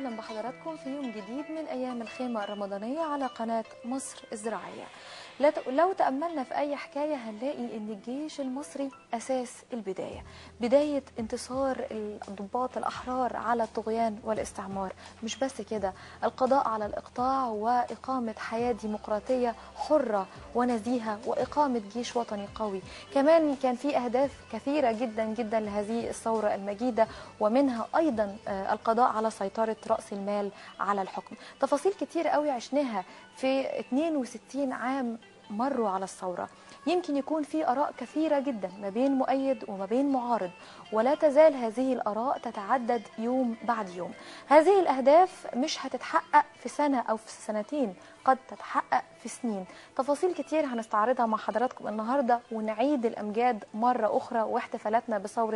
وسهلا بحضراتكم في يوم جديد من أيام الخيمة الرمضانية على قناة مصر الزراعية لا ت- لو تأملنا في أي حكاية هنلاقي أن الجيش المصري أساس البداية بداية انتصار الضباط الأحرار على الطغيان والاستعمار مش بس كده القضاء على الإقطاع وإقامة حياة ديمقراطية حرة ونزيهة وإقامة جيش وطني قوي كمان كان في أهداف كثيرة جدا جدا لهذه الثورة المجيدة ومنها أيضا آه، القضاء على سيطرة رأس المال على الحكم تفاصيل كتير قوي عشناها في 62 عام مروا على الثورة يمكن يكون في آراء كثيرة جدا ما بين مؤيد وما بين معارض ولا تزال هذه الآراء تتعدد يوم بعد يوم هذه الأهداف مش هتتحقق في سنة أو في سنتين قد تتحقق في سنين تفاصيل كتير هنستعرضها مع حضراتكم النهاردة ونعيد الأمجاد مرة أخرى واحتفالاتنا بثورة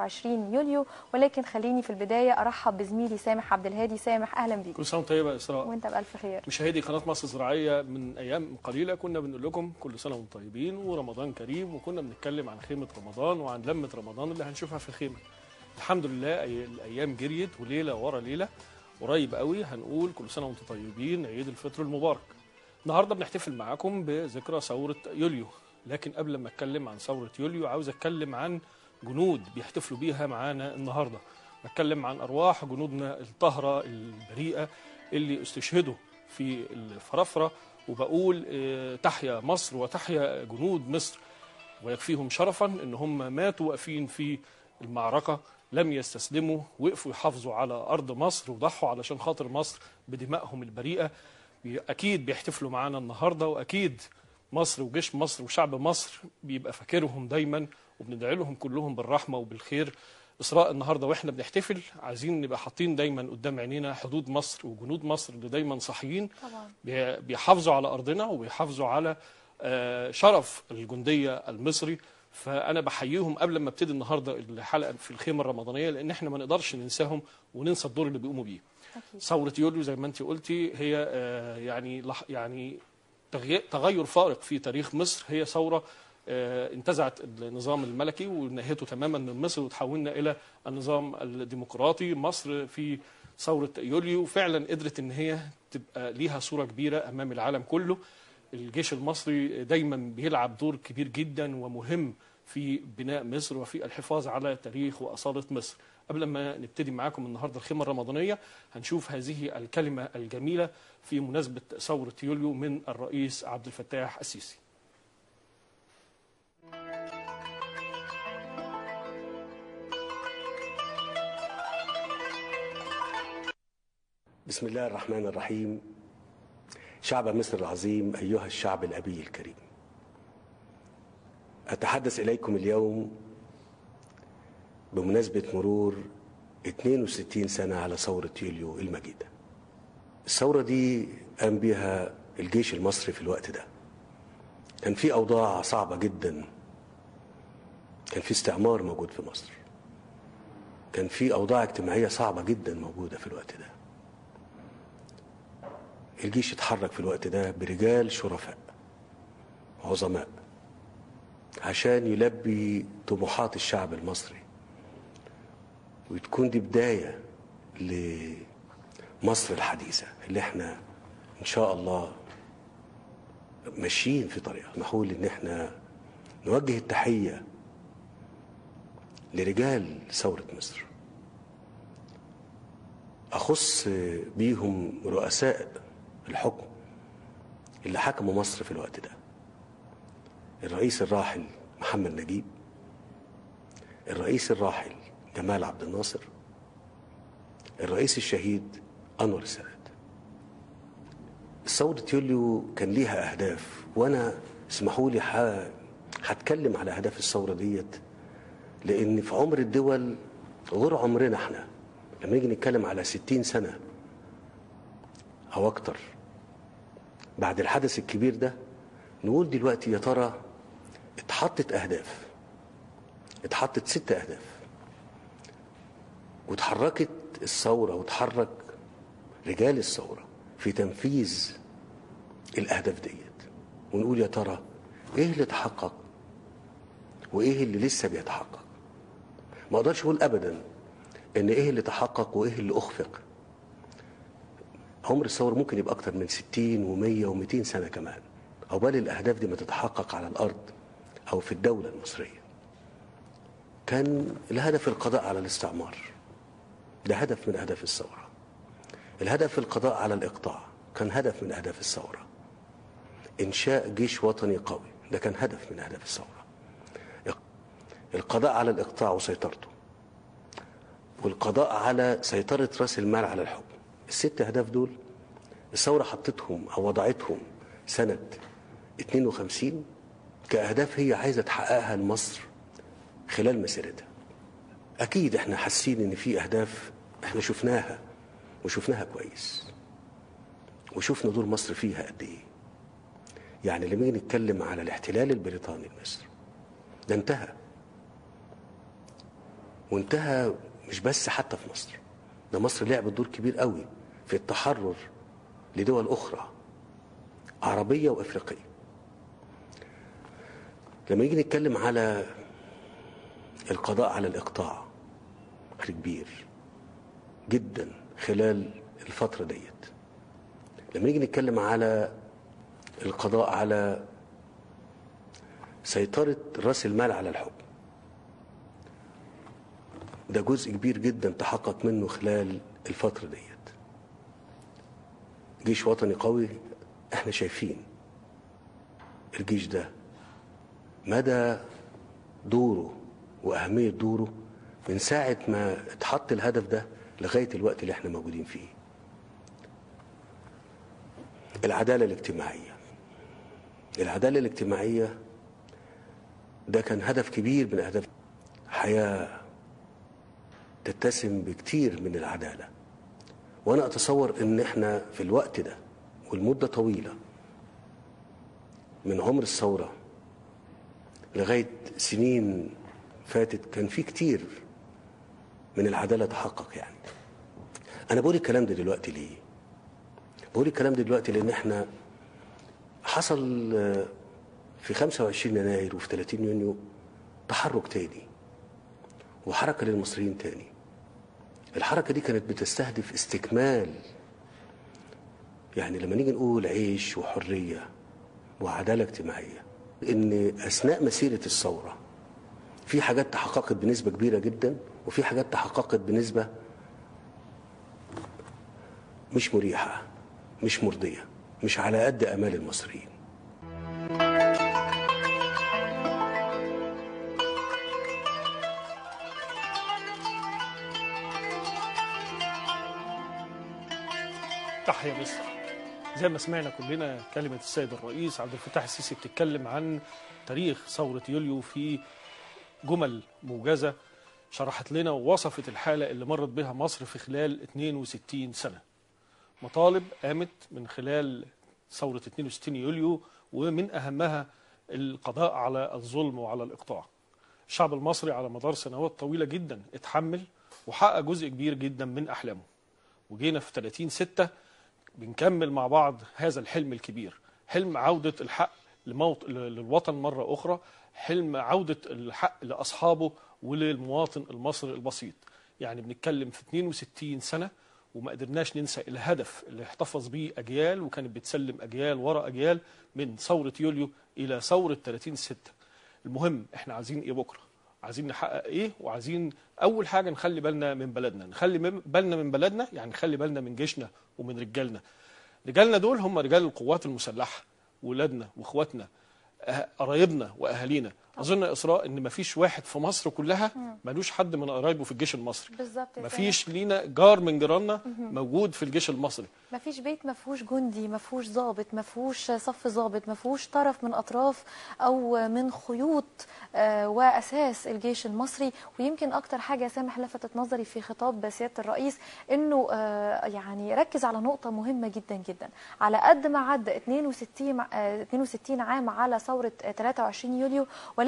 23 يوليو ولكن خليني في البداية أرحب بزميلي سامح عبد الهادي سامح أهلا بيك كل سنه وانت طيبه يا اسراء وانت بألف خير مشاهدي قناه مصر الزراعيه من ايام قليله كنا بنقول لكم كل سنه وانتم طيبين ورمضان كريم وكنا بنتكلم عن خيمه رمضان وعن لمه رمضان اللي هنشوفها في الخيمه الحمد لله أي- الايام جريت وليله ورا ليله قريب قوي هنقول كل سنه وانتم طيبين عيد الفطر المبارك النهارده بنحتفل معاكم بذكرى ثوره يوليو لكن قبل ما اتكلم عن ثوره يوليو عاوز اتكلم عن جنود بيحتفلوا بيها معانا النهارده بتكلم عن ارواح جنودنا الطاهره البريئه اللي استشهدوا في الفرافره وبقول آه، تحيا مصر وتحيا جنود مصر ويكفيهم شرفا ان هم ماتوا واقفين في المعركه لم يستسلموا وقفوا يحافظوا على ارض مصر وضحوا علشان خاطر مصر بدمائهم البريئه بي- اكيد بيحتفلوا معانا النهارده واكيد مصر وجيش مصر وشعب مصر بيبقى فاكرهم دايما وبندعي لهم كلهم بالرحمه وبالخير اسراء النهارده واحنا بنحتفل عايزين نبقى حاطين دايما قدام عينينا حدود مصر وجنود مصر اللي دايما صاحيين طبعا بي- بيحافظوا على ارضنا وبيحافظوا على آه، شرف الجنديه المصري فانا بحييهم قبل ما ابتدي النهارده الحلقه في الخيمه الرمضانيه لان احنا ما نقدرش ننساهم وننسى الدور اللي بيقوموا بيه أكيد ثوره يوليو زي ما انت قلتي هي آه، يعني لح- يعني تغي- تغير فارق في تاريخ مصر هي ثوره آه، انتزعت النظام الملكي ونهيته تماما من مصر وتحولنا الى النظام الديمقراطي مصر في ثوره يوليو فعلا قدرت ان هي تبقى ليها صوره كبيره امام العالم كله الجيش المصري دايما بيلعب دور كبير جدا ومهم في بناء مصر وفي الحفاظ على تاريخ واصاله مصر قبل ما نبتدي معاكم النهارده الخيمه الرمضانيه هنشوف هذه الكلمه الجميله في مناسبه ثوره يوليو من الرئيس عبد الفتاح السيسي بسم الله الرحمن الرحيم شعب مصر العظيم أيها الشعب الأبي الكريم أتحدث إليكم اليوم بمناسبة مرور 62 سنة على ثورة يوليو المجيدة الثورة دي قام بها الجيش المصري في الوقت ده كان في أوضاع صعبة جدا كان في استعمار موجود في مصر كان في أوضاع اجتماعية صعبة جدا موجودة في الوقت ده الجيش اتحرك في الوقت ده برجال شرفاء عظماء عشان يلبي طموحات الشعب المصري وتكون دي بداية لمصر الحديثة اللي احنا ان شاء الله ماشيين في طريقها نحاول ان احنا نوجه التحية لرجال ثورة مصر أخص بيهم رؤساء الحكم اللي حكموا مصر في الوقت ده الرئيس الراحل محمد نجيب الرئيس الراحل جمال عبد الناصر الرئيس الشهيد أنور السادات ثورة يوليو كان ليها أهداف وأنا اسمحوا لي ح- هتكلم على أهداف الثورة ديت لأن في عمر الدول غير عمرنا احنا لما نيجي نتكلم على ستين سنة أو أكتر بعد الحدث الكبير ده نقول دلوقتي يا ترى اتحطت أهداف اتحطت ست أهداف وتحركت الثورة وتحرك رجال الثورة في تنفيذ الأهداف ديت ونقول يا ترى إيه اللي تحقق وإيه اللي لسه بيتحقق ما أقدرش أقول أبدا إن إيه اللي تحقق وإيه اللي أخفق عمر الثورة ممكن يبقى أكتر من 60 و100 و200 سنة كمان عقبال الأهداف دي ما تتحقق على الأرض أو في الدولة المصرية كان الهدف القضاء على الاستعمار ده هدف من أهداف الثورة الهدف القضاء على الإقطاع كان هدف من أهداف الثورة إنشاء جيش وطني قوي ده كان هدف من أهداف الثورة القضاء على الإقطاع وسيطرته والقضاء على سيطرة رأس المال على الحكم الست أهداف دول الثورة حطتهم أو وضعتهم سنة 52 كأهداف هي عايزة تحققها لمصر خلال مسيرتها أكيد احنا حاسين إن في أهداف احنا شفناها وشفناها كويس وشفنا دور مصر فيها قد إيه يعني لما نيجي نتكلم على الاحتلال البريطاني لمصر ده انتهى وانتهى مش بس حتى في مصر ده مصر لعبت دور كبير قوي في التحرر لدول أخرى عربية وأفريقية لما نيجي نتكلم على القضاء على الإقطاع أمر كبير جدا خلال الفترة ديت لما نيجي نتكلم على القضاء على سيطرة رأس المال على الحكم ده جزء كبير جدا تحقق منه خلال الفترة ديت جيش وطني قوي احنا شايفين الجيش ده مدى دوره وأهمية دوره من ساعة ما اتحط الهدف ده لغاية الوقت اللي احنا موجودين فيه العدالة الاجتماعية العدالة الاجتماعية ده كان هدف كبير من أهداف حياة تتسم بكتير من العدالة وأنا أتصور إن إحنا في الوقت ده والمدة طويلة من عمر الثورة لغاية سنين فاتت كان في كتير من العدالة تحقق يعني أنا بقول الكلام ده دلوقتي ليه؟ بقول الكلام ده دلوقتي لأن إحنا حصل في 25 يناير وفي 30 يونيو تحرك تاني وحركة للمصريين تاني الحركة دي كانت بتستهدف استكمال يعني لما نيجي نقول عيش وحرية وعدالة اجتماعية إن أثناء مسيرة الثورة في حاجات تحققت بنسبة كبيرة جدا وفي حاجات تحققت بنسبة مش مريحة مش مرضية مش على قد آمال المصريين تحيا مصر زي ما سمعنا كلنا كلمة السيد الرئيس عبد الفتاح السيسي بتتكلم عن تاريخ ثورة يوليو في جمل موجزة شرحت لنا ووصفت الحالة اللي مرت بها مصر في خلال 62 سنة مطالب قامت من خلال ثورة 62 يوليو ومن أهمها القضاء على الظلم وعلى الإقطاع الشعب المصري على مدار سنوات طويلة جدا اتحمل وحقق جزء كبير جدا من أحلامه وجينا في 30 ستة بنكمل مع بعض هذا الحلم الكبير حلم عودة الحق لموت للوطن مرة أخرى حلم عودة الحق لأصحابه وللمواطن المصري البسيط يعني بنتكلم في 62 سنة وما قدرناش ننسى الهدف اللي احتفظ بيه أجيال وكانت بتسلم أجيال ورا أجيال من ثورة يوليو إلى ثورة 30 ستة المهم احنا عايزين ايه بكرة عايزين نحقق ايه وعايزين اول حاجه نخلي بالنا من بلدنا نخلي بالنا من بلدنا يعني نخلي بالنا من جيشنا ومن رجالنا رجالنا دول هم رجال القوات المسلحه ولادنا واخواتنا قرايبنا واهالينا اظن يا اسراء ان مفيش واحد في مصر كلها ملوش حد من قرايبه في الجيش المصري بالظبط مفيش لينا جار من جيراننا موجود في الجيش المصري ما فيش بيت ما فيهوش جندي ما فيهوش ضابط ما فيهوش صف ضابط ما فيهوش طرف من اطراف او من خيوط آه واساس الجيش المصري ويمكن اكتر حاجه سامح لفتت نظري في خطاب سياده الرئيس انه آه يعني ركز على نقطه مهمه جدا جدا على قد ما عدى 62 آه 62 عام على ثوره 23 يوليو ولكن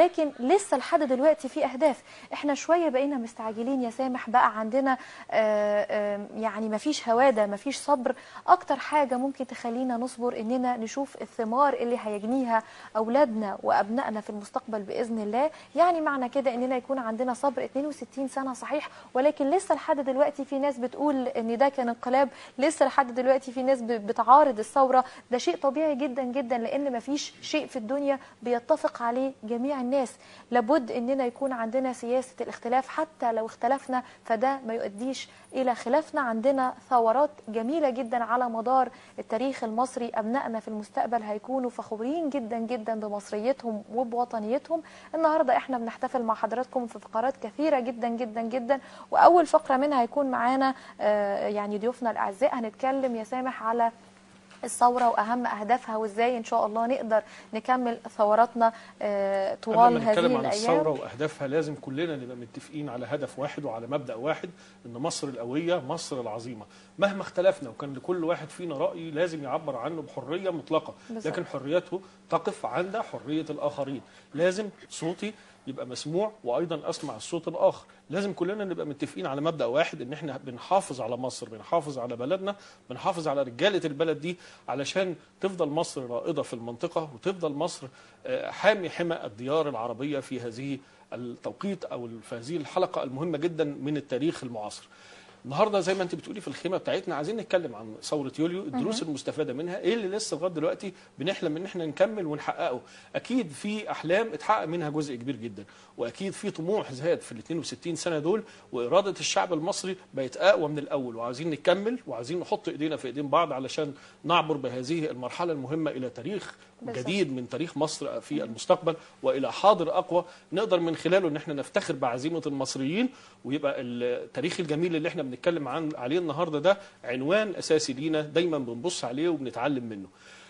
ولكن لسه لحد دلوقتي في اهداف احنا شويه بقينا مستعجلين يا سامح بقى عندنا آه، آه، يعني مفيش هواده مفيش صبر اكتر حاجه ممكن تخلينا نصبر اننا نشوف الثمار اللي هيجنيها اولادنا وابنائنا في المستقبل باذن الله يعني معنى كده اننا يكون عندنا صبر 62 سنه صحيح ولكن لسه لحد دلوقتي في ناس بتقول ان ده كان انقلاب لسه لحد دلوقتي في ناس ب- بتعارض الثوره ده شيء طبيعي جدا جدا لان مفيش شيء في الدنيا بيتفق عليه جميع الناس لابد اننا يكون عندنا سياسه الاختلاف حتى لو اختلفنا فده ما يؤديش الى خلافنا عندنا ثورات جميله جدا على مدار التاريخ المصري ابنائنا في المستقبل هيكونوا فخورين جدا جدا بمصريتهم وبوطنيتهم النهارده احنا بنحتفل مع حضراتكم في فقرات كثيره جدا جدا جدا واول فقره منها هيكون معانا آه، يعني ضيوفنا الاعزاء هنتكلم يا سامح على الثوره واهم اهدافها وازاي ان شاء الله نقدر نكمل ثوراتنا آه، قبل ما طوال هذه نتكلم عن الايام الثوره واهدافها لازم كلنا نبقى متفقين على هدف واحد وعلى مبدا واحد ان مصر القويه مصر العظيمه مهما اختلفنا وكان لكل واحد فينا راي لازم يعبر عنه بحريه مطلقه بالظبط. لكن حريته تقف عند حريه الاخرين لازم صوتي يبقى مسموع وايضا اسمع الصوت الاخر لازم كلنا نبقى متفقين على مبدا واحد ان احنا بنحافظ على مصر بنحافظ على بلدنا بنحافظ على رجاله البلد دي علشان تفضل مصر رائده في المنطقه وتفضل مصر آه، حامي حمى الديار العربيه في هذه التوقيت او في هذه الحلقه المهمه جدا من التاريخ المعاصر النهارده زي ما انت بتقولي في الخيمه بتاعتنا عايزين نتكلم عن ثوره يوليو الدروس المستفاده منها ايه اللي لسه لغايه دلوقتي بنحلم ان احنا نكمل ونحققه اكيد في احلام اتحقق منها جزء كبير جدا واكيد في طموح زاد في ال 62 سنه دول واراده الشعب المصري بقت اقوى من الاول وعايزين نكمل وعايزين نحط ايدينا في ايدين بعض علشان نعبر بهذه المرحله المهمه الى تاريخ بالظبط. جديد من تاريخ مصر في المستقبل والى حاضر اقوى نقدر من خلاله ان احنا نفتخر بعزيمه المصريين ويبقى التاريخ الجميل اللي احنا بنتكلم عن عليه النهارده ده عنوان اساسي لينا دايما بنبص عليه وبنتعلم منه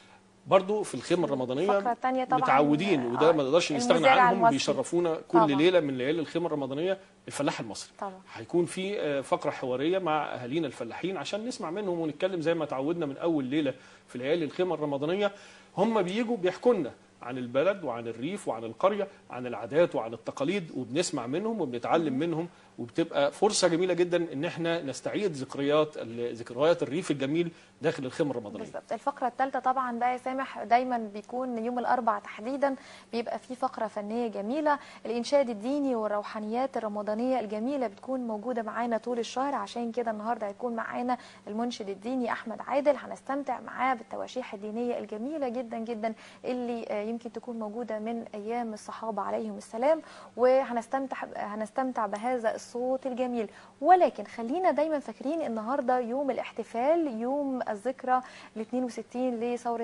برضو في الخيمه الرمضانيه الفقرة التانية طبعاً، متعودين وده آه، ما نقدرش نستغنى المذيع عنهم المصري. بيشرفونا كل طبعاً. ليله من ليالي الخيمه الرمضانيه الفلاح المصري طبعا هيكون في آه، فقره حواريه مع اهالينا الفلاحين عشان نسمع منهم ونتكلم زي ما تعودنا من اول ليله في ليالي الخيمه الرمضانيه هم بيجوا بيحكوا لنا عن البلد وعن الريف وعن القريه عن العادات وعن التقاليد وبنسمع منهم وبنتعلم منهم وبتبقى فرصه جميله جدا ان احنا نستعيد ذكريات ذكريات الريف الجميل داخل الخيمه الرمضانيه بالظبط الفقرة الثالثة طبعا بقى يا سامح دايما بيكون يوم الأربع تحديدا بيبقى فيه فقرة فنية جميلة الإنشاد الديني والروحانيات الرمضانية الجميلة بتكون موجودة معانا طول الشهر عشان كده النهاردة هيكون معانا المنشد الديني أحمد عادل هنستمتع معاه بالتواشيح الدينية الجميلة جدا جدا اللي آه، يمكن تكون موجودة من أيام الصحابة عليهم السلام وهنستمتع هنستمتع بهذا الصوت الجميل ولكن خلينا دايما فاكرين النهارده يوم الاحتفال يوم الذكرى ال 62 لثوره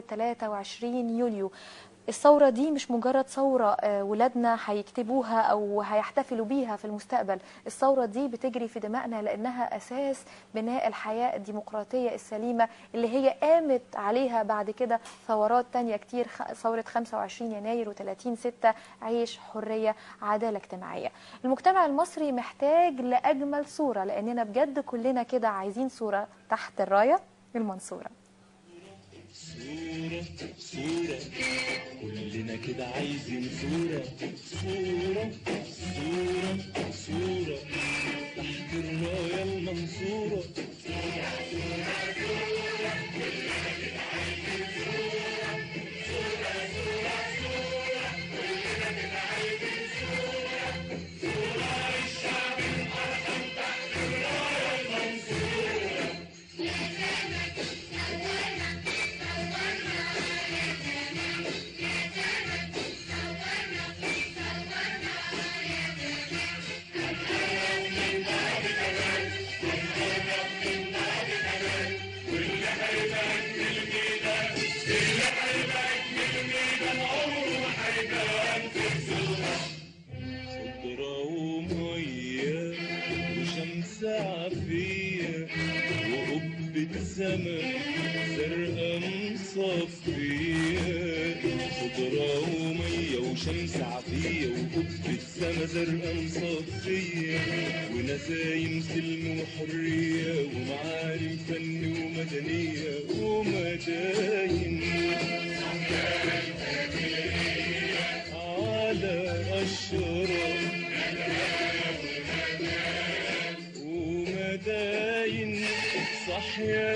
23 يوليو الثورة دي مش مجرد ثورة آه، ولادنا هيكتبوها أو هيحتفلوا بيها في المستقبل الثورة دي بتجري في دمائنا لأنها أساس بناء الحياة الديمقراطية السليمة اللي هي قامت عليها بعد كده ثورات تانية كتير خ- ثورة 25 يناير و30 6 عيش حرية عدالة اجتماعية المجتمع المصري محتاج لأجمل صورة لأننا بجد كلنا كده عايزين صورة تحت الراية المنصورة صورة صورة كلنا كده عايزين صورة صورة صورة صورة تحت الراية المنصورة خضرة ومية وشمس عافية وقبة سما زرقاء مصفية خضرة ومية وشمس عافية وقبة سما زرقاء مصفية ونسايم سلم وحرية ومعالم فن ومدنية ومداين على تحيا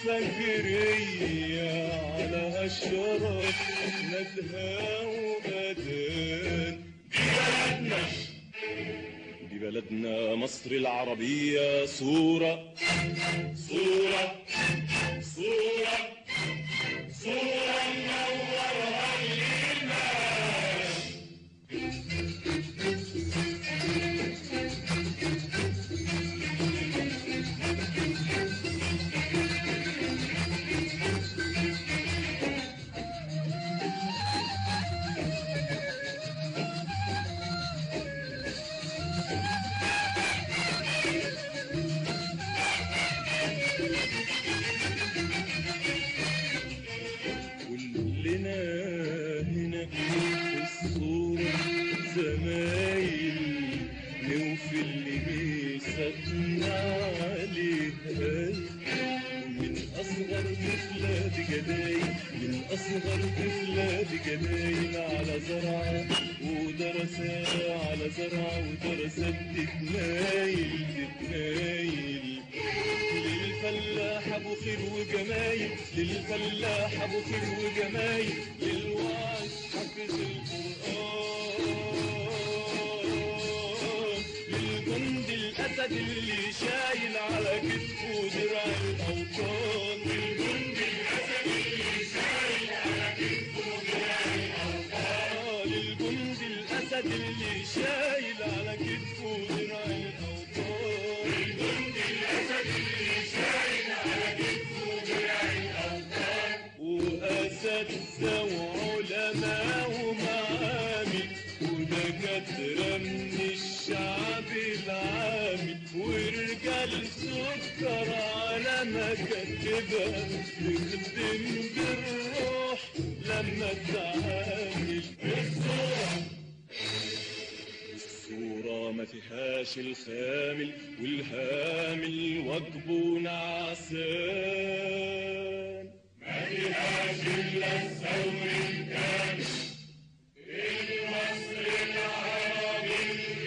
الفجرية على أشرف ندها وأذان دي بلدنا مصر العربية صورة صورة صورة صورة منورة للناس كلنا هنا في الصورة زمايل نوفي اللي بيسكنا عليها من أصغر طفلة بجناين من أصغر طفلة بجناين على زرعة ودرسة على زرعة ودرسة تتنايل تتنايل للفلاح ابو خير وجمايل للفلاح ابو خير وجمايل للواعظ حافظ القران للجند الاسد اللي شايل على كتفه درع الاوطان للجند الاسد اللي شايل على كتفه درع الاوطان للجند الاسد اللي شايل على كتفه درع الاوطان للجند الاسد اللي شايل على كتفه درع الاوطان واساتذه وعلماء ومعامل ودكاتره من الشعب العامي ورجال سكر على مكاتبها تخدم بالروح لما تعامل الصورة الصورة ما فيهاش الخامل والهامل واجبه نعسان ما فيهاش إلا الثور الكامل المصر العربي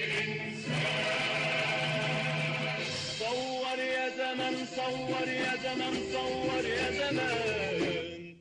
الإنسان صور يا زمن صور يا زمن صور يا زمان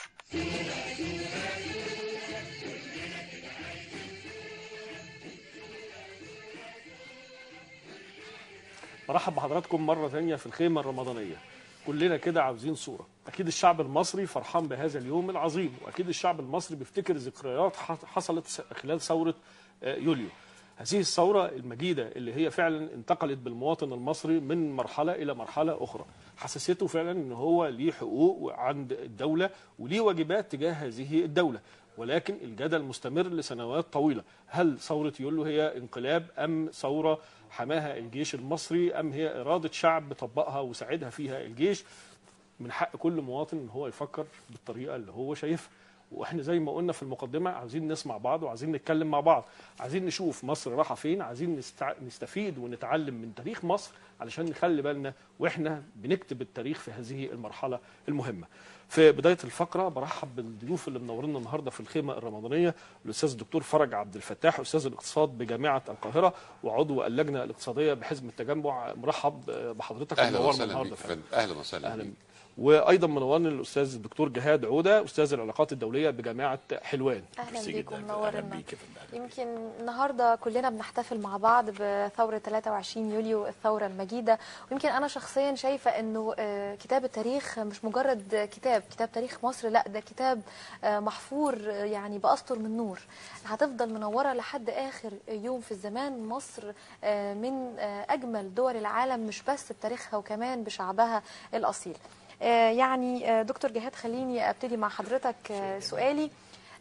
برحب بحضراتكم مرة ثانية في الخيمة الرمضانية كلنا كده عاوزين صورة أكيد الشعب المصري فرحان بهذا اليوم العظيم وأكيد الشعب المصري بيفتكر ذكريات ح- حصلت س- خلال ثورة آه، يوليو هذه الثورة المجيدة اللي هي فعلا انتقلت بالمواطن المصري من مرحلة إلى مرحلة أخرى حسسته فعلا أن هو ليه حقوق عند الدولة وليه واجبات تجاه هذه الدولة ولكن الجدل مستمر لسنوات طويلة هل ثورة يوليو هي انقلاب أم ثورة حماها الجيش المصري أم هي إرادة شعب طبقها وساعدها فيها الجيش من حق كل مواطن ان هو يفكر بالطريقه اللي هو شايفها واحنا زي ما قلنا في المقدمه عايزين نسمع بعض وعايزين نتكلم مع بعض عايزين نشوف مصر رايحه فين عايزين نستع... نستفيد ونتعلم من تاريخ مصر علشان نخلي بالنا واحنا بنكتب التاريخ في هذه المرحله المهمه في بدايه الفقره برحب بالضيوف اللي منورنا النهارده في الخيمه الرمضانيه الاستاذ الدكتور فرج عبد الفتاح استاذ الاقتصاد بجامعه القاهره وعضو اللجنه الاقتصاديه بحزب التجمع مرحب بحضرتك اهلا ومنورنا وسهلا النهارده بيك فعلا. فندم. اهلا وسهلا اهلا بيك. وايضا منورنا الاستاذ الدكتور جهاد عوده استاذ العلاقات الدوليه بجامعه حلوان اهلا ميرسي بيكم جداً. منورنا أهلاً بيك يا فندم. يمكن النهارده كلنا بنحتفل مع بعض بثوره 23 يوليو الثوره المجيده ويمكن انا شخصيا شايفه انه آه، كتاب التاريخ مش مجرد كتاب كتاب تاريخ مصر لا ده كتاب آه، محفور آه، يعني باسطر من نور هتفضل منوره لحد اخر يوم في الزمان مصر آه، من آه، اجمل دول العالم مش بس بتاريخها وكمان بشعبها الاصيل آه، يعني آه، دكتور جهاد خليني ابتدي مع حضرتك آه، سؤالي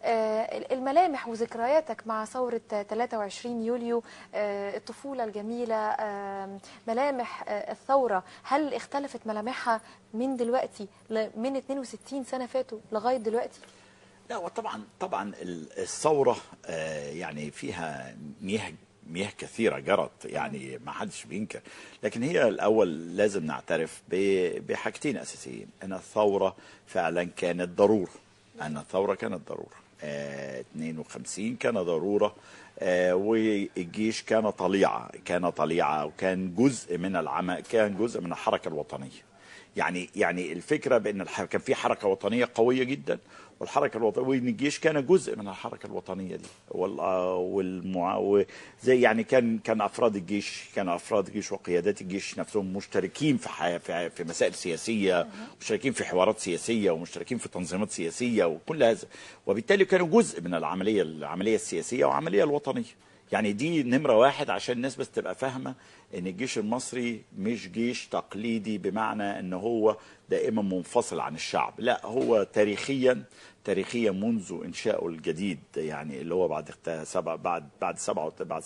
آه، الملامح وذكرياتك مع ثورة 23 يوليو آه، الطفولة الجميلة آه، ملامح آه، الثورة هل اختلفت ملامحها من دلوقتي ل- من 62 سنة فاتوا لغاية دلوقتي؟ لا وطبعا طبعا ال- الثوره آه، يعني فيها مياه مياه كثيره جرت يعني ما حدش بينكر لكن هي الاول لازم نعترف ب- بحاجتين اساسيين ان الثوره فعلا كانت ضروره ان الثوره كانت ضروره آه، 52 كان ضروره آه، والجيش كان طليعه كان طليعه وكان جزء من العمل كان جزء من الحركه الوطنيه يعني يعني الفكره بان الح... كان في حركه وطنيه قويه جدا والحركه الوطنيه وان الجيش كان جزء من الحركه الوطنيه دي وال... والمع... و... زي يعني كان كان افراد الجيش كان افراد الجيش وقيادات الجيش نفسهم مشتركين في حي... في... في مسائل سياسيه مشتركين في حوارات سياسيه ومشتركين في تنظيمات سياسيه وكل هذا وبالتالي كانوا جزء من العمليه العمليه السياسيه والعمليه الوطنيه يعني دي نمرة واحد عشان الناس بس تبقى فاهمة ان الجيش المصري مش جيش تقليدي بمعنى ان هو دائما منفصل عن الشعب لا هو تاريخيا تاريخيا منذ انشائه الجديد يعني اللي هو بعد اخت- سبع بعد بعد سبعة بعد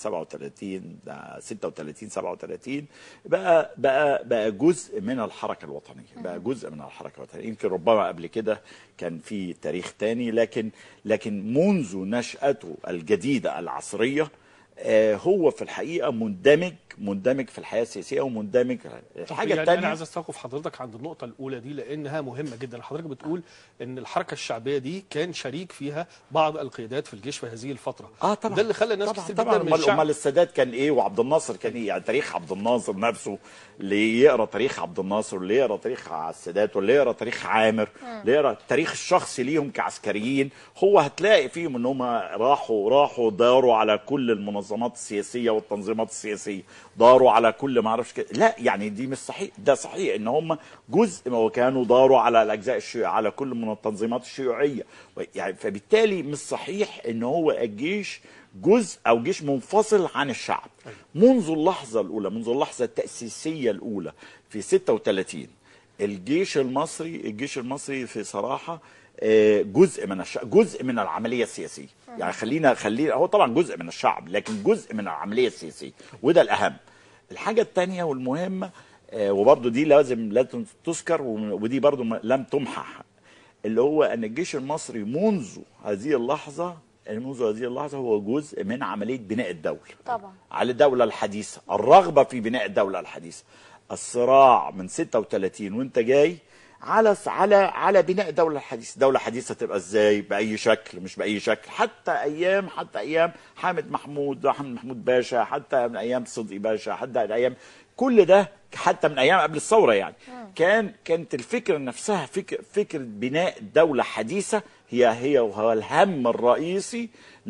37 ده 36 37 بقى بقى بقى جزء من الحركه الوطنيه بقى جزء من الحركه الوطنيه يمكن ربما قبل كده كان في تاريخ تاني لكن لكن منذ نشأته الجديده العصريه آه، هو في الحقيقه مندمج مندمج في الحياه السياسيه ومندمج الحاجه يعني انا الثانيه عايز استوقف حضرتك عند النقطه الاولى دي لانها مهمه جدا حضرتك بتقول ان الحركه الشعبيه دي كان شريك فيها بعض القيادات في الجيش في هذه الفتره اه طبعا ده اللي خلى الناس طبعا كتير طبعا جدا من امال الشعب امال السادات كان ايه وعبد الناصر كان ايه يعني تاريخ عبد الناصر نفسه اللي يقرا تاريخ عبد الناصر واللي يقرا تاريخ السادات واللي يقرا تاريخ عامر اللي يقرا التاريخ الشخصي ليهم كعسكريين هو هتلاقي فيهم ان هم راحوا راحوا داروا على كل المنظمات السياسيه والتنظيمات السياسيه داروا على كل ما اعرفش كده لا يعني دي مش صحيح ده صحيح ان هم جزء وكانوا داروا على الاجزاء الشيوعيه على كل من التنظيمات الشيوعيه يعني فبالتالي مش صحيح ان هو الجيش جزء او جيش منفصل عن الشعب منذ اللحظه الاولى منذ اللحظه التاسيسيه الاولى في 36 الجيش المصري الجيش المصري في صراحه آه، جزء من الشعب جزء من العمليه السياسيه يعني خلينا خلينا هو طبعا جزء من الشعب لكن جزء من العمليه السياسيه وده الاهم الحاجه الثانيه والمهمه آه، وبرضه دي لازم لازم تذكر ودي برضه م- لم تمحح اللي هو ان الجيش المصري منذ هذه اللحظه منذ هذه اللحظه هو جزء من عمليه بناء الدوله طبعا على الدولة الحديثة الرغبة في بناء الدولة الحديثة الصراع من 36 وانت جاي على على على بناء الدولة الحديثة دولة حديثة تبقى ازاي بأي شكل مش بأي شكل حتى أيام حتى أيام حامد محمود حامد محمود باشا حتى من أيام صدقي باشا حتى من أيام كل ده حتى من أيام قبل الثورة يعني كان كانت الفكرة نفسها فكر فكرة بناء دولة حديثة هي هي وهو الهم الرئيسي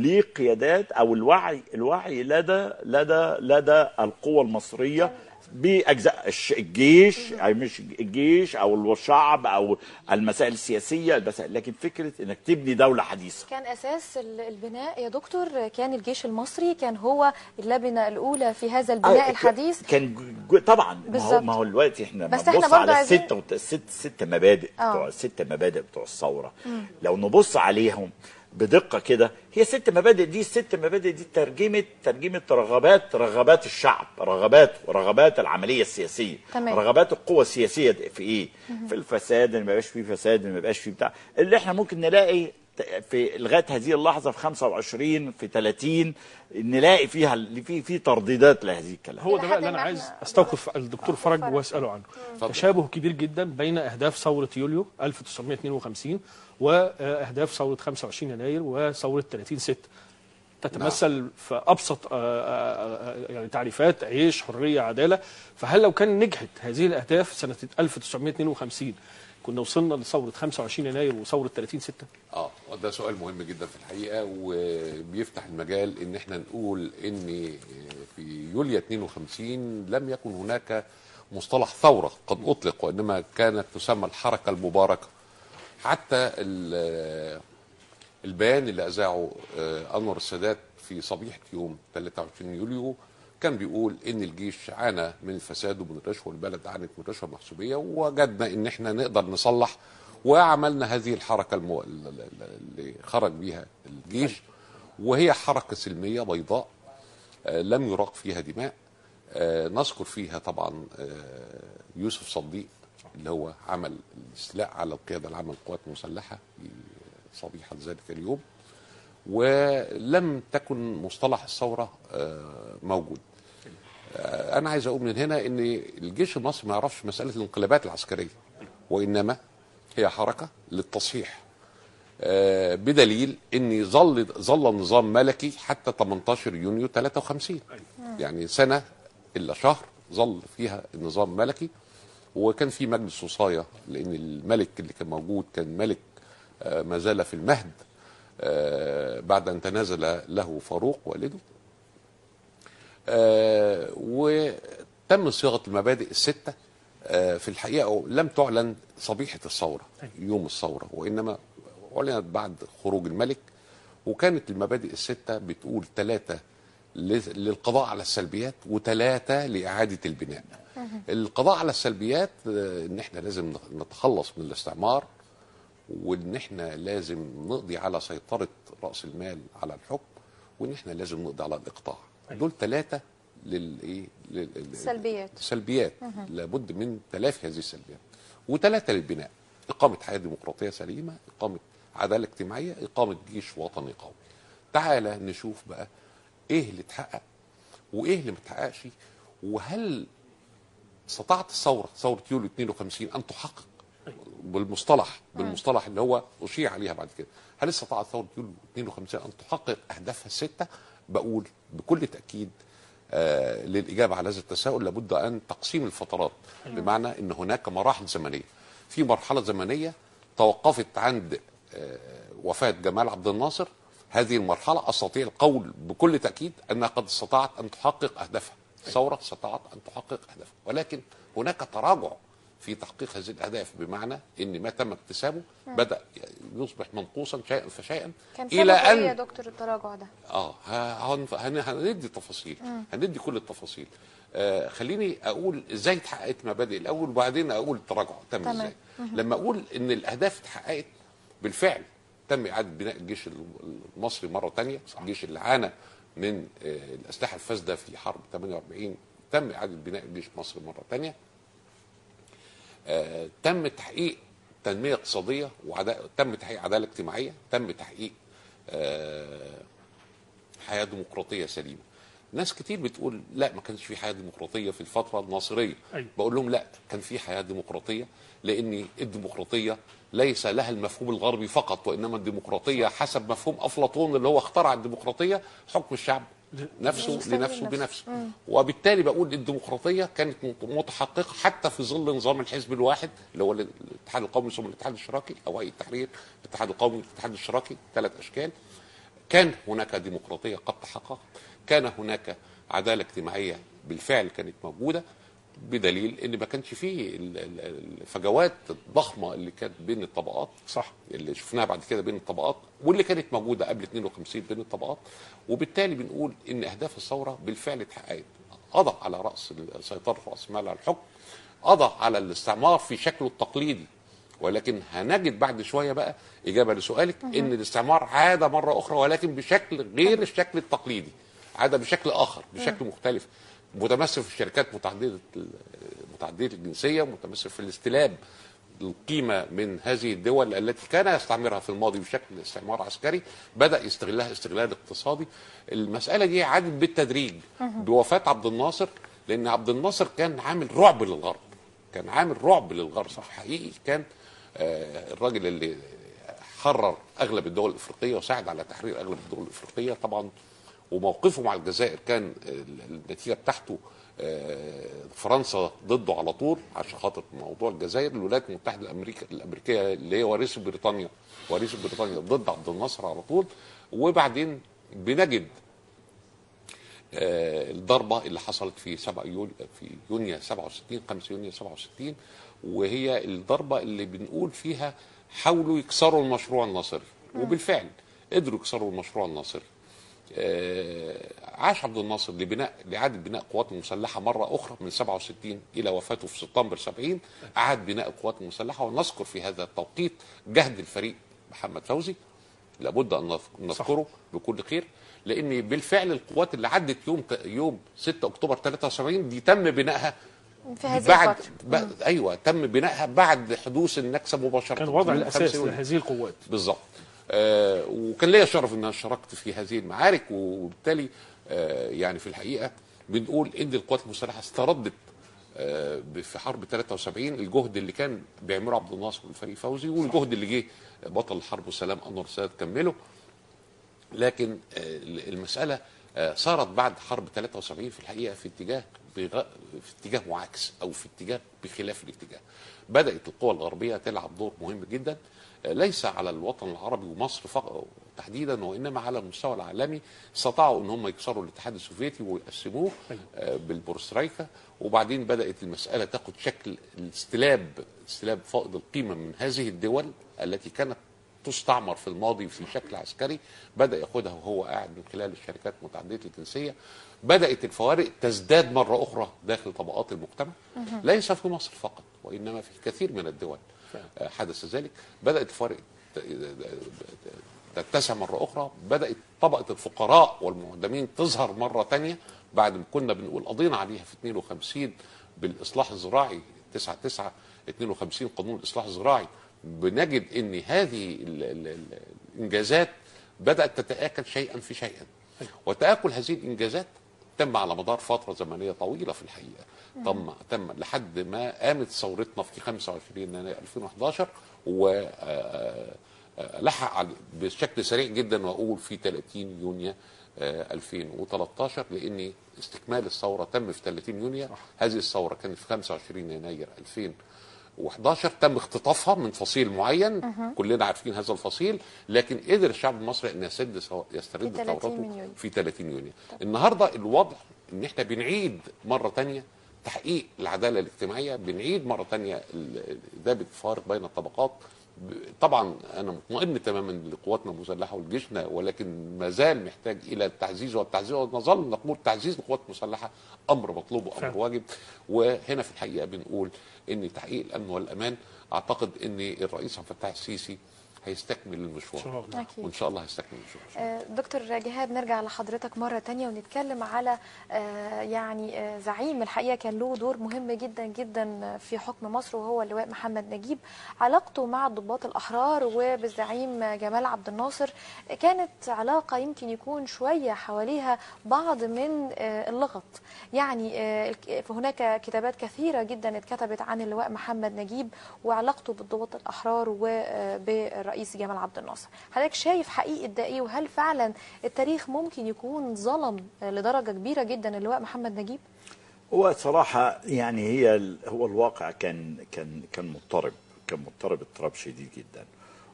لقيادات او الوعي الوعي لدى لدى لدى القوى المصريه باجزاء الش- الجيش يعني مش الجيش او الشعب او المسائل السياسيه المسائل لكن فكره انك تبني دوله حديثه كان اساس ال- البناء يا دكتور كان الجيش المصري كان هو اللبنه الاولى في هذا البناء آه، الحديث كان جو- طبعا ما هو بالظبط. ما هو دلوقتي احنا بس بس إحنا نبص برضه على عايزين- الست وت- الست ست مبادئ آه. بتوع الست مبادئ بتوع الثوره لو نبص عليهم بدقه كده هي ست مبادئ دي الست مبادئ دي ترجمه ترجمه رغبات رغبات الشعب رغبات رغبات العمليه السياسيه تمام. رغبات القوى السياسيه دي في ايه في الفساد ان ما يبقاش فيه فساد ان ما يبقاش فيه بتاع اللي احنا ممكن نلاقي في لغايه هذه اللحظه في 25 في 30 نلاقي فيها اللي في في ترديدات لهذه الكلام هو إلى ده بقى حد اللي انا ما عايز إحنا- استوقف الدكتور فرج فرج. واساله عنه اتفضل. تشابه كبير جدا بين اهداف ثوره يوليو 1952 واهداف ثوره 25 يناير وثوره 30 6 تتمثل في ابسط آه، آه، آه، يعني تعريفات عيش حريه عداله فهل لو كان نجحت هذه الاهداف سنه 1952 كنا وصلنا لثوره 25 يناير وثوره 30 6 اه ده سؤال مهم جدا في الحقيقه وبيفتح المجال ان احنا نقول ان في يوليو 52 لم يكن هناك مصطلح ثوره قد اطلق وانما كانت تسمى الحركه المباركه حتى ال- البيان اللي اذاعه آه، انور السادات في صبيحه يوم 23 يوليو كان بيقول ان الجيش عانى من الفساد ومن الرشوه والبلد عانت من الرشوه المحسوبيه ووجدنا ان احنا نقدر نصلح وعملنا هذه الحركه المو... ال- ال- ال- اللي خرج بيها الجيش وهي حركه سلميه بيضاء آه، لم يراق فيها دماء آه، نذكر فيها طبعا آه، يوسف صديق اللي هو عمل الاستيلاء على القياده العامه للقوات المسلحه في صبيحه ذلك اليوم ولم تكن مصطلح الثوره آه، موجود آه، انا عايز اقول من هنا ان الجيش المصري ما يعرفش مساله الانقلابات العسكريه وانما هي حركه للتصحيح آه، بدليل ان ظل ظل النظام ملكي حتى 18 يونيو 53 يعني سنه الا شهر ظل فيها النظام ملكي وكان في مجلس وصايه لان الملك اللي كان موجود كان ملك آه، ما زال في المهد آه، بعد ان تنازل له فاروق والده آه، وتم صياغه المبادئ السته آه، في الحقيقه لم تعلن صبيحه الثوره يوم الثوره وانما اعلنت بعد خروج الملك وكانت المبادئ السته بتقول ثلاثه للقضاء على السلبيات وثلاثه لاعاده البناء. القضاء على السلبيات آه، ان احنا لازم نتخلص من الاستعمار وان احنا لازم نقضي على سيطره راس المال على الحكم وان احنا لازم نقضي على الاقطاع. دول ثلاثه للايه لل- سلبيات. سلبيات لابد من تلافي هذه السلبيات وثلاثه للبناء اقامه حياه ديمقراطيه سليمه اقامه عداله اجتماعيه اقامه جيش وطني قوي تعالى نشوف بقى ايه اللي اتحقق وايه اللي ما اتحققش وهل استطاعت الثوره ثوره يوليو 52 ان تحقق بالمصطلح بالمصطلح اللي هو اشيع عليها بعد كده هل استطاعت ثوره يوليو 52 ان تحقق اهدافها السته بقول بكل تاكيد آه للاجابه على هذا التساؤل لابد ان تقسيم الفترات بمعنى ان هناك مراحل زمنيه في مرحله زمنيه توقفت عند آه وفاه جمال عبد الناصر هذه المرحله استطيع القول بكل تاكيد انها قد استطاعت ان تحقق اهدافها الثوره استطاعت ان تحقق اهدافها ولكن هناك تراجع في تحقيق هذه الاهداف بمعنى ان ما تم اكتسابه بدا يصبح منقوصا شيئا فشيئا كان الى سبب ايه يا ان دكتور التراجع ده اه ه- هن- هن- هندي تفاصيل هندي كل التفاصيل آه خليني اقول ازاي اتحققت مبادئ الاول وبعدين اقول التراجع تم تمام. ازاي لما اقول ان الاهداف اتحققت بالفعل تم اعاده بناء الجيش المصري مره تانية الجيش اللي عانى من آه الاسلحه الفاسده في حرب 48 تم اعاده بناء الجيش المصري مره تانية آه، تم تحقيق تنميه اقتصاديه وعدا... تم تحقيق عداله اجتماعيه تم تحقيق آه، حياه ديمقراطيه سليمه ناس كتير بتقول لا ما كانش في حياه ديمقراطيه في الفتره الناصريه أيوة. بقول لهم لا كان في حياه ديمقراطيه لان الديمقراطيه ليس لها المفهوم الغربي فقط وانما الديمقراطيه حسب مفهوم افلاطون اللي هو اخترع الديمقراطيه حكم الشعب نفسه المستوى لنفسه لنفسه. بنفسه وبالتالي بقول الديمقراطيه كانت متحققه حتى في ظل نظام الحزب الواحد اللي هو الاتحاد القومي ثم الاتحاد الاشتراكي او اي التحرير الاتحاد القومي الاتحاد الاشتراكي ثلاث اشكال كان هناك ديمقراطيه قد تحققت كان هناك عداله اجتماعيه بالفعل كانت موجوده بدليل ان ما كانش فيه ال- ال- الفجوات الضخمه اللي كانت بين الطبقات صح اللي شفناها بعد كده بين الطبقات واللي كانت موجوده قبل 52 بين الطبقات وبالتالي بنقول ان اهداف الثوره بالفعل اتحققت قضى على راس سيطره راس المال على الحكم قضى على الاستعمار في شكله التقليدي ولكن هنجد بعد شويه بقى اجابه لسؤالك ان الاستعمار عاد مره اخرى ولكن بشكل غير الشكل التقليدي عاد بشكل اخر بشكل مختلف متمثل في الشركات متعدده ال- متعدده الجنسيه متمثل في الاستلاب القيمة من هذه الدول التي كان يستعمرها في الماضي بشكل استعمار عسكري بدأ يستغلها استغلال اقتصادي المسألة دي عادت بالتدريج بوفاة عبد الناصر لأن عبد الناصر كان عامل رعب للغرب كان عامل رعب للغرب صح حقيقي كان آه الراجل اللي حرر أغلب الدول الإفريقية وساعد على تحرير أغلب الدول الإفريقية طبعا وموقفه مع الجزائر كان ال- النتيجه بتاعته آه، فرنسا ضده على طول عشان خاطر موضوع الجزائر الولايات المتحده الامريكا الامريكيه اللي هي وريث بريطانيا وريث بريطانيا ضد عبد الناصر على طول وبعدين بنجد آه، الضربه اللي حصلت في 7 يوليو في يونيو 67 5 يونيو 67 وهي الضربه اللي بنقول فيها حاولوا يكسروا المشروع الناصري وبالفعل قدروا يكسروا المشروع الناصري آه، عاش عبد الناصر لبناء لاعاده بناء قوات المسلحه مره اخرى من 67 الى وفاته في سبتمبر 70 اعاد بناء القوات المسلحه ونذكر في هذا التوقيت جهد الفريق محمد فوزي لابد ان نذ- نذكره بكل خير لان بالفعل القوات اللي عدت يوم يوم 6 اكتوبر 73 دي تم بنائها في هذه بعد الفترة ب... ايوه تم بنائها بعد حدوث النكسه مباشره كان وضع يوم الاساس 5 يوليو. لهذه القوات بالظبط آه وكان ليا شرف ان انا شاركت في هذه المعارك وبالتالي آه يعني في الحقيقه بنقول ان القوات المسلحه استردت آه ب- في حرب 73 الجهد اللي كان بيعمله عبد الناصر والفريق فوزي والجهد اللي جه بطل الحرب والسلام انور السادات كمله لكن آه، المسألة آه، صارت بعد حرب 73 في الحقيقة في اتجاه بغ... في اتجاه معاكس او في اتجاه بخلاف الاتجاه بدات القوى الغربيه تلعب دور مهم جدا آه، ليس على الوطن العربي ومصر فقط تحديدا وانما على المستوى العالمي استطاعوا ان هم يكسروا الاتحاد السوفيتي ويقسموه آه، بالبورسرايكا وبعدين بدات المساله تاخد شكل الاستلاب استلاب فائض القيمه من هذه الدول التي كانت تستعمر في الماضي في شكل عسكري بدا ياخدها وهو قاعد من خلال الشركات متعدده الجنسيه بدات الفوارق تزداد مره اخرى داخل طبقات المجتمع ليس في مصر فقط وانما في الكثير من الدول آه، حدث ذلك بدات الفوارق ت- تتسع مرة أخرى بدأت طبقة الفقراء والمعدمين تظهر مرة تانية بعد ما كنا بنقول قضينا عليها في 52 بالإصلاح الزراعي 9 9 52 قانون الإصلاح الزراعي بنجد أن هذه ال- ال- ال- الإنجازات بدأت تتآكل شيئا في شيئا وتآكل هذه الإنجازات تم على مدار فترة زمنية طويلة في الحقيقة تم تم لحد ما قامت ثورتنا في 25 يناير 2011 و آه، آه، لحق على- بشكل سريع جدا واقول في 30 يونيو آه، 2013 لان استكمال الثوره تم في 30 يونيو هذه الثوره كانت في 25 يناير 2011 تم اختطافها من فصيل معين كلنا عارفين هذا الفصيل لكن قدر الشعب المصري ان يسد ثو- يسترد في 30 ثورته من يونيو. في 30 يونيو النهارده الوضع ان احنا بنعيد مره تانية تحقيق العداله الاجتماعيه بنعيد مره تانية ال- ذابت الفارق بين الطبقات ب- طبعا انا مطمئن تماما لقواتنا المسلحه ولجيشنا ولكن ما زال محتاج الى التعزيز والتعزيز ونظل نقول تعزيز القوات المسلحه امر مطلوب وامر فعلا. واجب وهنا في الحقيقه بنقول ان تحقيق الامن والامان اعتقد ان الرئيس عبد الفتاح السيسي هيستكمل المشوار إن شاء الله. أكيد. وان شاء الله هيستكمل المشوار آه، دكتور جهاد نرجع لحضرتك مرة تانية ونتكلم على آه، يعني آه، زعيم الحقيقة كان له دور مهم جدا جدا في حكم مصر وهو اللواء محمد نجيب علاقته مع الضباط الأحرار وبالزعيم جمال عبد الناصر كانت علاقة يمكن يكون شوية حواليها بعض من آه، اللغط يعني آه، الك- فهناك كتابات كثيرة جدا اتكتبت عن اللواء محمد نجيب وعلاقته بالضباط الأحرار وبالرئيس جمال عبد الناصر حضرتك شايف حقيقة ده ايه وهل فعلا التاريخ ممكن يكون ظلم آه، لدرجة كبيرة جدا اللواء محمد نجيب هو صراحة يعني هي ال- هو الواقع كان كان كان مضطرب كان مضطرب اضطراب شديد جدا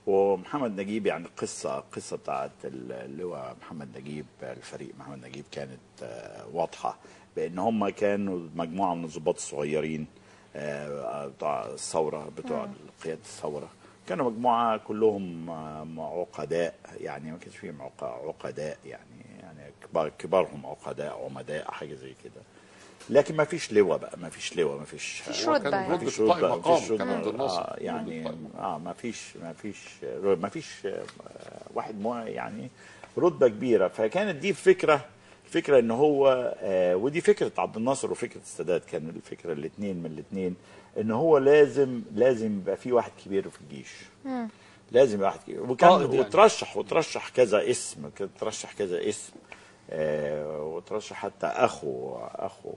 ومحمد نجيب يعني قصة قصة بتاعت ال- اللواء محمد نجيب الفريق محمد نجيب كانت آه، واضحة بأن هم كانوا مجموعة من الضباط الصغيرين آه، بتوع الثورة بتوع قيادة الثورة كانوا مجموعة كلهم آه، عقداء يعني ما كانش فيهم عق- عقداء يعني يعني كبار كبارهم عقداء عمداء حاجة زي كده لكن ما فيش لواء بقى ما فيش لواء ما فيش مفيش هو رتبة كان يعني. رتبة مفيش قائم رتبة، مقام مفيش كان عبد رتبة. الناصر آه يعني رتبة قائم اه ما فيش ما فيش ما فيش آه، واحد مو يعني رتبه كبيره فكانت دي فكره الفكره ان هو آه ودي فكره عبد الناصر وفكره السادات كان الفكره الاثنين من الاثنين ان هو لازم لازم يبقى في واحد كبير في الجيش لازم يبقى واحد كبير وكان قائد يعني. وترشح وترشح كذا اسم كده ترشح كذا اسم آه وترشح حتى اخو اخو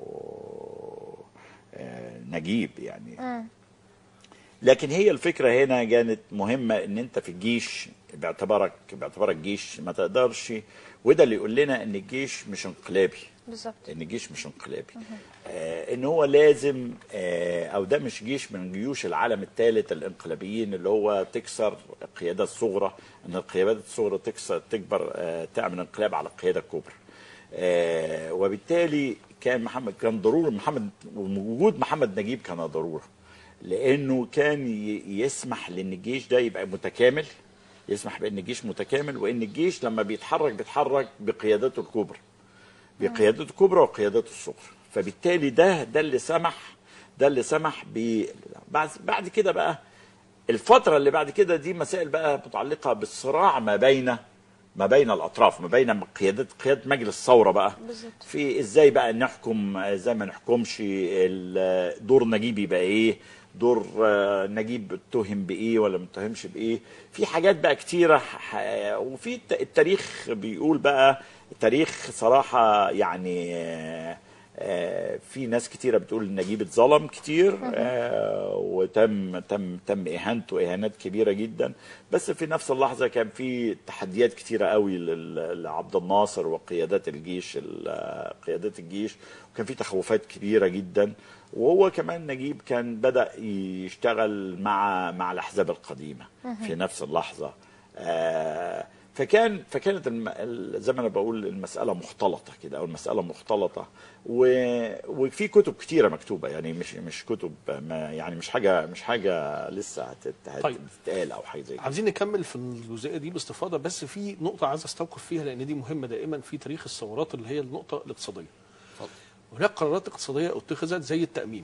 آه نجيب يعني لكن هي الفكره هنا كانت مهمه ان انت في الجيش باعتبارك باعتبارك جيش ما تقدرش وده اللي يقول لنا ان الجيش مش انقلابي بالظبط ان الجيش مش انقلابي آه ان هو لازم آه او ده مش جيش من جيوش العالم الثالث الانقلابيين اللي هو تكسر القياده الصغرى ان القيادات الصغرى تكسر تكبر آه تعمل انقلاب على القياده الكبرى آه وبالتالي كان محمد كان ضروري محمد وجود محمد نجيب كان ضروره لانه كان ي- يسمح لان الجيش ده يبقى متكامل يسمح بان الجيش متكامل وان الجيش لما بيتحرك بيتحرك بقيادته الكبرى بقيادته الكبرى وقيادته الصغرى فبالتالي ده ده اللي سمح ده اللي سمح ب بعد بعد كده بقى الفترة اللي بعد كده دي مسائل بقى متعلقة بالصراع ما بين ما بين الأطراف ما بين قيادة قيادة مجلس الثورة بقى بالظبط. في ازاي بقى نحكم ازاي ما نحكمش ال- دور نجيب يبقى ايه دور آه، نجيب اتهم بايه ولا ما اتهمش بايه في حاجات بقى كتيره ح- وفي الت- التاريخ بيقول بقى التاريخ صراحه يعني آه، آه، في ناس كتيره بتقول ان نجيب اتظلم كتير آه، وتم تم تم اهانته اهانات كبيره جدا بس في نفس اللحظه كان في تحديات كتيره قوي لل- لعبد الناصر وقيادات الجيش ال- قيادات الجيش وكان في تخوفات كبيره جدا وهو كمان نجيب كان بدا يشتغل مع مع الاحزاب القديمه في نفس اللحظه آه، فكان فكانت الم... ال- زي ما انا بقول المساله مختلطه كده او المساله مختلطه و... وفي كتب كتيره مكتوبه يعني مش مش كتب ما يعني مش حاجه مش حاجه لسه هتت... طيب. هتتقال او حاجه زي كده عايزين نكمل في الجزئيه دي باستفاضه بس في نقطه عايز استوقف فيها لان دي مهمه دائما في تاريخ الثورات اللي هي النقطه الاقتصاديه. اتفضل. هناك قرارات اقتصاديه اتخذت زي التامين.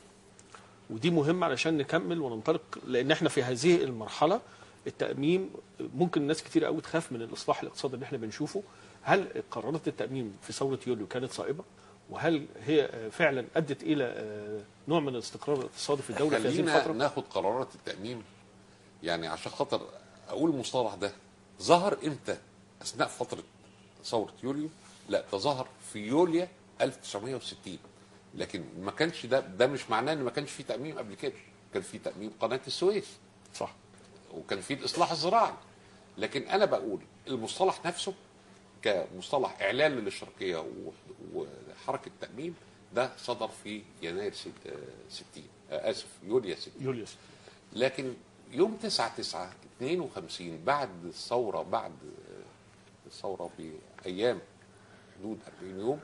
ودي مهمه علشان نكمل وننطلق لان احنا في هذه المرحله التامين ممكن ناس كتير قوي تخاف من الاصلاح الاقتصادي اللي احنا بنشوفه. هل قرارات التامين في ثوره يوليو كانت صائبه؟ وهل هي آه، فعلا ادت الى آه، نوع من الاستقرار الاقتصادي في الدوله في هذه خلينا الفتره؟ ناخد قرارات التأميم يعني عشان خاطر أقول المصطلح ده ظهر إمتى أثناء فترة ثورة يوليو لا ده ظهر في يوليو 1960 لكن ما كانش ده ده مش معناه ان ما كانش في تأميم قبل كده كان في تأميم قناة السويس صح وكان في الإصلاح الزراعي لكن أنا بقول المصطلح نفسه كمصطلح إعلان للاشتراكية و- وحركة تأميم ده صدر في يناير ست- آه، 60 آه، آسف يوليو 60 يوليوس لكن يوم 9 9 52 بعد الثوره بعد آه، الثوره بايام حدود 40 يوم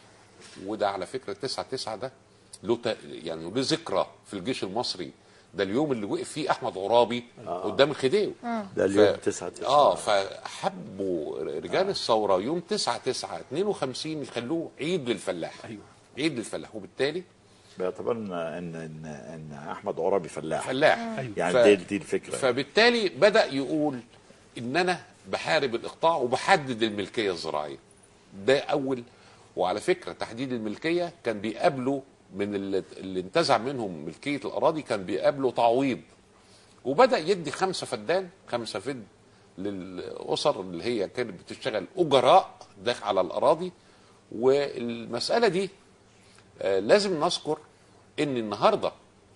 وده على فكره 9 9 ده له ت- يعني له ذكرى في الجيش المصري ده اليوم اللي وقف فيه احمد عرابي قدام الخديوي ده اليوم ف- 9 9 اه فحبوا رجال الثوره يوم 9 9 52 يخلوه عيد للفلاح ايوه عيد للفلاح وبالتالي باعتبارنا ان ان ان احمد عرابي فلاح فلاح أيوة. يعني ف- دي دي الفكره فبالتالي بدا يقول ان انا بحارب الاقطاع وبحدد الملكيه الزراعيه ده اول وعلى فكره تحديد الملكيه كان بيقابله من اللي, اللي انتزع منهم ملكيه الاراضي كان بيقابله تعويض وبدا يدي خمسه فدان خمسه فد للاسر اللي هي كانت بتشتغل اجراء داخل على الاراضي والمساله دي آه، لازم نذكر ان النهارده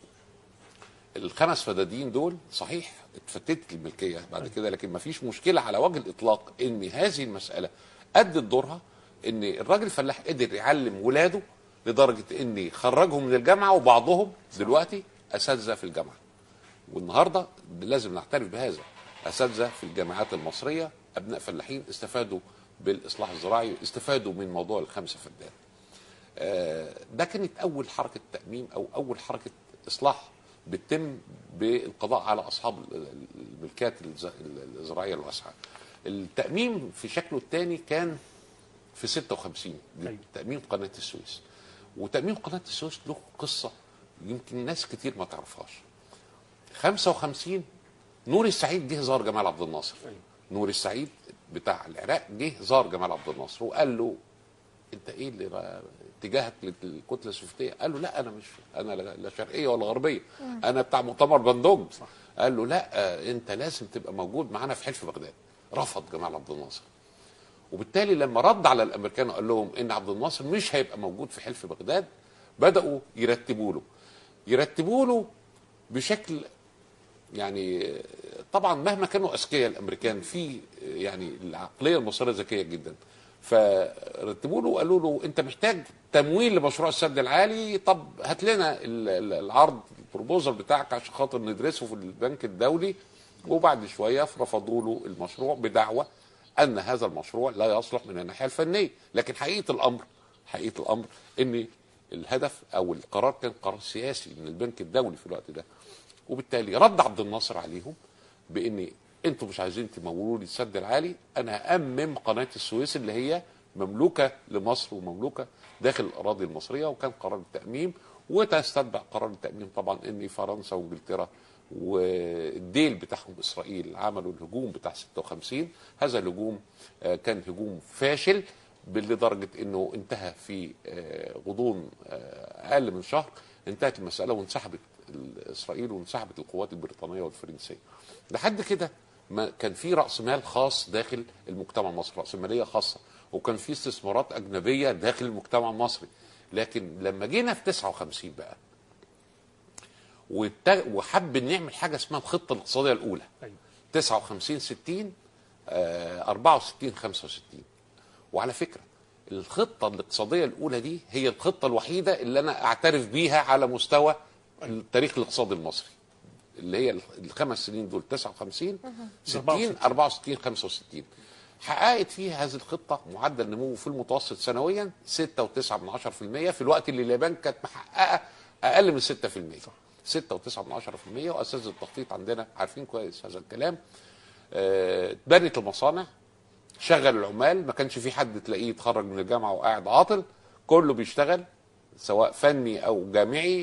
الخمس فدادين دول صحيح اتفتت الملكيه بعد كده لكن ما فيش مشكله على وجه الاطلاق ان هذه المساله ادت دورها ان الراجل الفلاح قدر يعلم ولاده لدرجه ان خرجهم من الجامعه وبعضهم دلوقتي اساتذه في الجامعه والنهارده لازم نعترف بهذا اساتذه في الجامعات المصريه ابناء فلاحين استفادوا بالاصلاح الزراعي استفادوا من موضوع الخمسه فدان آه، ده كانت اول حركه تاميم او اول حركه اصلاح بتتم بالقضاء على اصحاب الملكات الز- الزراعيه الواسعه. التاميم في شكله الثاني كان في 56 أيوة. تاميم قناه السويس. وتاميم قناه السويس له قصه يمكن ناس كتير ما تعرفهاش. 55 نور السعيد جه زار جمال عبد الناصر. أيوة. نور السعيد بتاع العراق جه زار جمال عبد الناصر وقال له انت ايه اللي را- اتجاهك للكتله السوفيتيه؟ قال له لا انا مش انا لا لا شرقيه ولا غربيه انا بتاع مؤتمر بندوج قال له لا آه، انت لازم تبقى موجود معانا في حلف بغداد رفض جمال عبد الناصر وبالتالي لما رد على الامريكان وقال لهم ان عبد الناصر مش هيبقى موجود في حلف بغداد بداوا يرتبوا له يرتبوا له بشكل يعني طبعا مهما كانوا اذكياء الامريكان في يعني العقليه المصريه ذكيه جدا فرتبوا له وقالوا له انت محتاج تمويل لمشروع السد العالي طب هات لنا ال- ال- العرض البروبوزل بتاعك عشان خاطر ندرسه في البنك الدولي وبعد شويه رفضوا له المشروع بدعوى ان هذا المشروع لا يصلح من الناحيه الفنيه لكن حقيقه الامر حقيقه الامر ان الهدف او القرار كان قرار سياسي من البنك الدولي في الوقت ده وبالتالي رد عبد الناصر عليهم بان انتوا مش عايزين تمولوا لي السد العالي انا هامم قناه السويس اللي هي مملوكه لمصر ومملوكه داخل الاراضي المصريه وكان قرار التاميم وتستتبع قرار التاميم طبعا ان فرنسا وانجلترا والديل بتاعهم اسرائيل عملوا الهجوم بتاع 56 هذا الهجوم آه، كان هجوم فاشل لدرجه انه انتهى في آه، غضون آه، اقل من شهر انتهت المساله وانسحبت اسرائيل وانسحبت القوات البريطانيه والفرنسيه لحد كده ما كان في راس مال خاص داخل المجتمع المصري راس ماليه خاصه وكان في استثمارات اجنبيه داخل المجتمع المصري لكن لما جينا في 59 بقى والت- وحب نعمل حاجه اسمها الخطه الاقتصاديه الاولى أيوة. 59 60 آه، 64 65 وعلى فكره الخطه الاقتصاديه الاولى دي هي الخطه الوحيده اللي انا اعترف بيها على مستوى التاريخ الاقتصادي المصري اللي هي الخمس سنين دول 59 60 64 65 حققت فيها هذه الخطه معدل نمو في المتوسط سنويا 6.9 من 10% في الوقت اللي اليابان كانت محققه اقل من 6% 6.9 من 10% واساس التخطيط عندنا عارفين كويس هذا الكلام آه، اتبنت المصانع شغل العمال ما كانش في حد تلاقيه يتخرج من الجامعه وقاعد عاطل كله بيشتغل سواء فني او جامعي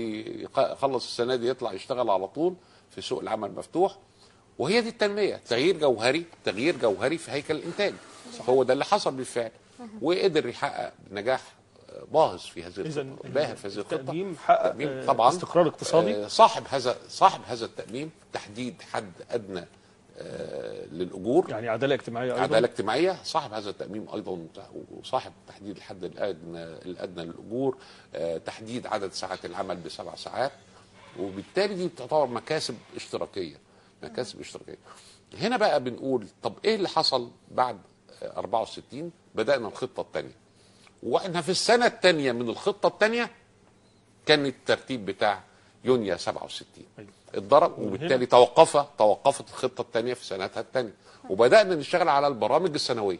بيخلص السنه دي يطلع يشتغل على طول في سوق العمل مفتوح وهي دي التنميه تغيير جوهري تغيير جوهري في هيكل الانتاج هو ده اللي حصل بالفعل وقدر يحقق نجاح باهظ في هذه إذا الخطه باهر في هذه الخطه التقديم حقق تأميم آه، طبعا استقرار اقتصادي آه، صاحب هذا صاحب هذا التأميم تحديد حد أدنى آه، للأجور يعني عداله اجتماعيه ايضا عداله اجتماعيه صاحب هذا التاميم ايضا وصاحب تحديد الحد الادنى الادنى للاجور آه، تحديد عدد ساعات العمل بسبع ساعات وبالتالي دي بتعتبر مكاسب اشتراكيه مكاسب اشتراكيه هنا بقى بنقول طب ايه اللي حصل بعد آه، 64 بدانا الخطه الثانيه واحنا في السنه الثانيه من الخطه الثانيه كان الترتيب بتاع يونيو 67 أيوة. اتضرب وبالتالي توقف توقفت الخطه الثانيه في سنتها الثانيه وبدانا نشتغل على البرامج السنويه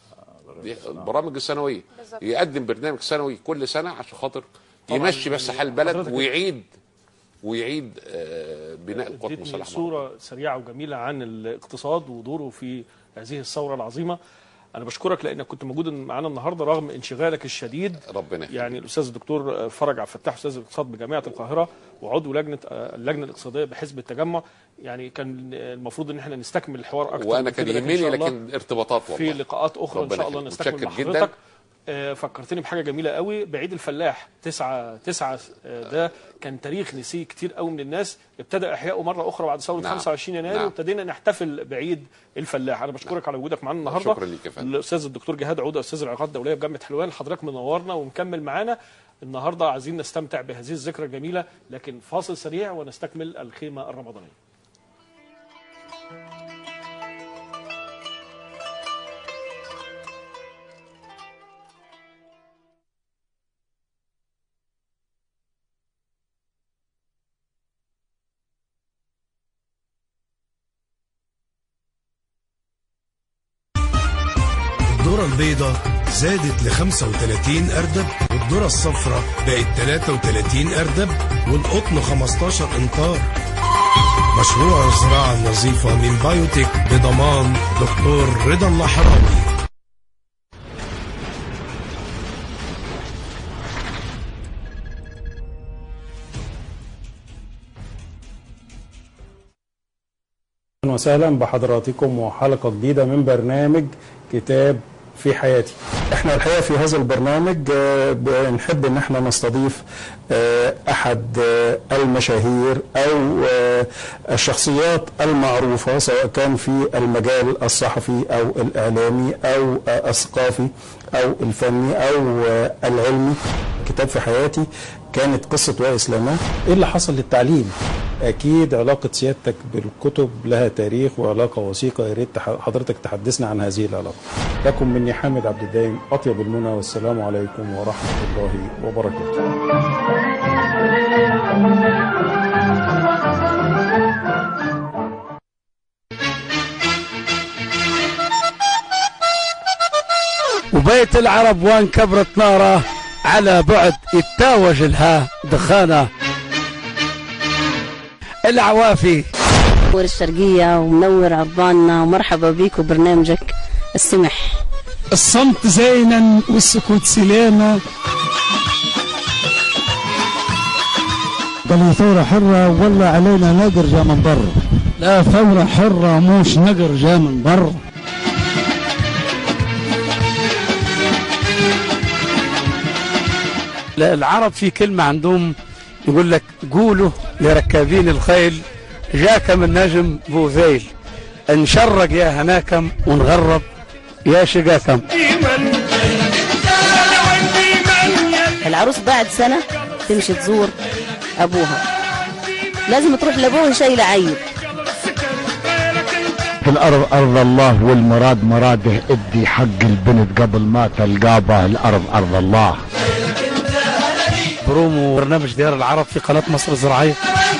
دي البرامج السنويه بالظبط. يقدم برنامج سنوي كل سنه عشان خاطر طبعاً يمشي بس يعني حال البلد حضرتك- ويعيد ويعيد آه، بناء القوات اديتني المسلحه صورة سريعة وجميلة عن الاقتصاد ودوره في هذه الثورة العظيمة أنا بشكرك لأنك كنت موجود معنا النهاردة رغم انشغالك الشديد ربنا يخليك. يعني الأستاذ الدكتور فرج عبد الفتاح أستاذ الاقتصاد بجامعة القاهرة وعضو لجنة اللجنة الاقتصادية بحزب التجمع يعني كان المفروض إن احنا نستكمل الحوار أكتر وانا من كان كده، إن يهمني شاء الله لكن ارتباطات في والله لقاءات اخرى ان ربنا شاء الله يخليك. نستكمل مع متشكر جدا. حضرتك آه، فكرتني بحاجه جميله قوي بعيد الفلاح تسعة تسعة آه، ده كان تاريخ نسيه كتير قوي من الناس ابتدى احيائه مره اخرى بعد ثوره نعم. 25 يناير نعم. وابتدينا نحتفل بعيد الفلاح انا بشكرك على وجودك معانا النهارده شكرا ليك يا فندم. الاستاذ الدكتور جهاد عوده استاذ العلاقات الدوليه بجامعه حلوان حضرتك منورنا ومكمل معانا النهارده عايزين نستمتع بهذه الذكرى الجميله لكن فاصل سريع ونستكمل الخيمه الرمضانيه الذرة البيضاء زادت ل 35 أردب والذرة الصفراء بقت 33 أردب والقطن 15 إمتار مشروع الزراعة النظيفة من بايوتيك بضمان دكتور رضا النحراوي اهلا وسهلا بحضراتكم وحلقه جديده من برنامج كتاب في حياتي احنا الحقيقه في هذا البرنامج آه، بنحب ان احنا نستضيف آه، احد آه، المشاهير او آه، الشخصيات المعروفه سواء كان في المجال الصحفي او الاعلامي او آه، الثقافي او الفني او آه، العلمي كتاب في حياتي كانت قصة وائل سليمان ايه اللي حصل للتعليم اكيد علاقة سيادتك بالكتب لها تاريخ وعلاقة وثيقة يا ريت تح- حضرتك تحدثنا عن هذه العلاقة لكم مني حامد عبد الدايم اطيب المنى والسلام عليكم ورحمة الله وبركاته وبيت العرب وان كبرت ناره على بعد يتاوج لها دخانه العوافي منور الشرقية ومنور عرباننا ومرحبا بيك وبرنامجك السمح الصمت زينا والسكوت سلامة قالوا ثورة حرة والله علينا نقر جا من برا لا ثورة حرة موش نقر جا من برا لا العرب في كلمة عندهم يقول لك قولوا لركابين الخيل جاك من نجم بوذيل انشرق يا هناكم ونغرب يا شقاكم العروس بعد سنة تمشي تزور أبوها لازم تروح لأبوها شايلة عيب الأرض أرض الله والمراد مراده ادي حق البنت قبل ما تلقابه الأرض أرض الله برومو برنامج ديار العرب في قناة مصر الزراعية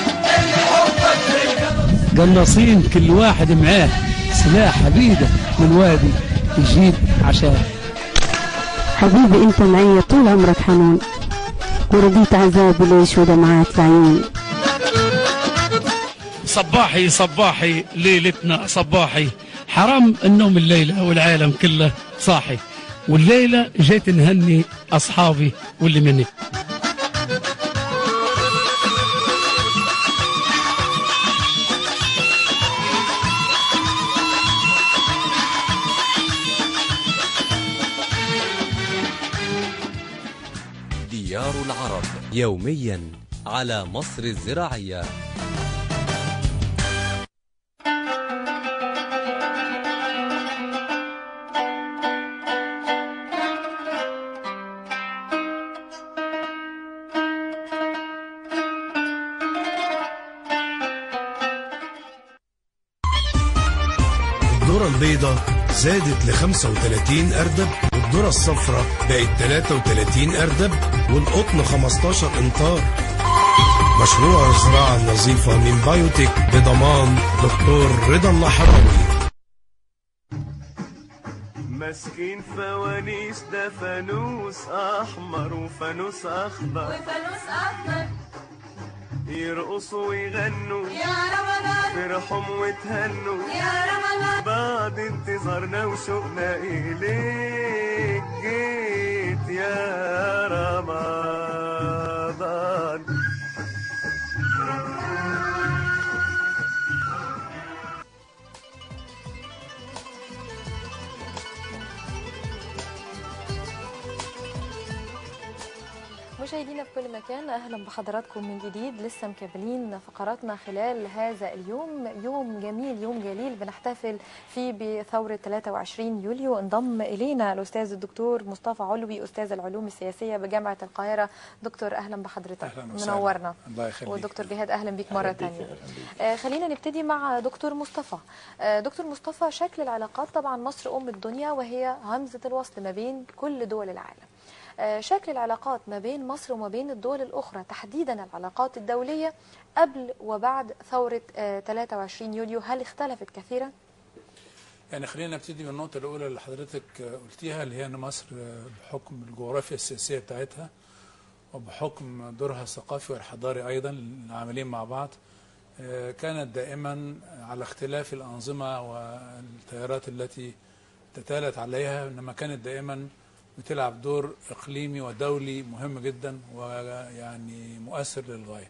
قناصين كل واحد معاه سلاح حديدة من وادي يجيب عشان حبيبي انت معي طول عمرك حنون ورضيت عذابي ليش ودمعات العيون صباحي صباحي ليلتنا صباحي حرام النوم الليلة والعالم كله صاحي والليلة جيت نهني أصحابي واللي مني ديار العرب يوميا على مصر الزراعية الذرة البيضاء زادت ل 35 أردب والذرة الصفراء بقت 33 أردب والقطن 15 إمتار مشروع الزراعة النظيفة من بايوتيك بضمان دكتور رضا النحراوي ماسكين فوانيس ده فانوس احمر وفانوس اخضر وفانوس احمر يرقصوا ويغنوا يا رمضان فرحهم وتهنوا يا رمضان بعد انتظارنا وشوقنا إليك جيت يا رمضان مشاهدينا في كل مكان اهلا بحضراتكم من جديد لسه مكملين فقراتنا خلال هذا اليوم يوم جميل يوم جليل بنحتفل فيه بثوره 23 يوليو انضم الينا الاستاذ الدكتور مصطفى علوي استاذ العلوم السياسيه بجامعه القاهره دكتور اهلا بحضرتك أهلاً وسهلاً. منورنا الله يخليك. ودكتور جهاد اهلا بيك مره أهلاً بيك، ثانيه أهلاً بيك. آه، خلينا نبتدي مع دكتور مصطفى آه، دكتور مصطفى شكل العلاقات طبعا مصر ام الدنيا وهي همزه الوصل ما بين كل دول العالم آه، شكل العلاقات ما بين مصر وما بين الدول الأخرى تحديدا العلاقات الدولية قبل وبعد ثورة آه، 23 يوليو هل اختلفت كثيرا؟ يعني خلينا نبتدي من النقطة الأولى اللي حضرتك قلتيها اللي هي أن مصر بحكم الجغرافيا السياسية بتاعتها وبحكم دورها الثقافي والحضاري أيضا العاملين مع بعض آه، كانت دائما على اختلاف الأنظمة والتيارات التي تتالت عليها إنما كانت دائما بتلعب دور إقليمي ودولي مهم جدا ويعني مؤثر للغاية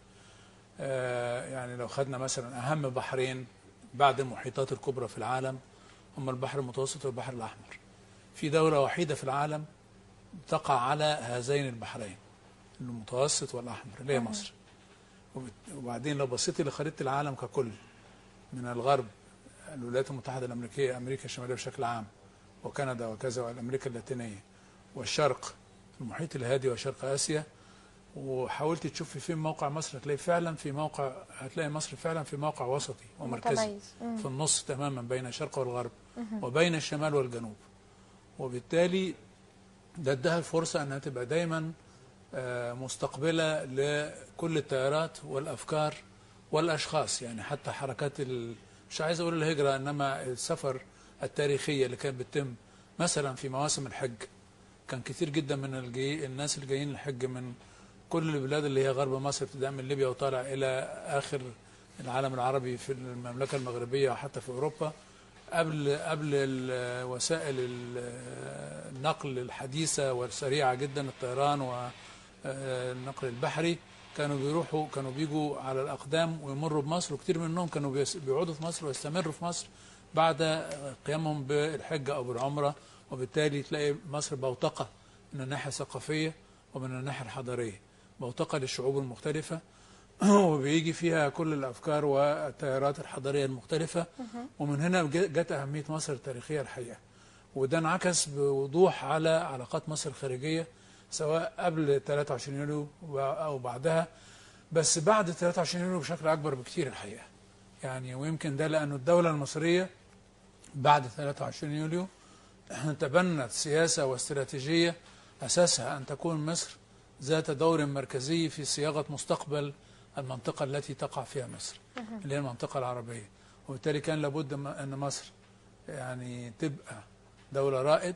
آه، يعني لو خدنا مثلا أهم بحرين بعد المحيطات الكبرى في العالم هم البحر المتوسط والبحر الأحمر في دولة وحيدة في العالم تقع على هذين البحرين المتوسط والأحمر اللي هي مم. مصر وبت- وبعدين لو بصيتي لخريطة العالم ككل من الغرب الولايات المتحدة الأمريكية أمريكا الشمالية بشكل عام وكندا وكذا وأمريكا اللاتينية والشرق المحيط الهادي وشرق آسيا وحاولت تشوفي فين موقع مصر هتلاقي فعلا في موقع هتلاقي مصر فعلا في موقع وسطي ومركزي متميز. مم. في النص تماما بين الشرق والغرب مهم. وبين الشمال والجنوب وبالتالي ده ادها الفرصة انها تبقى دايما آه، مستقبلة لكل التيارات والافكار والاشخاص يعني حتى حركات ال... مش عايز اقول الهجرة انما السفر التاريخية اللي كانت بتتم مثلا في مواسم الحج كان كتير جدا من الجي... الناس اللي جايين الحج من كل البلاد اللي هي غرب مصر ابتداء من ليبيا وطالع الى اخر العالم العربي في المملكه المغربيه وحتى في اوروبا قبل قبل ال- وسائل ال- النقل الحديثه والسريعه جدا الطيران والنقل البحري كانوا بيروحوا كانوا بيجوا على الاقدام ويمروا بمصر وكتير منهم كانوا بيس- بيقعدوا في مصر ويستمروا في مصر بعد قيامهم بالحجه او بالعمره وبالتالي تلاقي مصر بوتقه من الناحيه الثقافيه ومن الناحيه الحضاريه بوتقه للشعوب المختلفه وبيجي فيها كل الافكار والتيارات الحضاريه المختلفه ومن هنا ج- جت أهمية مصر التاريخية الحقيقة وده انعكس بوضوح على علاقات مصر الخارجية سواء قبل 23 يوليو او بعدها بس بعد 23 يوليو بشكل اكبر بكتير الحقيقه يعني ويمكن ده لانه الدوله المصريه بعد 23 يوليو تبنت سياسه واستراتيجيه اساسها ان تكون مصر ذات دور مركزي في صياغه مستقبل المنطقه التي تقع فيها مصر اللي هي المنطقه العربيه وبالتالي كان لابد م- ان مصر يعني تبقى دوله رائد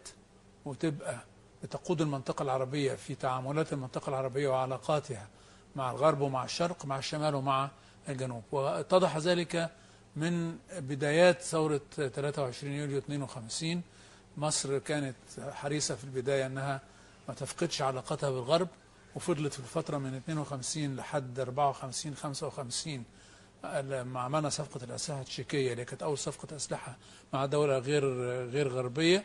وتبقى بتقود المنطقه العربيه في تعاملات المنطقه العربيه وعلاقاتها مع الغرب ومع الشرق مع الشمال ومع الجنوب واتضح ذلك من بدايات ثورة 23 يوليو 52 مصر كانت حريصة في البداية أنها ما تفقدش علاقتها بالغرب وفضلت في الفترة من 52 لحد 54 55 لما عملنا صفقة الأسلحة التشيكية اللي كانت أول صفقة أسلحة مع دولة غير غير غربية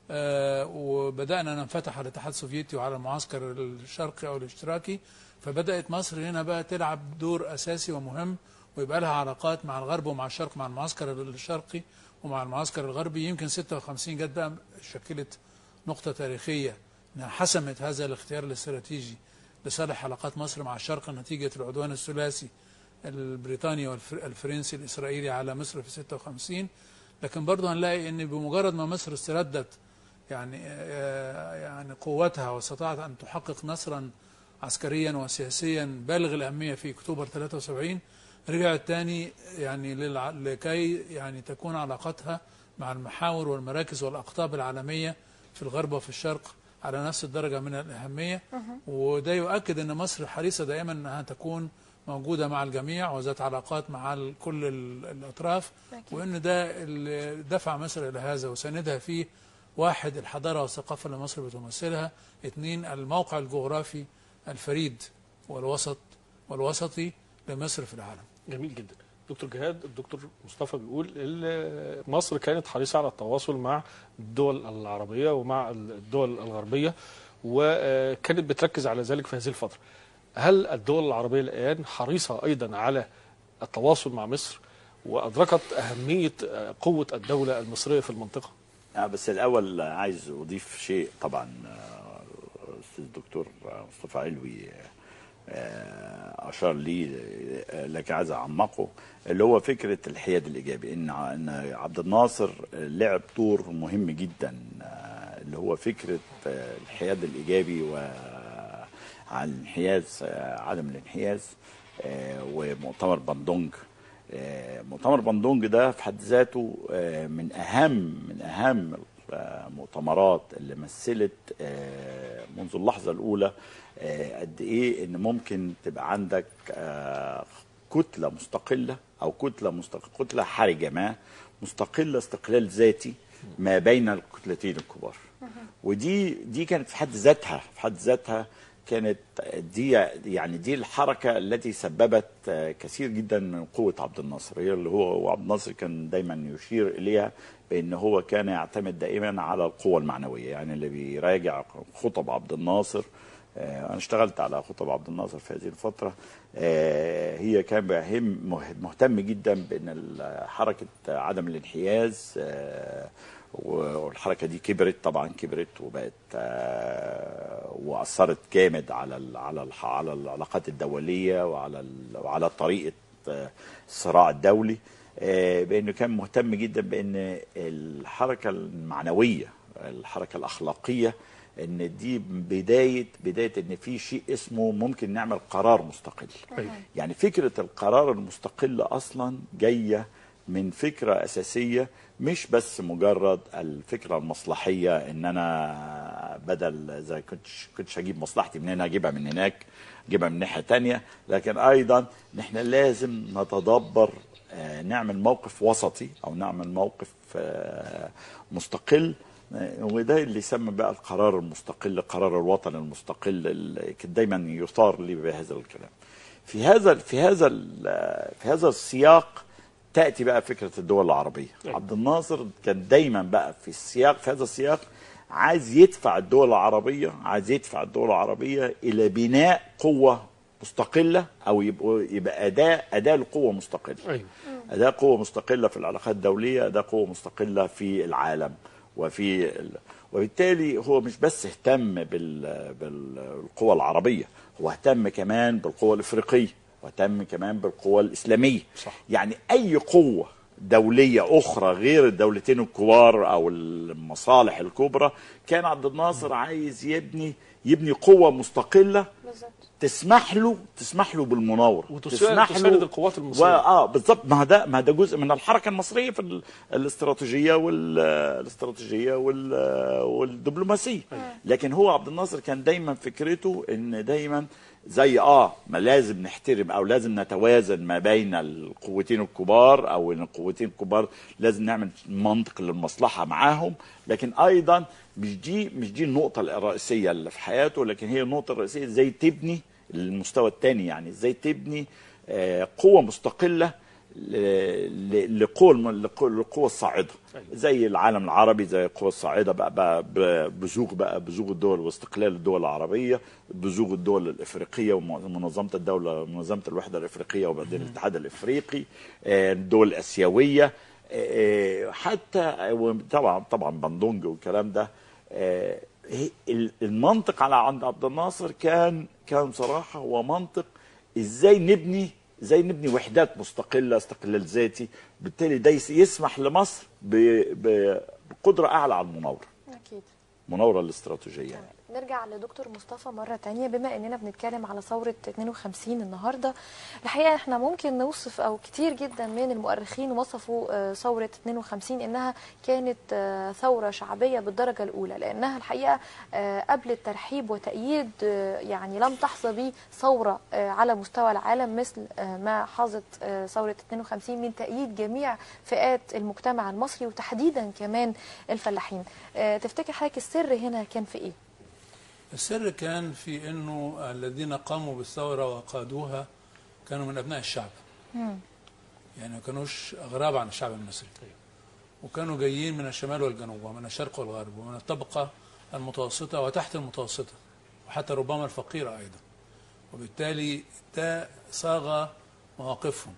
آه، وبدأنا ننفتح على الاتحاد السوفيتي وعلى المعسكر الشرقي أو الاشتراكي فبدأت مصر هنا بقى تلعب دور أساسي ومهم ويبقى لها علاقات مع الغرب ومع الشرق مع المعسكر الشرقي ومع المعسكر الغربي يمكن 56 جت بقى شكلت نقطة تاريخية انها حسمت هذا الاختيار الاستراتيجي لصالح علاقات مصر مع الشرق نتيجة العدوان الثلاثي البريطاني والفرنسي الإسرائيلي على مصر في 56 لكن برضه هنلاقي ان بمجرد ما مصر استردت يعني آه، يعني قوتها واستطاعت ان تحقق نصرا عسكريا وسياسيا بالغ الاهميه في اكتوبر 73 رجعت تاني يعني للع... لكي يعني تكون علاقتها مع المحاور والمراكز والاقطاب العالميه في الغرب وفي الشرق على نفس الدرجه من الاهميه وده يؤكد ان مصر حريصه دائما انها تكون موجوده مع الجميع وذات علاقات مع ال- كل ال- الاطراف أكيد. وان ده اللي دفع مصر الى هذا وساندها فيه واحد الحضاره والثقافه اللي مصر بتمثلها اثنين الموقع الجغرافي الفريد والوسط والوسطي لمصر في العالم جميل جدا دكتور جهاد الدكتور مصطفى بيقول ال- مصر كانت حريصة على التواصل مع الدول العربية ومع الدول الغربية وكانت بتركز على ذلك في هذه الفترة هل الدول العربية الآن حريصة أيضا على التواصل مع مصر وأدركت أهمية قوة الدولة المصرية في المنطقة آه بس الأول عايز أضيف شيء طبعا آه، أستاذ الدكتور مصطفى علوي آه، أشار لي آه، لكن عايز أعمقه اللي هو فكرة الحياد الإيجابي إن ع- إن عبد الناصر لعب دور مهم جدا آه، اللي هو فكرة آه، الحياد الإيجابي وعن الانحياز آه، عدم الانحياز آه، ومؤتمر بندونج آه، مؤتمر بندونج ده في حد ذاته آه، من اهم من اهم المؤتمرات اللي مثلت آه، منذ اللحظه الاولى آه، قد ايه ان ممكن تبقى عندك آه، كتله مستقله او كتله مستقله كتله حرجه ما مستقله استقلال ذاتي ما بين الكتلتين الكبار ودي دي كانت في حد ذاتها في حد ذاتها كانت دي يعني دي الحركه التي سببت آه، كثير جدا من قوه عبد الناصر هي اللي هو وعبد الناصر كان دايما يشير اليها بان هو كان يعتمد دائما على القوه المعنويه يعني اللي بيراجع خطب عبد الناصر آه، انا اشتغلت على خطب عبد الناصر في هذه الفتره آه، هي كان بهم مه- مهتم جدا بان ال- حركه عدم الانحياز آه، والحركه دي كبرت طبعا كبرت وبقت آه، واثرت جامد على ال على ال على العلاقات الدوليه وعلى ال وعلى طريقه آه، الصراع الدولي آه، بانه كان مهتم جدا بان الحركه المعنويه الحركه الاخلاقيه ان دي بدايه بدايه ان في شيء اسمه ممكن نعمل قرار مستقل يعني فكره القرار المستقل اصلا جايه من فكره اساسيه مش بس مجرد الفكره المصلحيه ان انا بدل زي كنت كنتش هجيب مصلحتي من هنا اجيبها من هناك اجيبها من ناحيه تانية لكن ايضا ان احنا لازم نتدبر آه، نعمل موقف وسطي او نعمل موقف آه، مستقل آه، وده اللي يسمى بقى القرار المستقل قرار الوطن المستقل اللي كان دايما يثار لي بهذا الكلام في هذا في هذا ال- في هذا السياق تاتي بقى فكره الدول العربيه عبد الناصر كان دايما بقى في السياق في هذا السياق عايز يدفع الدول العربيه عايز يدفع الدول العربيه الى بناء قوه مستقله او يبقوا يبقى اداه اداه لقوه مستقله أيوة. أداة قوة مستقلة في العلاقات الدولية أداة قوة مستقلة في العالم وفي ال... وبالتالي هو مش بس اهتم بال... بالقوى العربيه هو اهتم كمان بالقوى الافريقيه واهتم كمان بالقوى الاسلاميه صح. يعني اي قوه دوليه اخرى غير الدولتين الكبار او المصالح الكبرى كان عبد الناصر عايز يبني يبني قوه مستقله بالظبط تسمح له تسمح له بالمناوره وتساند تساند القوات المصريه اه بالظبط ما ده ما ده جزء من الحركه المصريه في ال- الاستراتيجيه وال الاستراتيجيه وال والدبلوماسيه لكن هو عبد الناصر كان دايما فكرته ان دايما زي اه ما لازم نحترم او لازم نتوازن ما بين القوتين الكبار او ان القوتين الكبار لازم نعمل منطق للمصلحه معاهم لكن ايضا مش دي مش دي النقطه الرئيسيه اللي في حياته لكن هي النقطه الرئيسيه ازاي تبني المستوى الثاني يعني ازاي تبني آه، قوه مستقله ل- ل- لقوى الم- لقوى للقوى الصاعده زي العالم العربي زي القوى الصاعده بقى, بقى ب- بزوغ بقى بزوغ الدول واستقلال الدول العربيه بزوغ الدول الافريقيه ومنظمه الدوله منظمه الوحده الافريقيه وبعدين الاتحاد الافريقي آه، الدول الاسيويه آه، حتى طبعا طبعا بندونج والكلام ده آه، هي- ال- المنطق على عند عبد الناصر كان كان بصراحه هو منطق ازاي نبني ازاي نبني وحدات مستقله استقلال ذاتي بالتالي ده يس- يسمح لمصر ب- ب- بقدره اعلى على المناوره اكيد المناوره الاستراتيجيه يعني. نرجع لدكتور مصطفى مرة تانية بما اننا بنتكلم على ثورة 52 النهاردة الحقيقة احنا ممكن نوصف او كتير جدا من المؤرخين وصفوا آه، ثورة 52 انها كانت آه، ثورة شعبية بالدرجة الاولى لانها الحقيقة آه، قبل الترحيب وتأييد آه، يعني لم تحظى به ثورة آه، على مستوى العالم مثل آه، ما حظت آه، ثورة 52 من تأييد جميع فئات المجتمع المصري وتحديدا كمان الفلاحين آه، تفتكر حضرتك السر هنا كان في ايه؟ السر كان في انه الذين قاموا بالثوره وقادوها كانوا من ابناء الشعب يعني ما كانوش اغراب عن الشعب المصري وكانوا جايين من الشمال والجنوب ومن الشرق والغرب ومن الطبقه المتوسطه وتحت المتوسطه وحتى ربما الفقيره ايضا وبالتالي ده صاغ مواقفهم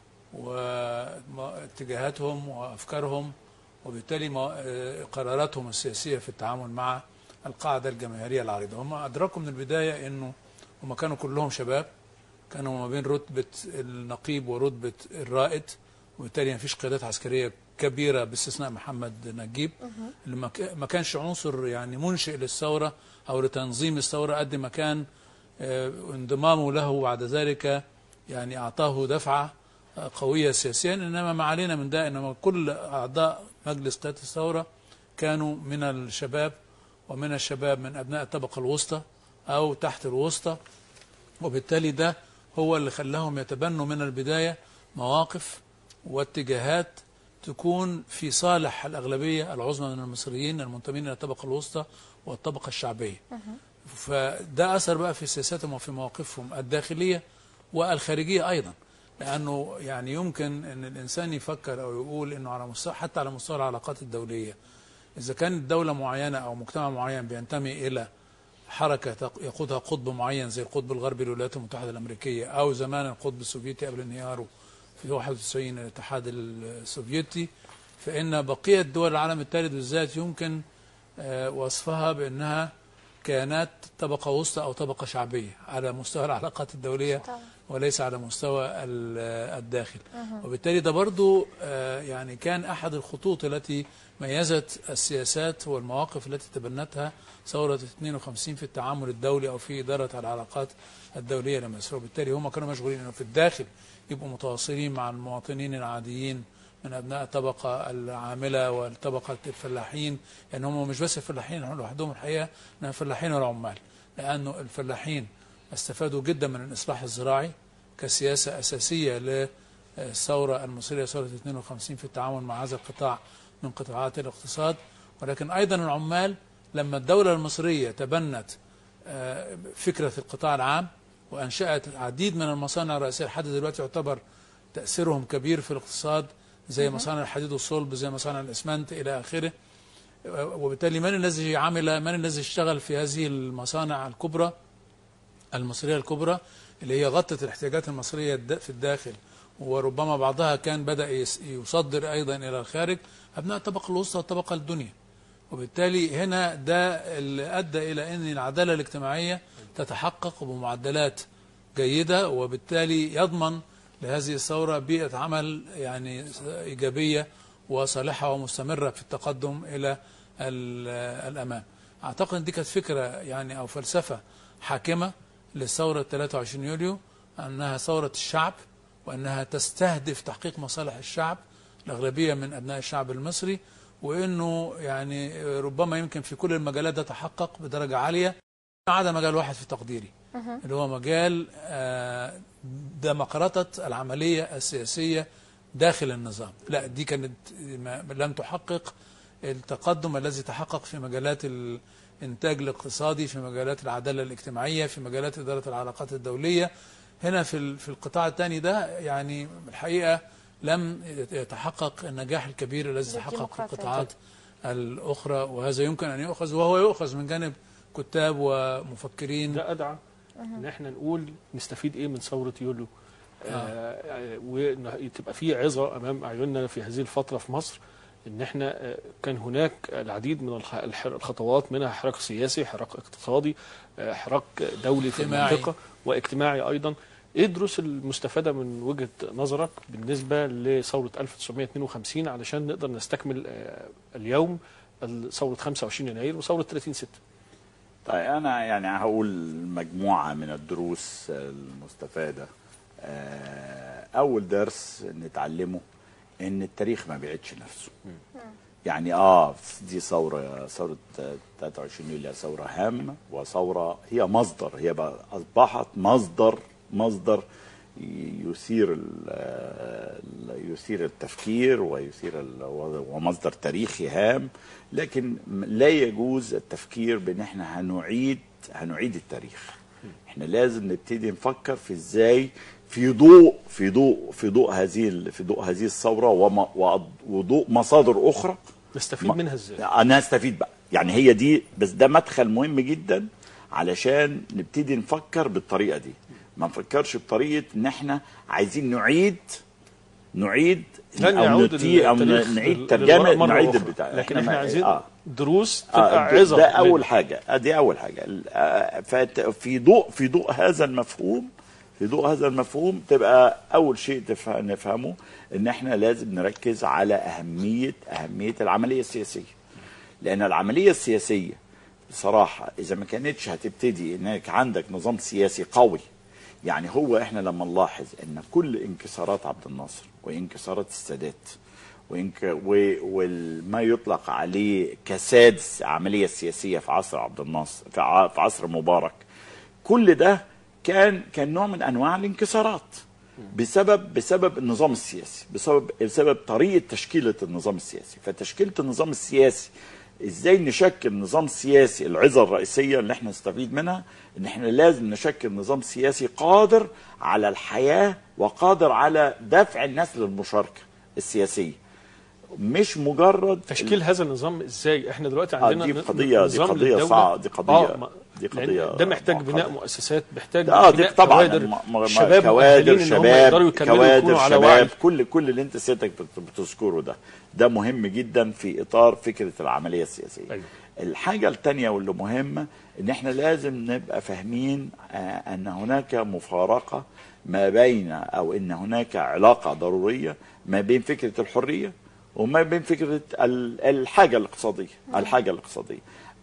واتجاهاتهم وافكارهم وبالتالي مو- آه، قراراتهم السياسيه في التعامل مع القاعده الجماهيريه العريضه هم ادركوا من البدايه انه هم كانوا كلهم شباب كانوا ما بين رتبه النقيب ورتبه الرائد وبالتالي ما فيش قيادات عسكريه كبيره باستثناء محمد نجيب اللي ما ك- ما كانش عنصر يعني منشئ للثوره او لتنظيم الثوره قد ما كان آه، انضمامه له بعد ذلك يعني اعطاه دفعه آه، قويه سياسيا انما ما علينا من ده انما كل اعضاء مجلس قياده الثوره كانوا من الشباب ومن الشباب من ابناء الطبقه الوسطى او تحت الوسطى وبالتالي ده هو اللي خلاهم يتبنوا من البدايه مواقف واتجاهات تكون في صالح الاغلبيه العظمى من المصريين المنتمين الى الطبقه الوسطى والطبقه الشعبيه. فده اثر بقى في سياساتهم وفي مواقفهم الداخليه والخارجيه ايضا لانه يعني يمكن ان الانسان يفكر او يقول انه على مستوى حتى على مستوى العلاقات الدوليه اذا كانت دوله معينه او مجتمع معين بينتمي الى حركه تق- يقودها قطب معين زي القطب الغربي للولايات المتحده الامريكيه او زمان القطب السوفيتي قبل انهياره في 91 الاتحاد السوفيتي فان بقيه دول العالم الثالث بالذات يمكن آه، وصفها بانها كيانات طبقه وسطى او طبقه شعبيه على مستوى العلاقات الدوليه طبعا. وليس على مستوى ال- الداخل وبالتالي ده برضو آه، يعني كان أحد الخطوط التي ميزت السياسات والمواقف التي تبنتها ثورة 52 في التعامل الدولي أو في إدارة العلاقات الدولية لمصر وبالتالي هم كانوا مشغولين أنه في الداخل يبقوا متواصلين مع المواطنين العاديين من أبناء الطبقة العاملة والطبقة الفلاحين يعني هم مش بس الفلاحين هم لوحدهم الحقيقة إنهم الفلاحين والعمال لأنه الفلاحين استفادوا جدا من الإصلاح الزراعي كسياسة أساسية للثورة المصرية ثورة 52 في التعامل مع هذا القطاع من قطاعات الاقتصاد ولكن أيضا العمال لما الدولة المصرية تبنت آه، فكرة القطاع العام وأنشأت العديد من المصانع الرئيسية لحد دلوقتي يعتبر تأثيرهم كبير في الاقتصاد زي مصانع الحديد والصلب زي مصانع الإسمنت إلى آخره وبالتالي من الذي عمل من الذي اشتغل في هذه المصانع الكبرى المصرية الكبرى اللي هي غطت الاحتياجات المصرية الد- في الداخل وربما بعضها كان بدأ يس- يصدر أيضا إلى الخارج أبناء الطبقة الوسطى والطبقة الدنيا وبالتالي هنا ده اللي ادى الى ان العداله الاجتماعيه تتحقق بمعدلات جيده وبالتالي يضمن لهذه الثوره بيئه عمل يعني ايجابيه وصالحه ومستمره في التقدم الى ال- الامام. اعتقد دي كانت فكره يعني او فلسفه حاكمه للثوره 23 يوليو انها ثوره الشعب وانها تستهدف تحقيق مصالح الشعب الاغلبيه من ابناء الشعب المصري وانه يعني ربما يمكن في كل المجالات ده تحقق بدرجه عاليه ما عدا مجال واحد في تقديري اللي هو مجال آه، ديمقراطة العملية السياسية داخل النظام لا دي كانت ما- لم تحقق التقدم الذي تحقق في مجالات الإنتاج الاقتصادي في مجالات العدالة الاجتماعية في مجالات إدارة العلاقات الدولية هنا في ال- في القطاع الثاني ده يعني الحقيقة لم يتحقق النجاح الكبير الذي تحقق في الديمقراطية. القطاعات الأخرى وهذا يمكن أن يؤخذ وهو يؤخذ من جانب كتاب ومفكرين ده ادعى ان احنا نقول نستفيد ايه من ثوره يوليو آه وتبقى في عظه امام اعيننا في هذه الفتره في مصر ان احنا آه، كان هناك العديد من الح- الح- الخطوات منها حراك سياسي حراك اقتصادي آه، حراك دولي في اجتماعي. المنطقه واجتماعي ايضا ايه الدروس المستفاده من وجهه نظرك بالنسبه لثوره 1952 علشان نقدر نستكمل آه، اليوم ثوره 25 يناير وثوره 30 6 طيب انا يعني هقول مجموعه من الدروس المستفاده آه، اول درس نتعلمه ان التاريخ ما بيعيدش نفسه يعني اه دي ثوره ثوره 23 يوليو ثوره هامه وثوره هي مصدر هي بقى اصبحت مصدر مصدر يثير ال- ال- يثير التفكير ويثير ال- ومصدر تاريخي هام لكن لا يجوز التفكير بان احنا هنعيد هنعيد التاريخ احنا لازم نبتدي نفكر في ازاي في ضوء في ضوء في ضوء هذه ال- في ضوء هذه الثوره وما- وأض- وضوء مصادر اخرى نستفيد ما- منها ازاي انا استفيد بقى يعني هي دي بس ده مدخل مهم جدا علشان نبتدي نفكر بالطريقه دي ما نفكرش بطريقه ان احنا عايزين نعيد نعيد لن او يعود نتي او التاريخ نعيد لل- ترجمه للوراء مرة نعيد أخرى. البتاع لكن احنا ما- عايزين آه. دروس آه، تبقى ده- عظه ده اول لنا. حاجه آه، دي اول حاجه ال- آه، فت- في ضوء في ضوء هذا المفهوم في ضوء هذا المفهوم تبقى اول شيء تف- نفهمه ان احنا لازم نركز على اهميه اهميه العمليه السياسيه لان العمليه السياسيه بصراحه اذا ما كانتش هتبتدي انك عندك نظام سياسي قوي يعني هو احنا لما نلاحظ ان كل انكسارات عبد الناصر وانكسارات السادات وإنك و- وما يطلق عليه كساد عملية سياسية في عصر عبد الناصر في ع- في عصر مبارك كل ده كان كان نوع من انواع الانكسارات بسبب بسبب النظام السياسي بسبب بسبب طريقه تشكيله النظام السياسي فتشكيله النظام السياسي ازاي نشكل نظام سياسي العظه الرئيسيه اللي احنا نستفيد منها ان احنا لازم نشكل نظام سياسي قادر على الحياه وقادر على دفع الناس للمشاركه السياسيه مش مجرد تشكيل هذا النظام ازاي احنا دلوقتي آه، عندنا دي ن- قضية- دي نظام قضية للدولة. صعبة، دي قضية- آه، ما- دي لأن قضية ده محتاج معقدة. بناء مؤسسات محتاج اه دي بناء طبعا كوادر م- م- شباب كوادر مؤهلين ان هم شباب يقدروا يكملوا كوادر يكونوا على وعي شباب كل كل اللي انت سيادتك بت- بتذكره ده ده مهم جدا في اطار فكره العمليه السياسيه أيوة. الحاجه الثانيه واللي مهمه ان احنا لازم نبقى فاهمين آه، ان هناك مفارقه ما بين او ان هناك علاقه ضروريه ما بين فكره الحريه وما بين فكره ال- الحاجه الاقتصاديه الحاجه الاقتصاديه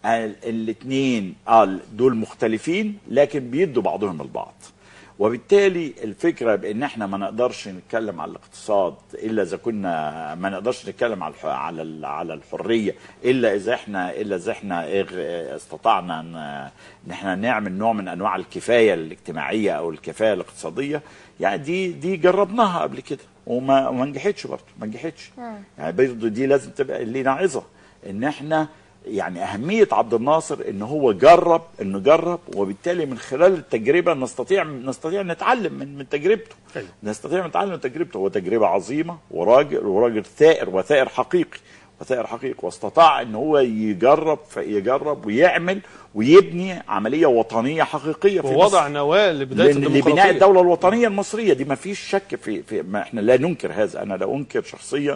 الاثنين اه دول مختلفين لكن بيدوا بعضهم البعض وبالتالي الفكره بان احنا ما نقدرش نتكلم على الاقتصاد الا اذا كنا ما نقدرش نتكلم على الح- على ال- على الحريه الا اذا احنا الا اذا احنا إغ- استطعنا ان ان احنا نعمل نوع من انواع الكفايه الاجتماعيه او الكفايه الاقتصاديه يعني دي دي جربناها قبل كده وما ما نجحتش برضه ما نجحتش يعني برضه دي لازم تبقى لينا عظه ان احنا يعني اهميه عبد الناصر ان هو جرب انه جرب وبالتالي من خلال التجربه نستطيع نستطيع نتعلم من من تجربته أيوة. نستطيع نتعلم من تجربته هو تجربه عظيمه وراجل وراجل ثائر وثائر حقيقي وثائر حقيقي واستطاع ان هو يجرب يجرب ويعمل ويبني عمليه وطنيه حقيقيه في ووضع مصر. نواه لبدايه لن- لبناء الديمقراطيه الدولة الوطنية المصرية دي ما فيش شك في, في ما احنا لا ننكر هذا انا لا انكر شخصيا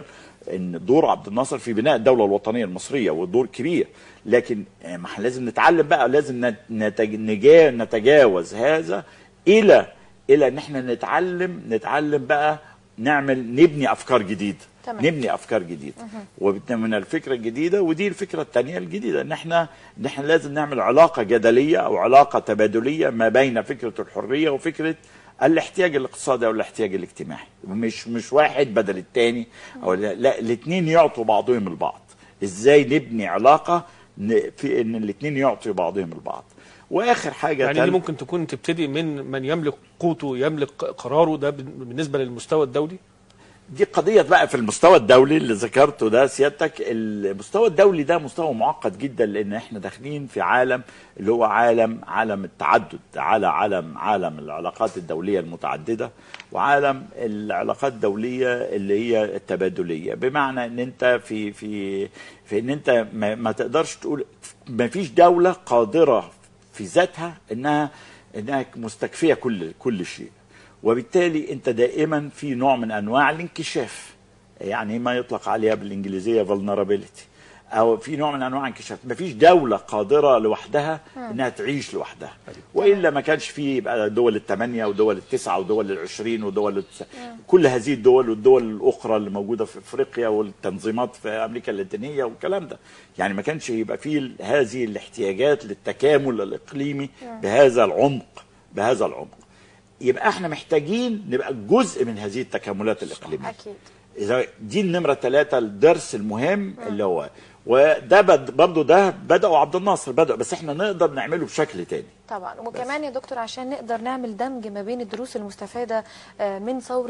ان دور عبد الناصر في بناء الدوله الوطنيه المصريه ودور كبير لكن آه، ما احنا لازم نتعلم بقى لازم نت- نتج- نجا- نتجاوز هذا الى الى ان احنا نتعلم نتعلم بقى نعمل نبني افكار جديده تمام. نبني افكار جديده وبالتالي من الفكره الجديده ودي الفكره الثانيه الجديده ان احنا ان احنا لازم نعمل علاقه جدليه او علاقه تبادليه ما بين فكره الحريه وفكره الاحتياج الاقتصادي او الاحتياج الاجتماعي مش مش واحد بدل الثاني او لا, لا الاثنين يعطوا بعضهم البعض ازاي نبني علاقه ن- في ان الاثنين يعطوا بعضهم البعض واخر حاجه يعني دي تالت- ممكن تكون تبتدي من من يملك قوته يملك قراره ده بالنسبه للمستوى الدولي دي قضية بقى في المستوى الدولي اللي ذكرته ده سيادتك المستوى الدولي ده مستوى معقد جدا لان احنا داخلين في عالم اللي هو عالم عالم التعدد على عالم عالم العلاقات الدولية المتعددة وعالم العلاقات الدولية اللي هي التبادلية بمعنى ان انت في في في ان انت ما, ما تقدرش تقول ما فيش دولة قادرة في ذاتها انها انها مستكفية كل كل شيء وبالتالي انت دائما في نوع من انواع الانكشاف يعني ما يطلق عليها بالانجليزيه vulnerability او في نوع من انواع الانكشاف مفيش دوله قادره لوحدها مم. انها تعيش لوحدها والا ما كانش في يبقى دول الثمانيه ودول التسعه ودول العشرين ودول التس... كل هذه الدول والدول الاخرى اللي موجوده في افريقيا والتنظيمات في امريكا اللاتينيه والكلام ده يعني ما كانش يبقى في هذه الاحتياجات للتكامل الاقليمي مم. بهذا العمق بهذا العمق يبقى احنا محتاجين نبقى جزء من هذه التكاملات الاقليميه اكيد اذا دي النمره ثلاثه الدرس المهم اللي هو وده بد برضه ده بداوا عبد الناصر بدأ بس احنا نقدر نعمله بشكل تاني طبعا وكمان يا دكتور عشان نقدر نعمل دمج ما بين الدروس المستفاده آه، من ثوره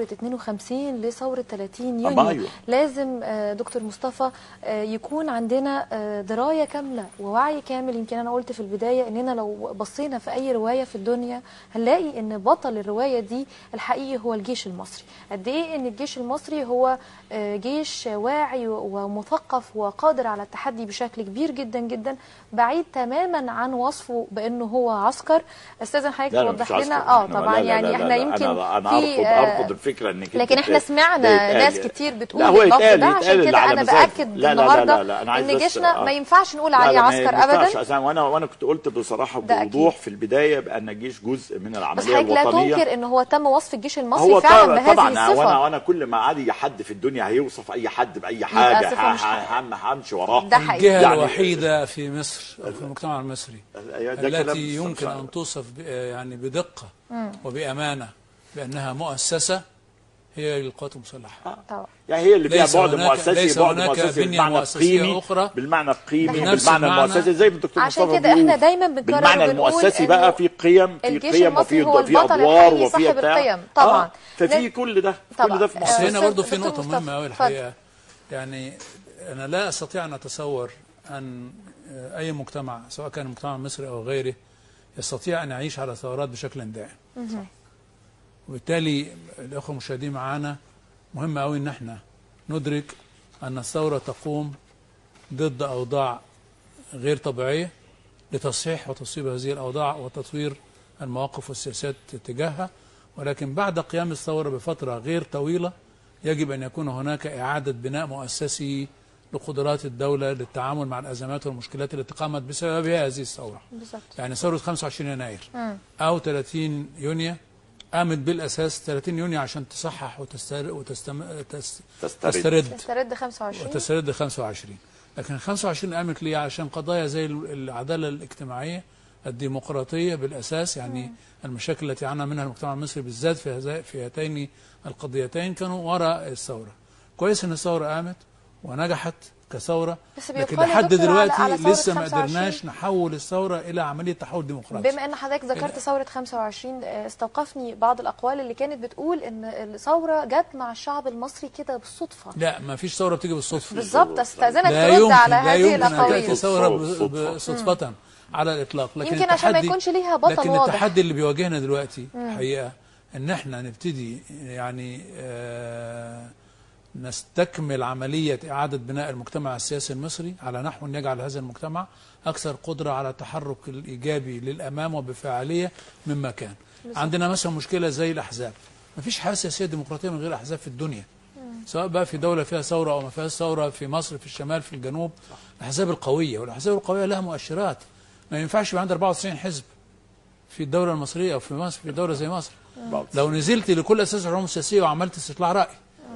52 لثوره 30 أما يونيو أيوة. لازم آه، دكتور مصطفى آه، يكون عندنا آه، درايه كامله ووعي كامل يمكن انا قلت في البدايه اننا لو بصينا في اي روايه في الدنيا هنلاقي ان بطل الروايه دي الحقيقي هو الجيش المصري قد ايه ان الجيش المصري هو آه، جيش واعي ومثقف وقادر على التحدي بشكل كبير جدا جدا بعيد تماما عن وصفه بانه هو عسكر استاذن حضرتك لا، أنا مش توضح عسكر. لنا اه إحنا- طبعا لا، لا، يعني لا، احنا لا، يمكن انا انا في ارفض آه، ارفض الفكره انك لكن أنت احنا ت- سمعنا ده يتقال- ناس كتير بتقول لا هو اللفظ يتقال ده يتقال عشان اللي كده على انا مزاجه. باكد لا لا لا النهارده لا لا انا عايز ان بس- جيشنا آه. ما ينفعش نقول لا، عليه لا، ما عسكر ينفعش. ابدا أصلاً وانا وانا كنت قلت بصراحه ده بوضوح في البدايه بان الجيش جزء من بس العمليه حضرتك لا الوطنيه تنكر ان هو تم وصف الجيش المصري هو فعلا طبعا بهذه طبعا وانا الصفه وانا كل ما اي حد في الدنيا هيوصف اي حد باي حاجه صفة مش ه- ه- هم همشي وراه الجهة يعني الوحيدة في مصر أو في المجتمع المصري ده كلام التي يمكن صحيح. أن توصف ب- يعني بدقة مم. وبأمانة بأنها مؤسسة هي القوات المسلحة طبعا يعني هي اللي فيها ليس بعد هناك- مؤسسي ليس بعد هناك مؤسسي بنية بالمعنى مؤسسية القيمي أخرى بالمعنى القيمي بنفس بالمعنى المعنى. المؤسسي زي ما الدكتور عشان مصطفى كده احنا بيقول. دايما بنكرر بالمعنى وبنقول المؤسسي إنه بقى في قيم في الجيش قيم المصري وفي هو في البطل ادوار الحقيقي وفي صاحب بتاع. القيم طبعا آه، ففي ن- كل ده طبعا. كل ده في بس مصر هنا برضه في دكتور نقطة مصطفى، مهمة أوي اتفضل. الحقيقة يعني أنا لا أستطيع أن أتصور أن أي مجتمع سواء كان المجتمع المصري أو غيره يستطيع أن يعيش على ثورات بشكل دائم مهم. وبالتالي الأخوة المشاهدين معانا مهم أوي إن احنا ندرك أن الثورة تقوم ضد أوضاع غير طبيعية لتصحيح وتصويب هذه الأوضاع وتطوير المواقف والسياسات تجاهها ولكن بعد قيام الثورة بفترة غير طويلة يجب أن يكون هناك إعادة بناء مؤسسي لقدرات الدولة للتعامل مع الأزمات والمشكلات التي قامت بسببها هذه الثورة بالظبط يعني ثورة 25 يناير مم. أو 30 يونيو قامت بالأساس 30 يونيو عشان تصحح وتستر... وتستم... تس... تسترد. تسترد تسترد 25 وتسترد 25 لكن 25 قامت ليه عشان قضايا زي ال- العدالة الاجتماعية الديمقراطية بالأساس يعني المشاكل التي عانى منها المجتمع المصري بالذات في هذا في هاتين القضيتين كانوا وراء الثورة كويس ان الثورة قامت ونجحت كثورة بس لكن بيقال يا لحد دكتور على- دلوقتي على ثورة لسه ما 25 قدرناش نحول الثورة إلى عملية تحول ديمقراطي بما ان حضرتك ذكرت ثوره 25 آه، استوقفني بعض الاقوال اللي كانت بتقول ان الثوره جت مع الشعب المصري كده بالصدفه لا ما فيش ثورة بتيجي بالصدفة بالظبط استاذنك لا ترد يمكن على لا هذه يمكن أن تأتي الاقاويل ثورة ب- صدفة. ب- صدفة على الإطلاق لكن يمكن عشان ما التحدي- يكونش ليها بطل لكن واضح. التحدي اللي بيواجهنا دلوقتي مم. الحقيقة ان احنا نبتدي يعني آه نستكمل عملية إعادة بناء المجتمع السياسي المصري على نحو يجعل هذا المجتمع أكثر قدرة على التحرك الإيجابي للأمام وبفاعلية مما كان بالظبط. عندنا مثلا مشكلة زي الأحزاب ما فيش حياة سياسية ديمقراطية من غير أحزاب في الدنيا سواء بقى في دوله فيها ثوره او ما فيهاش ثوره في مصر في الشمال في الجنوب الاحزاب القويه والاحزاب القويه لها مؤشرات ما ينفعش يبقى عندي 94 حزب في الدوله المصريه او في مصر في دوله زي مصر لو نزلت لكل اساس العلوم السياسيه وعملت استطلاع راي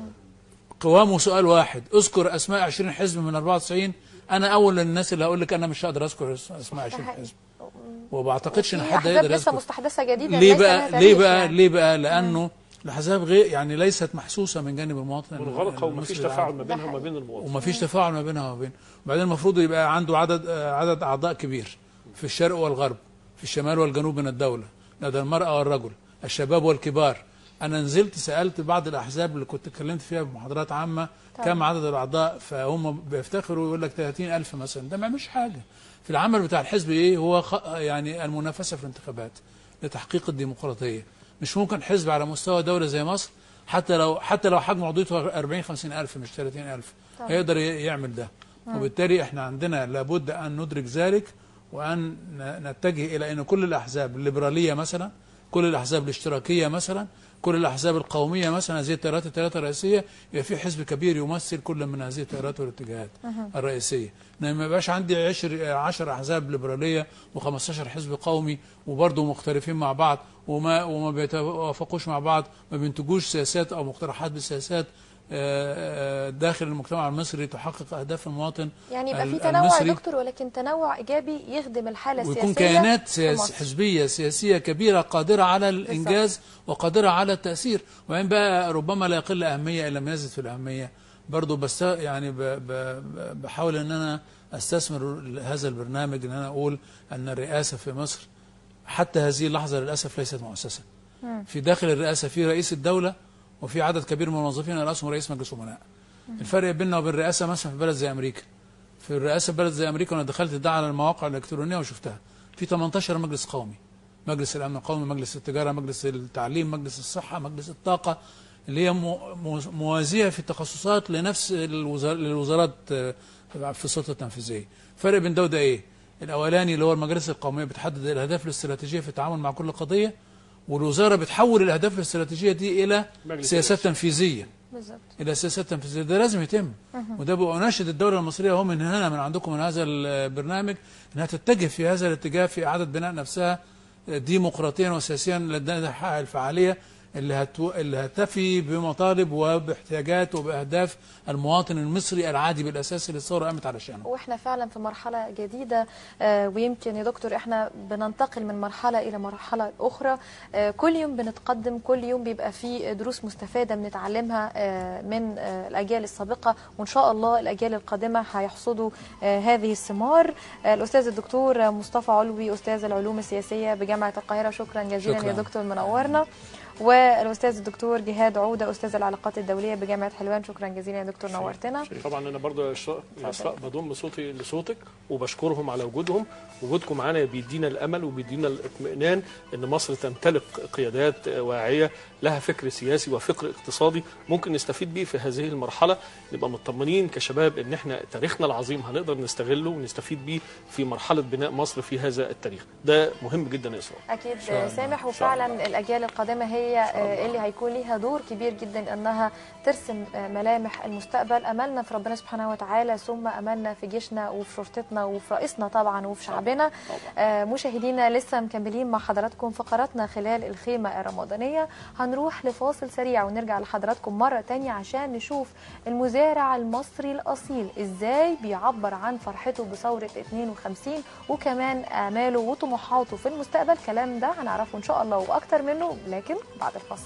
قوامه سؤال واحد اذكر اسماء 20 حزب من 94 انا اول الناس اللي هقول لك انا مش هقدر اذكر اسماء 20 حزب وما بعتقدش ان في حد احزاب يقدر لسه يذكر مستحدثه جديده ليه ليس بقى لها ليه تاريخ بقى يعني. ليه بقى لانه الاحزاب غير يعني ليست محسوسه من جانب المواطن منغلقه ومفيش المصري تفاعل العادي. ما بينها وما بين المواطن وما فيش تفاعل ما بينها وما بين وبعدين المفروض يبقى عنده عدد آه، عدد اعضاء كبير في الشرق والغرب في الشمال والجنوب من الدوله لدى المراه والرجل الشباب والكبار انا نزلت سالت بعض الاحزاب اللي كنت اتكلمت فيها بمحاضرات عامه طبعا. كم عدد الاعضاء فهم بيفتخروا يقول لك 30000 مثلا ده ما مش حاجه في العمل بتاع الحزب ايه هو خ... يعني المنافسه في الانتخابات لتحقيق الديمقراطيه مش ممكن حزب على مستوى دوله زي مصر حتى لو حتى لو حجم عضويته 40 50 الف مش 30 الف طبعا. هيقدر ي- يعمل ده مم. وبالتالي احنا عندنا لابد ان ندرك ذلك وان ن- نتجه الى ان كل الاحزاب الليبراليه مثلا كل الاحزاب الاشتراكيه مثلا كل الاحزاب القوميه مثلا هذه التيارات الثلاثه الرئيسيه يبقى في حزب كبير يمثل كل من هذه التيارات والاتجاهات مهم. الرئيسيه انما ما يبقاش عندي 10 10 احزاب ليبراليه و15 حزب قومي وبرضه مختلفين مع بعض وما وما بيتوافقوش مع بعض ما بينتجوش سياسات او مقترحات بسياسات آه، آه، داخل المجتمع المصري تحقق اهداف المواطن يعني يبقى ال- في تنوع يا المصري دكتور ولكن تنوع ايجابي يخدم الحاله السياسيه ويكون كيانات في سياس مصر. حزبيه سياسيه كبيره قادره على الانجاز وقادره على التاثير وبعدين بقى ربما لا يقل اهميه ان لم يزد في الاهميه برضه بس يعني ب ب ب- بحاول ان انا استثمر هذا البرنامج ان انا اقول ان الرئاسه في مصر حتى هذه اللحظه للاسف ليست مؤسسه مم. في داخل الرئاسه في رئيس الدوله وفي عدد كبير من الموظفين على راسهم رئيس مجلس امناء الفرق بيننا وبين الرئاسه مثلا في بلد زي امريكا في الرئاسه في بلد زي امريكا وانا دخلت ده على المواقع الالكترونيه وشفتها في 18 مجلس قومي مجلس الامن القومي مجلس التجاره مجلس التعليم مجلس الصحه مجلس الطاقه اللي هي مو- مو- موازيه في التخصصات لنفس الوزار للوزارات آه، في السلطه التنفيذيه الفرق بين ده وده ايه الاولاني اللي هو المجالس القوميه بتحدد الاهداف الاستراتيجيه في التعامل مع كل قضيه والوزاره بتحول الاهداف الاستراتيجيه دي الى مجلس سياسات تنفيذيه بالظبط الى سياسات تنفيذيه ده لازم يتم مهم. وده بقى اناشد الدوله المصريه اهو من هنا من عندكم من هذا البرنامج انها تتجه في هذا الاتجاه في اعاده بناء نفسها ديمقراطيا وسياسيا لدينا تحقق الفعاليه اللي هتو... اللي هتفي بمطالب وباحتياجات وباهداف المواطن المصري العادي بالاساس اللي الثوره قامت علشانه واحنا فعلا في مرحله جديده آه، ويمكن يا دكتور احنا بننتقل من مرحله الى مرحله اخرى آه، كل يوم بنتقدم كل يوم بيبقى في دروس مستفاده بنتعلمها آه، من آه، الاجيال السابقه وان شاء الله الاجيال القادمه هيحصدوا آه، هذه الثمار آه، الاستاذ الدكتور مصطفى علوي استاذ العلوم السياسيه بجامعه القاهره شكرا جزيلا شكراً. يا دكتور منورنا والاستاذ الدكتور جهاد عوده استاذ العلاقات الدوليه بجامعه حلوان شكرا جزيلا يا دكتور نورتنا طبعا انا برضو يا إسراء- يا إسراء بضم صوتي لصوتك وبشكرهم على وجودهم وجودكم معانا بيدينا الامل وبيدينا الاطمئنان ان مصر تمتلك قيادات واعيه لها فكر سياسي وفكر اقتصادي ممكن نستفيد بيه في هذه المرحله نبقى مطمنين كشباب ان احنا تاريخنا العظيم هنقدر نستغله ونستفيد بيه في مرحله بناء مصر في هذا التاريخ ده مهم جدا يا اسراء اكيد إن شاء الله. سامح إن شاء الله. وفعلا الاجيال القادمه هي آه، اللي هيكون ليها دور كبير جدا انها ترسم آه، ملامح المستقبل املنا في ربنا سبحانه وتعالى ثم املنا في جيشنا وفي شرطتنا وفي رئيسنا طبعا وفي شعبنا آه، مشاهدينا لسه مكملين مع حضراتكم فقراتنا خلال الخيمه الرمضانيه هنروح لفاصل سريع ونرجع لحضراتكم مره تانية عشان نشوف المزارع المصري الاصيل ازاي بيعبر عن فرحته بثوره 52 وكمان اماله وطموحاته في المستقبل كلام ده هنعرفه ان شاء الله واكتر منه لكن بعد الفاصل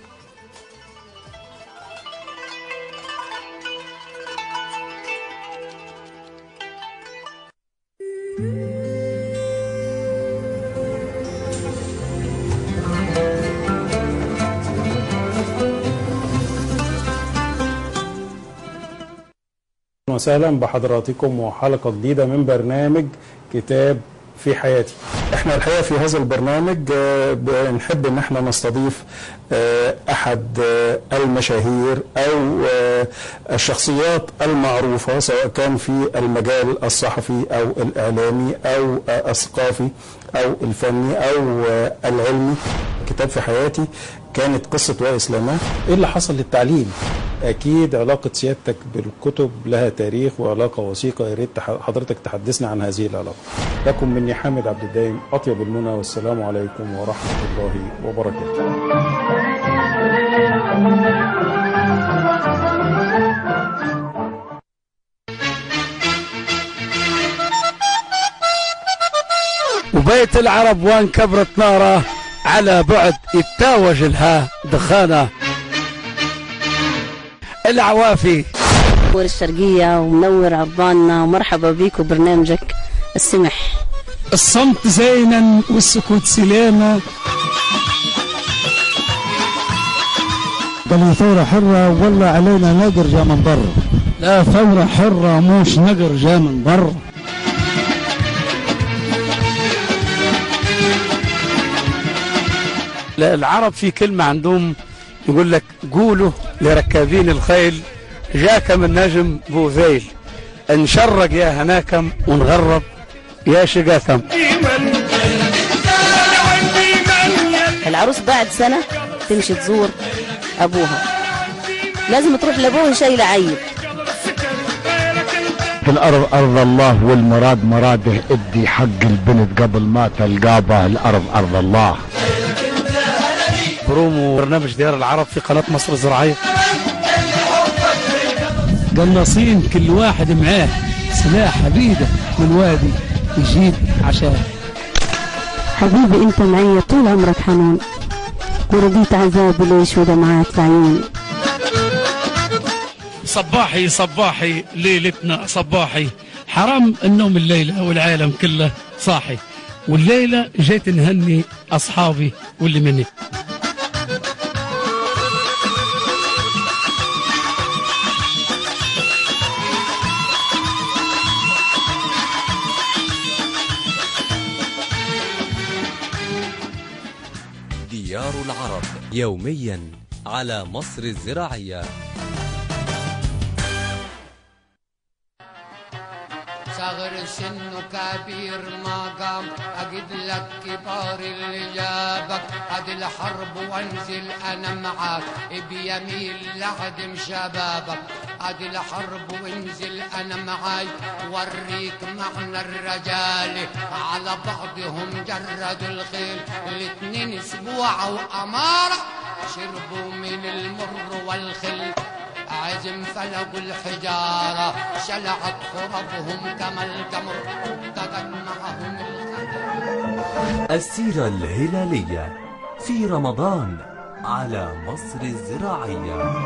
أهلا وسهلا بحضراتكم وحلقة جديدة من برنامج كتاب في حياتي احنا الحقيقة في هذا البرنامج آه، بنحب ان احنا نستضيف آه، احد آه، المشاهير او آه، الشخصيات المعروفة سواء كان في المجال الصحفي او الاعلامي او آه، الثقافي او الفني او آه، العلمي كتاب في حياتي كانت قصة وائل سليمان ايه اللي حصل للتعليم اكيد علاقه سيادتك بالكتب لها تاريخ وعلاقه وثيقه يا ريت تح- حضرتك تحدثنا عن هذه العلاقه لكم مني حامد عبد الدايم اطيب المنى والسلام عليكم ورحمه الله وبركاته وبيت العرب وان كبرت ناره على بعد يتاوج لها دخانه العوافي منور الشرقية ومنور عرضاننا ومرحبا بيك وبرنامجك السمح الصمت زينا والسكوت سلامة قال ثورة حرة والله علينا نقر جا من برا لا ثورة حرة موش نقر جا من برا لا، العرب في كلمة عندهم يقول لك قولوا لركابين الخيل جاكم النجم بوذيل نشرق يا هناكم ونغرب يا شقاكم العروس بعد سنة تمشي تزور أبوها لازم تروح لأبوها شايلة عيل في الأرض أرض الله والمراد مراده ادي حق البنت قبل ما تلقابه الأرض أرض الله برومو برنامج ديار العرب في قناة مصر الزراعية قناصين كل واحد معاه سلاح حديدة من وادي يجيب عشان حبيبي أنت معي طول عمرك حنون ورديت عذابي ليش ودمعات العيون صباحي صباحي ليلتنا صباحي حرام النوم الليلة والعالم كله صاحي والليلة جيت نهني أصحابي واللي مني ديار العرب يوميا على مصر الزراعية صغر السن وكبير المقام أجد لك كبار اللي جابك أدي الحرب وانزل أنا معاك بيميل لعدم شبابك أدي الحرب وانزل أنا معاي وريك معنى الرجال على بعضهم جردوا الخيل الاتنين اسبوع وأمارة شربوا من المر والخل عزم فلقوا الحجارة شلعت خربهم كما القمر ابتدت معهم السيرة الهلالية في رمضان على مصر الزراعية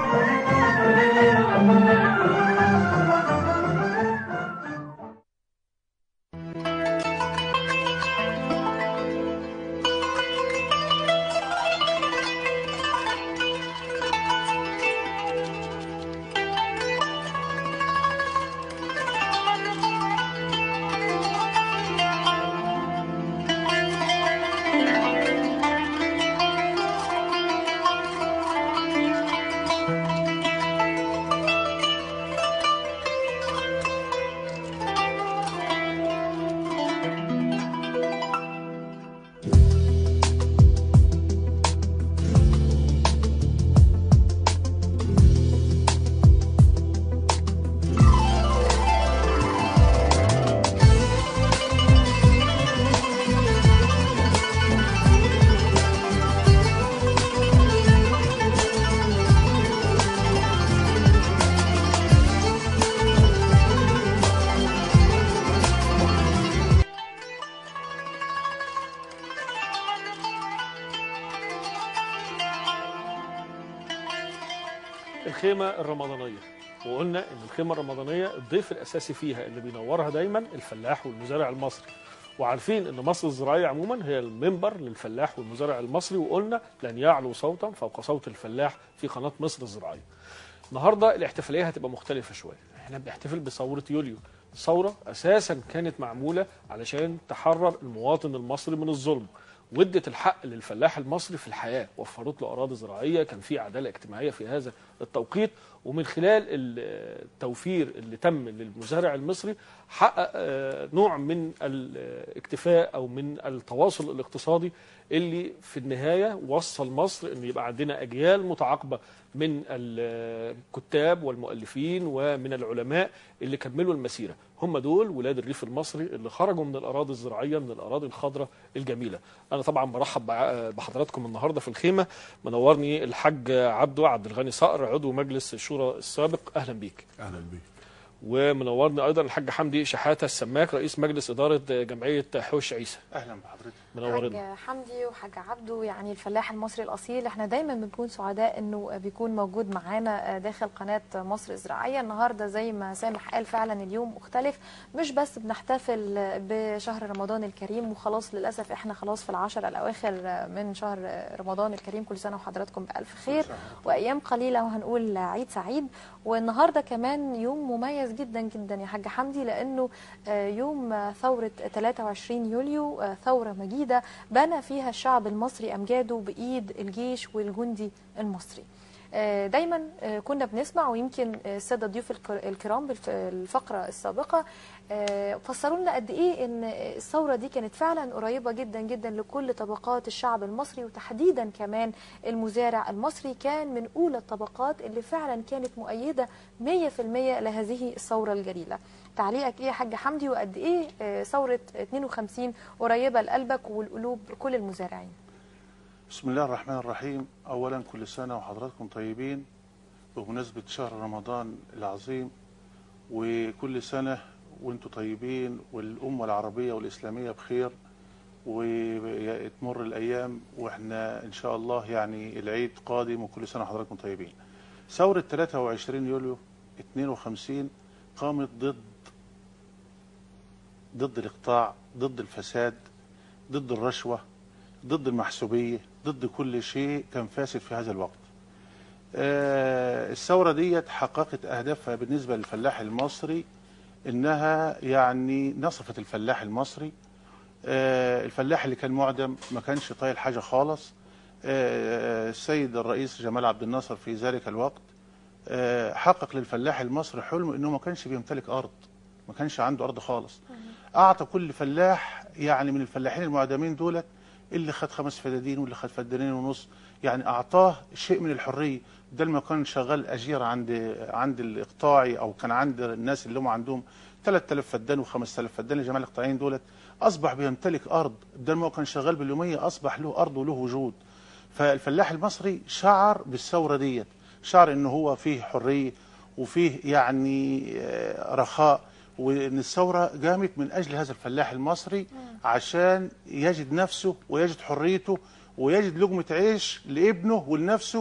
الخيمة الرمضانية وقلنا ان الخيمة الرمضانية الضيف الاساسي فيها اللي بينورها دايما الفلاح والمزارع المصري وعارفين ان مصر الزراعية عموما هي المنبر للفلاح والمزارع المصري وقلنا لن يعلو صوتا فوق صوت الفلاح في قناة مصر الزراعية النهاردة الاحتفالية هتبقى مختلفة شوية احنا بنحتفل بثورة يوليو الثورة اساسا كانت معمولة علشان تحرر المواطن المصري من الظلم وادت الحق للفلاح المصري في الحياه وفرت له اراضي زراعيه كان في عداله اجتماعيه في هذا التوقيت ومن خلال التوفير اللي تم للمزارع المصري حقق آه، نوع من الاكتفاء او من التواصل الاقتصادي اللي في النهايه وصل مصر ان يبقى عندنا اجيال متعاقبه من الكتاب والمؤلفين ومن العلماء اللي كملوا المسيره هم دول ولاد الريف المصري اللي خرجوا من الاراضي الزراعيه من الاراضي الخضراء الجميله انا طبعا برحب بع- بحضراتكم النهارده في الخيمه منورني الحاج عبده عبد الغني صقر عضو مجلس الشورى السابق اهلا بيك اهلا بيك ومنورني ايضا الحاج حمدي شحاته السماك رئيس مجلس اداره جمعيه حوش عيسى اهلا بحضرتك منورنا حاج حمدي وحاج عبده يعني الفلاح المصري الاصيل احنا دايما بنكون سعداء انه بيكون موجود معانا داخل قناه مصر الزراعيه النهارده زي ما سامح قال فعلا اليوم مختلف مش بس بنحتفل بشهر رمضان الكريم وخلاص للاسف احنا خلاص في العشر الاواخر من شهر رمضان الكريم كل سنه وحضراتكم بالف خير وايام قليله وهنقول عيد سعيد والنهارده كمان يوم مميز جدا جدا يا حاج حمدي لانه آه، يوم آه، ثوره 23 يوليو آه، ثوره مجيده بنى فيها الشعب المصري امجاده بايد الجيش والجندي المصري آه، دايما آه، كنا بنسمع ويمكن آه، الساده الضيوف الك- الكرام بالفقره السابقه آه، فسروا لنا قد ايه ان الثوره دي كانت فعلا قريبه جدا جدا لكل طبقات الشعب المصري وتحديدا كمان المزارع المصري كان من اولى الطبقات اللي فعلا كانت مؤيده 100% لهذه الثوره الجليله تعليقك ايه يا حاج حمدي وقد ايه آه، ثوره 52 قريبه لقلبك والقلوب كل المزارعين بسم الله الرحمن الرحيم اولا كل سنه وحضراتكم طيبين بمناسبه شهر رمضان العظيم وكل سنه وانتم طيبين والامه العربيه والاسلاميه بخير وتمر الايام واحنا ان شاء الله يعني العيد قادم وكل سنه وحضراتكم طيبين ثوره 23 يوليو 52 قامت ضد ضد الاقطاع ضد الفساد ضد الرشوه ضد المحسوبيه ضد كل شيء كان فاسد في هذا الوقت آه، الثوره ديت حققت اهدافها بالنسبه للفلاح المصري انها يعني نصفت الفلاح المصري آه، الفلاح اللي كان معدم ما كانش طايل حاجه خالص آه، السيد الرئيس جمال عبد الناصر في ذلك الوقت آه، حقق للفلاح المصري حلمه انه ما كانش بيمتلك ارض ما كانش عنده ارض خالص اعطى كل فلاح يعني من الفلاحين المعدمين دولت اللي خد خمس فدادين واللي خد فدانين ونص يعني اعطاه شيء من الحريه ده لما كان شغال اجير عند عند الاقطاعي او كان عند الناس اللي هم عندهم 3000 فدان و5000 فدان الجماعه الاقطاعيين دولت اصبح بيمتلك ارض ده لما كان شغال باليوميه اصبح له ارض وله وجود فالفلاح المصري شعر بالثوره ديت شعر ان هو فيه حريه وفيه يعني آه، رخاء وان الثوره قامت من اجل هذا الفلاح المصري عشان يجد نفسه ويجد حريته ويجد لقمه عيش لابنه ولنفسه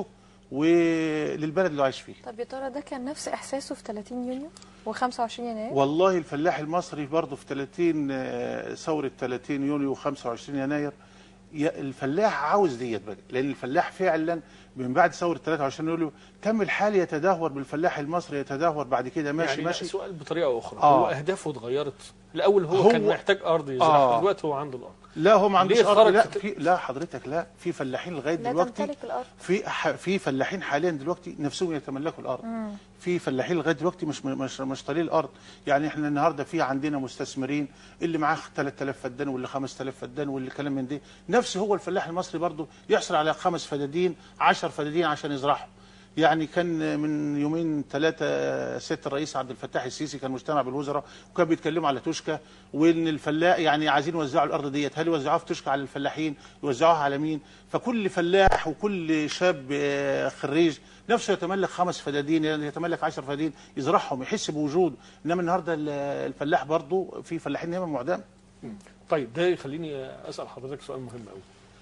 وللبلد اللي عايش فيه طب يا ترى ده كان نفس احساسه في 30 يونيو و25 يناير والله الفلاح المصري برضه في 30 آه، ثورة 30 يونيو و25 يناير يا- الفلاح عاوز ديت بقى لأن الفلاح فعلا من بعد ثورة 23 يوليو تم الحال يتدهور بالفلاح المصري يتدهور بعد كده ماشي يعني ماشي لا، سؤال بطريقه اخرى آه. هو اهدافه اتغيرت الاول هو, هو- كان محتاج ارض يزرعها آه. دلوقتي هو عنده الارض لا هو ما عندوش ليه ارض خرج لا في- في لا حضرتك لا في فلاحين لغايه لا دلوقتي تمتلك الارض في ح- في فلاحين حاليا دلوقتي نفسهم يتملكوا الارض مم. في فلاحين لغايه دلوقتي مش مش مش طالين الارض يعني احنا النهارده في عندنا مستثمرين اللي معاه 3000 فدان واللي 5000 فدان واللي كلام من دي نفس هو الفلاح المصري برضه يحصل على خمس فدادين 10 فدادين عشان يزرعهم يعني كان من يومين ثلاثة ست الرئيس عبد الفتاح السيسي كان مجتمع بالوزراء وكان بيتكلموا على توشكا وان الفلاح يعني عايزين يوزعوا الارض ديت هل يوزعوها في توشكا على الفلاحين يوزعوها على مين فكل فلاح وكل شاب آه، خريج نفسه يتملك خمس فدادين يتملك 10 فدادين يزرعهم يحس بوجود انما النهارده ال- الفلاح برضه في فلاحين ياما معدم طيب ده يخليني اسال حضرتك سؤال مهم قوي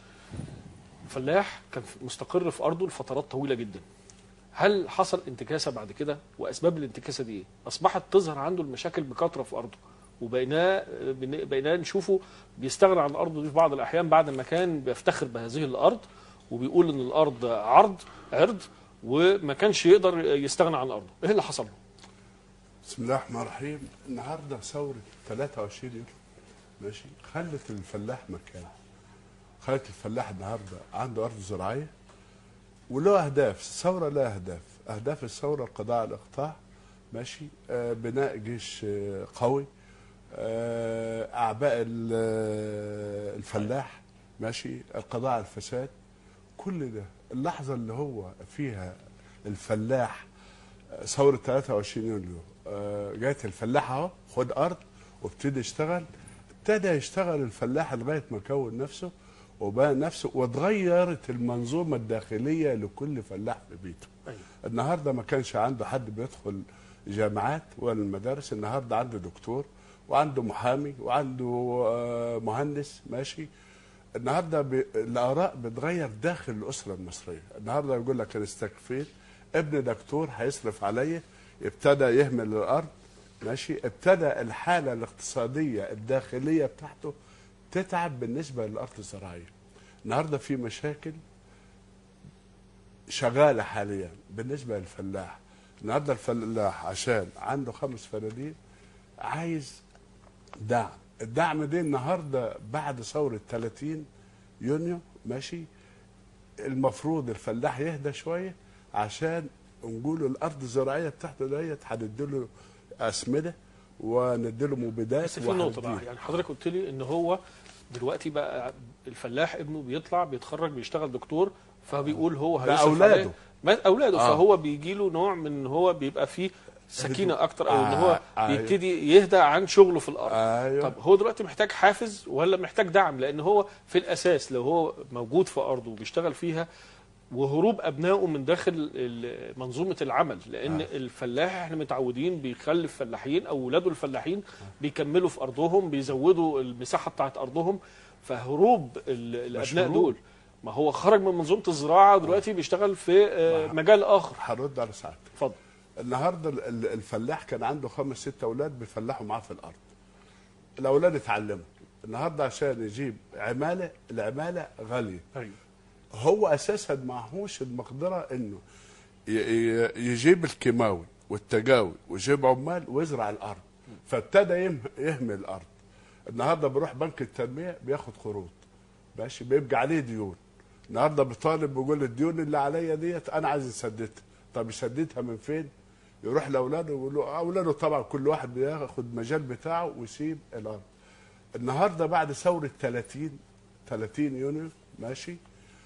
الفلاح كان مستقر في ارضه لفترات طويله جدا هل حصل انتكاسه بعد كده واسباب الانتكاسه دي ايه اصبحت تظهر عنده المشاكل بكثره في ارضه وبقيناه بن- بقيناه نشوفه بيستغنى عن ارضه دي في بعض الاحيان بعد ما كان بيفتخر بهذه الارض وبيقول ان الارض عرض عرض وما كانش يقدر يستغنى عن ارضه ايه اللي حصل له بسم الله الرحمن الرحيم النهارده ثوره 23 يوليو ماشي خلت الفلاح مكانه خلت الفلاح النهارده عنده ارض زراعيه وله اهداف الثوره لها اهداف اهداف الثوره القضاء على الاقطاع ماشي آه بناء جيش آه قوي آه اعباء ال- آه، الفلاح ماشي القضاء على الفساد كل ده اللحظه اللي هو فيها الفلاح آه، ثوره 23 يوليو آه، جات الفلاح اهو خد ارض وابتدي اشتغل ابتدى يشتغل الفلاح لغايه ما كون نفسه وبقى نفسه واتغيرت المنظومه الداخليه لكل فلاح في بيته أيوة. النهارده ما كانش عنده حد بيدخل جامعات ولا المدارس النهارده عنده دكتور وعنده محامي وعنده آه، مهندس ماشي النهارده ب... الاراء بتغير داخل الاسره المصريه النهارده يقول لك انا استكفيت ابن دكتور هيصرف عليا ابتدى يهمل الارض ماشي ابتدى الحاله الاقتصاديه الداخليه بتاعته تتعب بالنسبه للارض الزراعيه النهارده في مشاكل شغاله حاليا بالنسبه للفلاح النهارده الفلاح عشان عنده خمس فناديل عايز دعم الدعم ده النهارده بعد ثوره 30 يونيو ماشي المفروض الفلاح يهدى شويه عشان نقول الارض الزراعيه بتاعته ديت هنديله اسمده ونديله مبيدات بس في نقطه وهنديله. بقى يعني حضرتك قلت لي ان هو دلوقتي بقى الفلاح ابنه بيطلع بيتخرج بيشتغل دكتور فبيقول هو ده هيصرف أولاده. عليه. ما اولاده آه. فهو بيجي له نوع من ان هو بيبقى فيه سكينه اكتر او ان هو آه، أيوه. بيبتدي يهدى عن شغله في الارض أيوه. طب هو دلوقتي محتاج حافز ولا محتاج دعم لان هو في الاساس لو هو موجود في ارضه وبيشتغل فيها وهروب ابنائه من داخل ال- منظومه العمل لان آه. الفلاح احنا متعودين بيخلف فلاحين او ولاده الفلاحين بيكملوا في ارضهم بيزودوا المساحه بتاعت ارضهم فهروب ال- الابناء هروب. دول ما هو خرج من منظومه الزراعه ودلوقتي بيشتغل في آه، مجال اخر هرد على ساعتك اتفضل النهارده ال- ال- الفلاح كان عنده خمس ست اولاد بيفلحوا معاه في الارض الاولاد اتعلموا النهارده عشان يجيب عماله العماله غاليه ايوه هو اساسا معهوش المقدره انه ي- ي- يجيب الكيماوي والتجاوي ويجيب عمال ويزرع الارض فابتدى يم- يهمل الارض النهارده بيروح بنك التنميه بياخد قروض ماشي بيبقى عليه ديون النهارده بيطالب بيقول الديون اللي عليا ديت انا عايز اسددها طب يسددها من فين؟ يروح لاولاده ويقول له اولاده طبعا كل واحد بياخد مجال بتاعه ويسيب الارض النهارده بعد ثوره 30 30 يونيو ماشي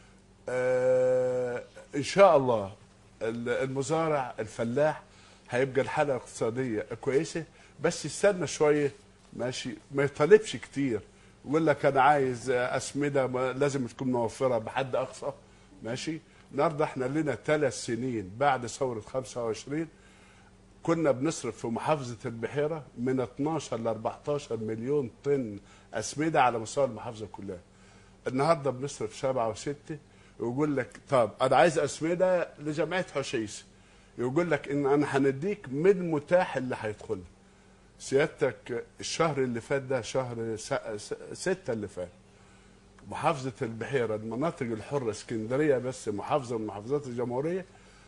آه ان شاء الله ال- المزارع الفلاح هيبقى الحاله الاقتصاديه كويسه بس يستنى شويه ماشي ما يطالبش كتير يقول لك انا عايز اسمده ما- لازم تكون موفره بحد اقصى ماشي النهارده احنا لنا ثلاث سنين بعد ثوره 25 كنا بنصرف في محافظه البحيره من 12 ل 14 مليون طن اسمده على مستوى المحافظه كلها النهارده بنصرف سبعة وستة ويقول لك طب انا عايز اسمده لجمعيه حشيش يقول لك ان انا هنديك من متاح اللي هيدخل سيادتك الشهر اللي فات ده شهر س- س- ستة اللي فات محافظة البحيرة المناطق الحرة اسكندرية بس محافظة من محافظات الجمهورية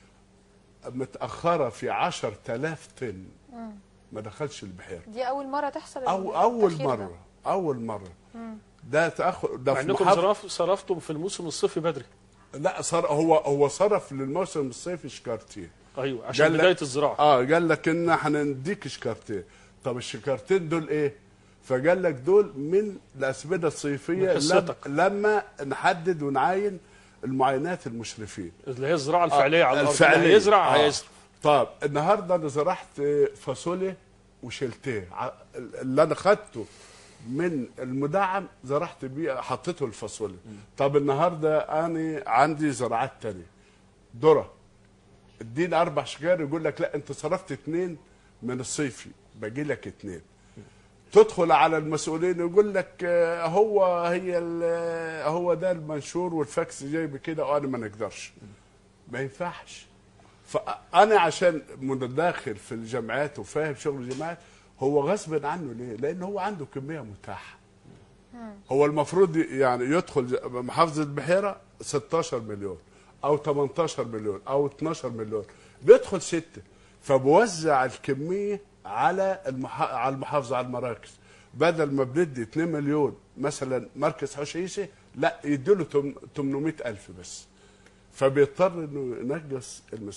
متأخرة في عشر تلاف طن مم. ما دخلش البحيرة دي اول مره تحصل أو أول التأخير ده. مرة أول مرة مم. ده تأخر ده مع في انكم محافظة صرف صرفتم في الموسم الصيفي بدري لا صار هو هو صرف للموسم الصيفي شكارتين ايوه عشان قال لك- بدايه الزراعه اه قال لك ان هنديك شكارتين طب الشكارتين دول ايه فقال لك دول من الاسمده الصيفيه من لم حصتك. لما نحدد ونعاين المعاينات المشرفين اللي هي الزراعه الفعليه على الارض الفعلية. اللي هيزرع آه. هيزرع طب النهارده انا زرعت فاصوليا وشلتيه ع- اللي انا خدته من المدعم زرعت بيه حطيته الفاصوليا طب النهارده انا عندي زراعات تانية ذره اديني اربع شجار يقول لك لا انت صرفت اتنين من الصيفي باجي لك اتنين تدخل على المسؤولين يقول لك آه، هو هي ال- هو ده المنشور والفاكس جاي بكده وانا ما نقدرش ما ينفعش فانا عشان متداخل في الجامعات وفاهم شغل الجامعات هو غصب عنه ليه؟ لان هو عنده كميه متاحه هو المفروض يعني يدخل ج- محافظه البحيره 16 مليون او 18 مليون او 12 مليون بيدخل سته فبوزع الكميه على المح... على المحافظه على المراكز بدل ما بندي 2 مليون مثلا مركز حشيشه لا يديله 800 الف بس فبيضطر انه ينقص المساحه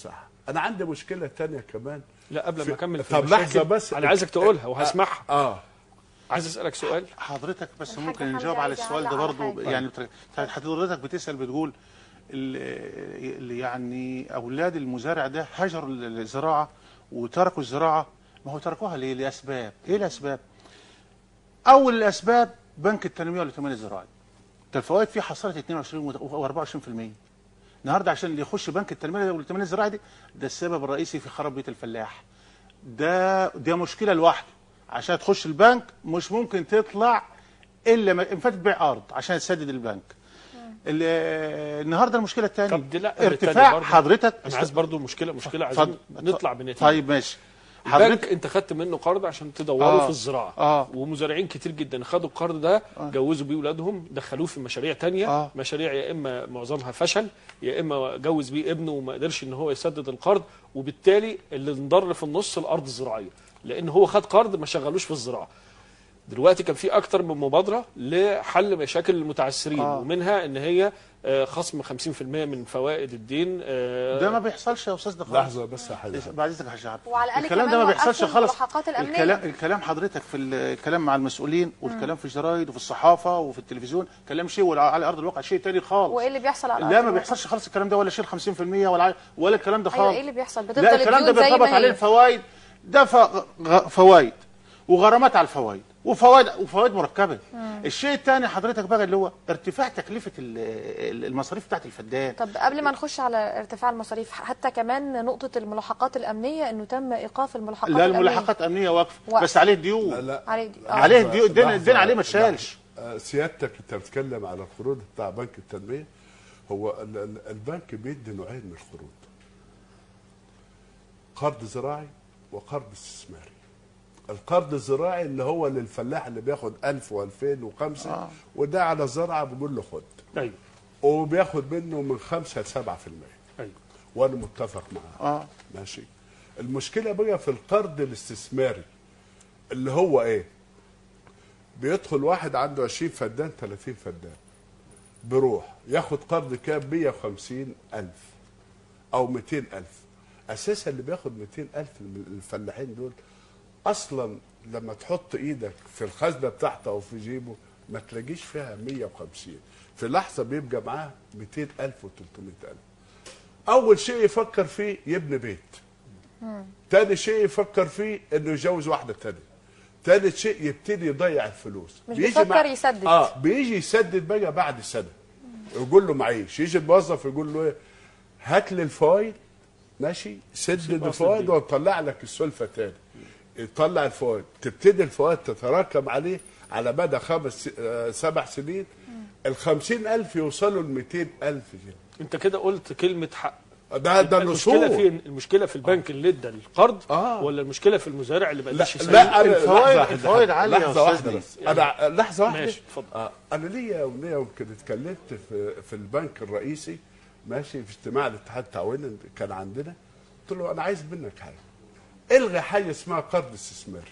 انا عندي مشكله تانية كمان لا قبل في- ما اكمل في طب المشاكل، لحظه بس انا عايزك تقولها وهسمعها اه عايز اسالك سؤال حضرتك بس الحاج ممكن حمدي نجاوب على عايز السؤال ده يعلق على برضه حاجة. يعني بتر- حضرتك بتسال بتقول ال- ال- يعني اولاد المزارع ده هجروا ال- الزراعه وتركوا الزراعه ما هو تركوها ليه؟ لاسباب، ايه الاسباب؟ اول الاسباب بنك التنميه والائتمان الزراعي. ده الفوائد فيه حصلت 22 و24%. النهارده عشان اللي يخش بنك التنميه والائتمان الزراعي دي ده السبب الرئيسي في خراب بيت الفلاح. ده ده مشكله لوحده عشان تخش البنك مش ممكن تطلع الا ما ان فات تبيع ارض عشان تسدد البنك ال- النهارده المشكله الثانيه طب دي لا التانية ارتفاع برضو. حضرتك انا عايز برضو مشكله مشكله عايزين اتفضل. نطلع بنتيجه طيب ماشي البنك حضرتك انت خدت منه قرض عشان تدوروا آه. في الزراعه آه. ومزارعين كتير جدا خدوا القرض ده جوزوا بيه اولادهم دخلوه في مشاريع تانية آه. مشاريع يا اما معظمها فشل يا اما جوز بيه ابنه وما قدرش ان هو يسدد القرض وبالتالي اللي انضر في النص الارض الزراعيه لان هو خد قرض ما شغلوش في الزراعه دلوقتي كان في اكتر من مبادره لحل مشاكل المتعثرين آه. ومنها ان هي آه، خصم 50% من فوائد الدين آه، ده ما بيحصلش يا استاذ ده خالص لحظه بس يا حضرتك بعد اذنك يا شعب وعلى الأقل الكلام كمان ده ما بيحصلش وقفوا خالص الملاحقات الأمنية. الكلام الكلام حضرتك في الكلام مع المسؤولين والكلام في الجرايد وفي الصحافه وفي التلفزيون كلام شيء وعلى ارض الواقع شيء تاني خالص وايه اللي بيحصل على لا أرض ما الواقع؟ بيحصلش خالص الكلام ده ولا شيل 50% ولا ولا الكلام ده ايوه خالص ايه اللي بيحصل بتفضل لا الكلام ده الديون زي بيرتبط ما عليه هي الفوائد ده ف- غ- فوائد وغرامات على الفوائد وفوائد وفوائد مركبه مم. الشيء الثاني حضرتك بقى اللي هو ارتفاع تكلفه ال- ال- المصاريف بتاعت الفدان طب قبل ما نخش على ارتفاع المصاريف حتى كمان نقطة الملاحقات الأمنية إنه تم إيقاف الملاحقات لا الأمنية الملاحقات امنيه واقفه وقف. بس عليه ديون لا لا عليه دي- آه. عليه الديون الدين لحظة- الدين عليه ما لحظة. شالش آه، سيادتك انت بتتكلم على القروض بتاع بنك التنميه هو ال- ال- البنك بيدي نوعين من القروض قرض زراعي وقرض استثماري القرض الزراعي اللي هو للفلاح اللي بياخد 1000 و2005 آه. وده على الزرعه بيقول له خد ايوه وبياخد منه من 5 ل 7% ايوه وانا متفق معاه اه ماشي المشكله بقى في القرض الاستثماري اللي هو ايه بيدخل واحد عنده 20 فدان 30 فدان بيروح ياخد قرض كام 150 ألف أو 200 ألف أساسا اللي بياخد 200 ألف من الفلاحين دول أصلا لما تحط إيدك في الخزنة بتاعته أو في جيبه ما تلاقيش فيها 150 في لحظة بيبقى معاه 200 ألف و 300 ألف أول شيء يفكر فيه يبني بيت تاني شيء يفكر فيه انه يجوز واحده تانية تالت شيء يبتدي يضيع الفلوس مش بيجي بيفكر يسدد. اه بيجي يسدد بقى بعد سنه يقول له معيش يجي الموظف يقول له ايه هات لي الفايل ماشي سدد سيب أصل الفايل الدين. واطلع لك السلفه تاني يطلع الفوائد تبتدي الفوائد تتراكم عليه على مدى خمس آه سبع سنين ال 50000 يوصلوا ل 200000 جنيه انت كده قلت كلمه حق ده ده المشكله الأصول. في المشكله في البنك اللي ادى القرض آه. ولا المشكله في المزارع اللي ما لا قدرش يسدد لا انا الفوائد- لحظة الفوائد واحدة. عالية يا لحظه واحده أستاذنا. بس انا لحظه واحده ماشي، اتفضل. آه انا ليا وليا يمكن اتكلمت في في البنك الرئيسي ماشي في اجتماع الاتحاد التعاوني كان عندنا قلت له انا عايز منك حاجه الغي حاجه اسمها قرض استثماري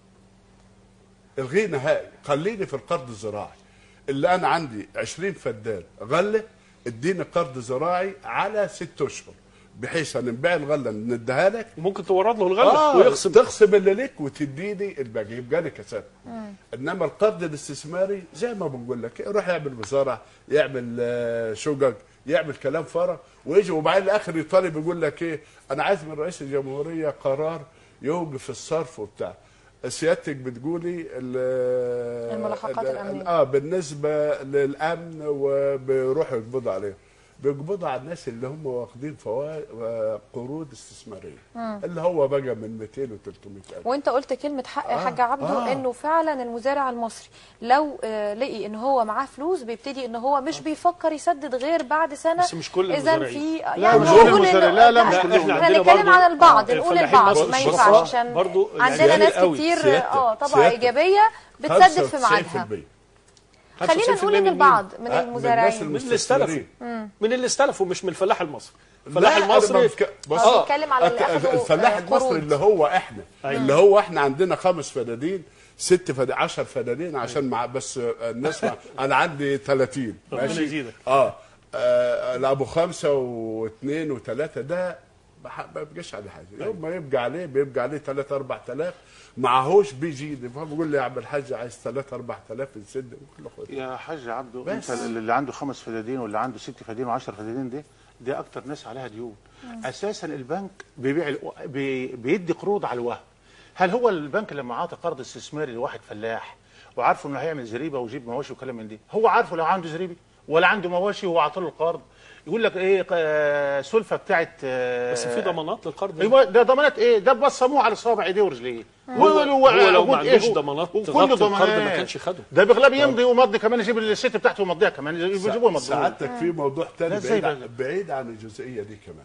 الغيه نهائي خليني في القرض الزراعي اللي انا عندي 20 فدان غله اديني قرض زراعي على ست اشهر بحيث هنبيع الغله نديها لك ممكن تورد له الغله آه ويخصم تخصم اللي ليك وتديني الباقي يبقى لي كسب انما القرض الاستثماري زي ما بقول لك يروح يعمل مزارع يعمل آه، شقق يعمل كلام فارغ ويجي وبعدين الاخر يطالب يقول لك ايه انا عايز من رئيس الجمهوريه قرار يوقف الصرف وبتاع سيادتك بتقولي ال- الملاحقات ال- الأمنية. اه بالنسبه للامن وبيروحوا يقبضوا عليهم بيقبضوا على الناس اللي هم واخدين فوائد قروض استثماريه مم. اللي هو بقى من 200 و 300 الف وانت قلت كلمة حق يا آه، حاج عبده آه. انه فعلا المزارع المصري لو آه لقي ان هو معاه فلوس بيبتدي ان هو مش بيفكر يسدد غير بعد سنة بس مش كل اذا المزارعين. في لا، يعني مش نقول كل المزارعين. إنه- لا، لا، مش لا، كل احنا عندنا نتكلم برضو- عن البعض آه، نقول الفلاحين البعض مصر- ما بص- ينفعش بص- عشان برضو عندنا يعني ناس قوي. كتير سيادتك- اه طبعا سيادتك. ايجابية بتسدد في ميعادها 95% خلينا نقول ان البعض من آه، من المزارعين من اللي استلفوا مم. من اللي استلفوا مش من الفلاح المصري الفلاح لا، أنا المصري بتك- بص آه، بيتكلم على اللي الت- أخدوا، الفلاح آه، المصري قروض. اللي هو احنا اللي هو احنا عندنا خمس فدادين ست فدادين 10 فدادين عشان مع بس الناس مع انا عندي 30 ربنا يزيدك. اه, آه لا ابو خمسه واثنين وثلاثه ده بح- ما بيبقاش عليه حاجه يوم ما يبقى عليه بيبقى عليه 3 4000 معهوش بيجي فبقول لي يا عم الحاج عايز 3 4000 نسد بقول له خد يا حاج عبده بس. انت اللي عنده خمس فدادين واللي عنده ست فدادين وعشر فدادين دي دي اكتر ناس عليها ديون اساسا البنك بيبيع الو- بي بيدي قروض على الوهم هل هو البنك لما عاطي قرض استثماري لواحد فلاح وعارفه انه هيعمل زريبه ويجيب مواشي وكلام من دي هو عارفه لو عنده زريبه ولا عنده مواشي وهو عاطي له القرض يقول لك ايه ق- سلفه بتاعت آه، بس في ضمانات للقرض ايوه ده ضمانات ايه ده بصموه على صوابع ايديه ورجليه هو- هو لو ما وجود عندوش إيه؟ ضمانات وكل تغطي القرض ما ضمانات. كانش خده. ده بغلاب يمضي ومضي كمان يجيب الست بتاعته ويمضيها كمان يجيبوه يمضوه سعادتك في موضوع لا، تاني إزاي بعيد, بقى؟ عن- بعيد عن الجزئيه دي كمان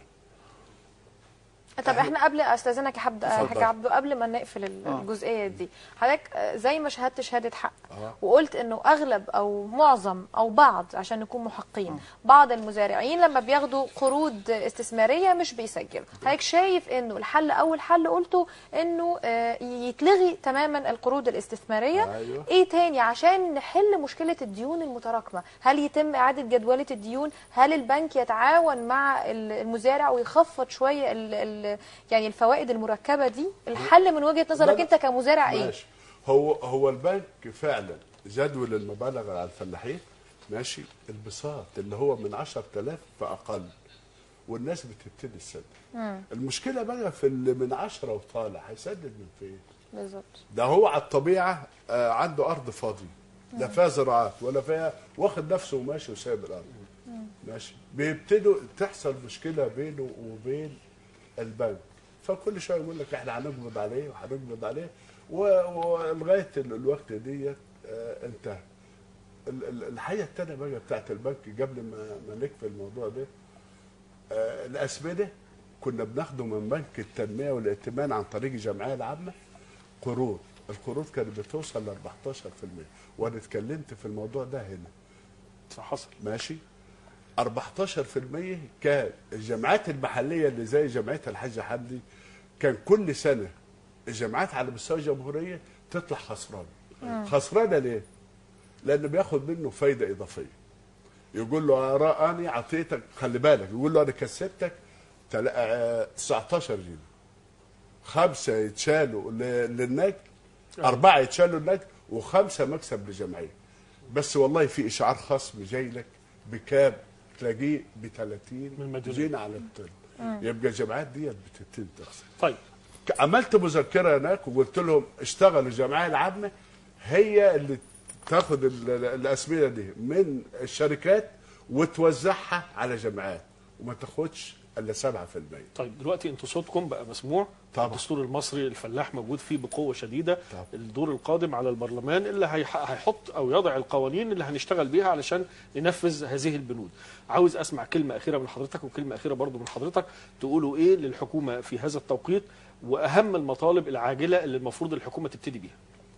طب احنا قبل استاذنك يا حد اتفضل. حاج عبده قبل ما نقفل ال- آه. الجزئيه دي حضرتك آه، زي ما شهدت شهاده حق آه. وقلت انه اغلب او معظم او بعض عشان نكون محقين بعض المزارعين لما بياخدوا قروض استثماريه مش بيسجلوا حضرتك شايف انه الحل اول حل قلته انه آه، يتلغي تماما القروض الاستثماريه أيوه. ايه تاني عشان نحل مشكله الديون المتراكمه هل يتم اعاده جدوله الديون هل البنك يتعاون مع ال- المزارع ويخفض شويه ال ال يعني الفوائد المركبه دي الحل من وجهه نظرك لا، انت كمزارع ايه ماشي هو هو البنك فعلا جدول المبالغ على الفلاحين ماشي البساط اللي هو من 10000 فاقل والناس بتبتدي تسدد مم. المشكله بقى في اللي من 10 وطالع هيسدد من فين؟ بالظبط ده هو على الطبيعه آه، عنده ارض فاضيه لا فيها زراعات ولا فيها واخد نفسه وماشي وسايب الارض ماشي بيبتدوا تحصل مشكله بينه وبين البنك فكل شويه يقول لك احنا هنقبض عليه وهنقبض عليه و- ولغايه ال- الوقت ديت آه، انتهى ال- ال- الحقيقه الثانيه بقى بتاعت البنك قبل ما ما نكفي الموضوع ده آه، الاسمده كنا بناخده من بنك التنميه والائتمان عن طريق الجمعيه العامه قروض القروض كانت بتوصل ل 14% وانا اتكلمت في الموضوع ده هنا حصل ماشي 14% كان الجامعات المحليه اللي زي جمعيه الحاج حمدي كان كل سنه الجامعات على مستوى الجمهوريه تطلع خسرانه مم. خسرانه ليه؟ لانه بياخد منه فايده اضافيه يقول له يا را- انا اعطيتك خلي بالك يقول له انا كسبتك تل- آه، 19 جنيه خمسه يتشالوا ل- للنجم اربعه يتشالوا للنجم وخمسه مكسب للجمعيه بس والله في اشعار خصم جاي لك بكام تلاقيه ب 30 جنيه على الطن مم. يبقى الجامعات ديت بتبتدي تخسر طيب عملت مذكره هناك وقلت لهم اشتغلوا الجمعيه العامه هي اللي تاخد ال- ال- الاسمده دي من الشركات وتوزعها على جماعات وما تاخدش الا 7% طيب دلوقتي انتوا صوتكم بقى مسموع طبعا. الدستور المصري الفلاح موجود فيه بقوه شديده طبعا. الدور القادم على البرلمان اللي هيح- هيحط او يضع القوانين اللي هنشتغل بيها علشان ننفذ هذه البنود عاوز اسمع كلمه اخيره من حضرتك وكلمه اخيره برضو من حضرتك تقولوا ايه للحكومه في هذا التوقيت واهم المطالب العاجله اللي المفروض الحكومه تبتدي بيها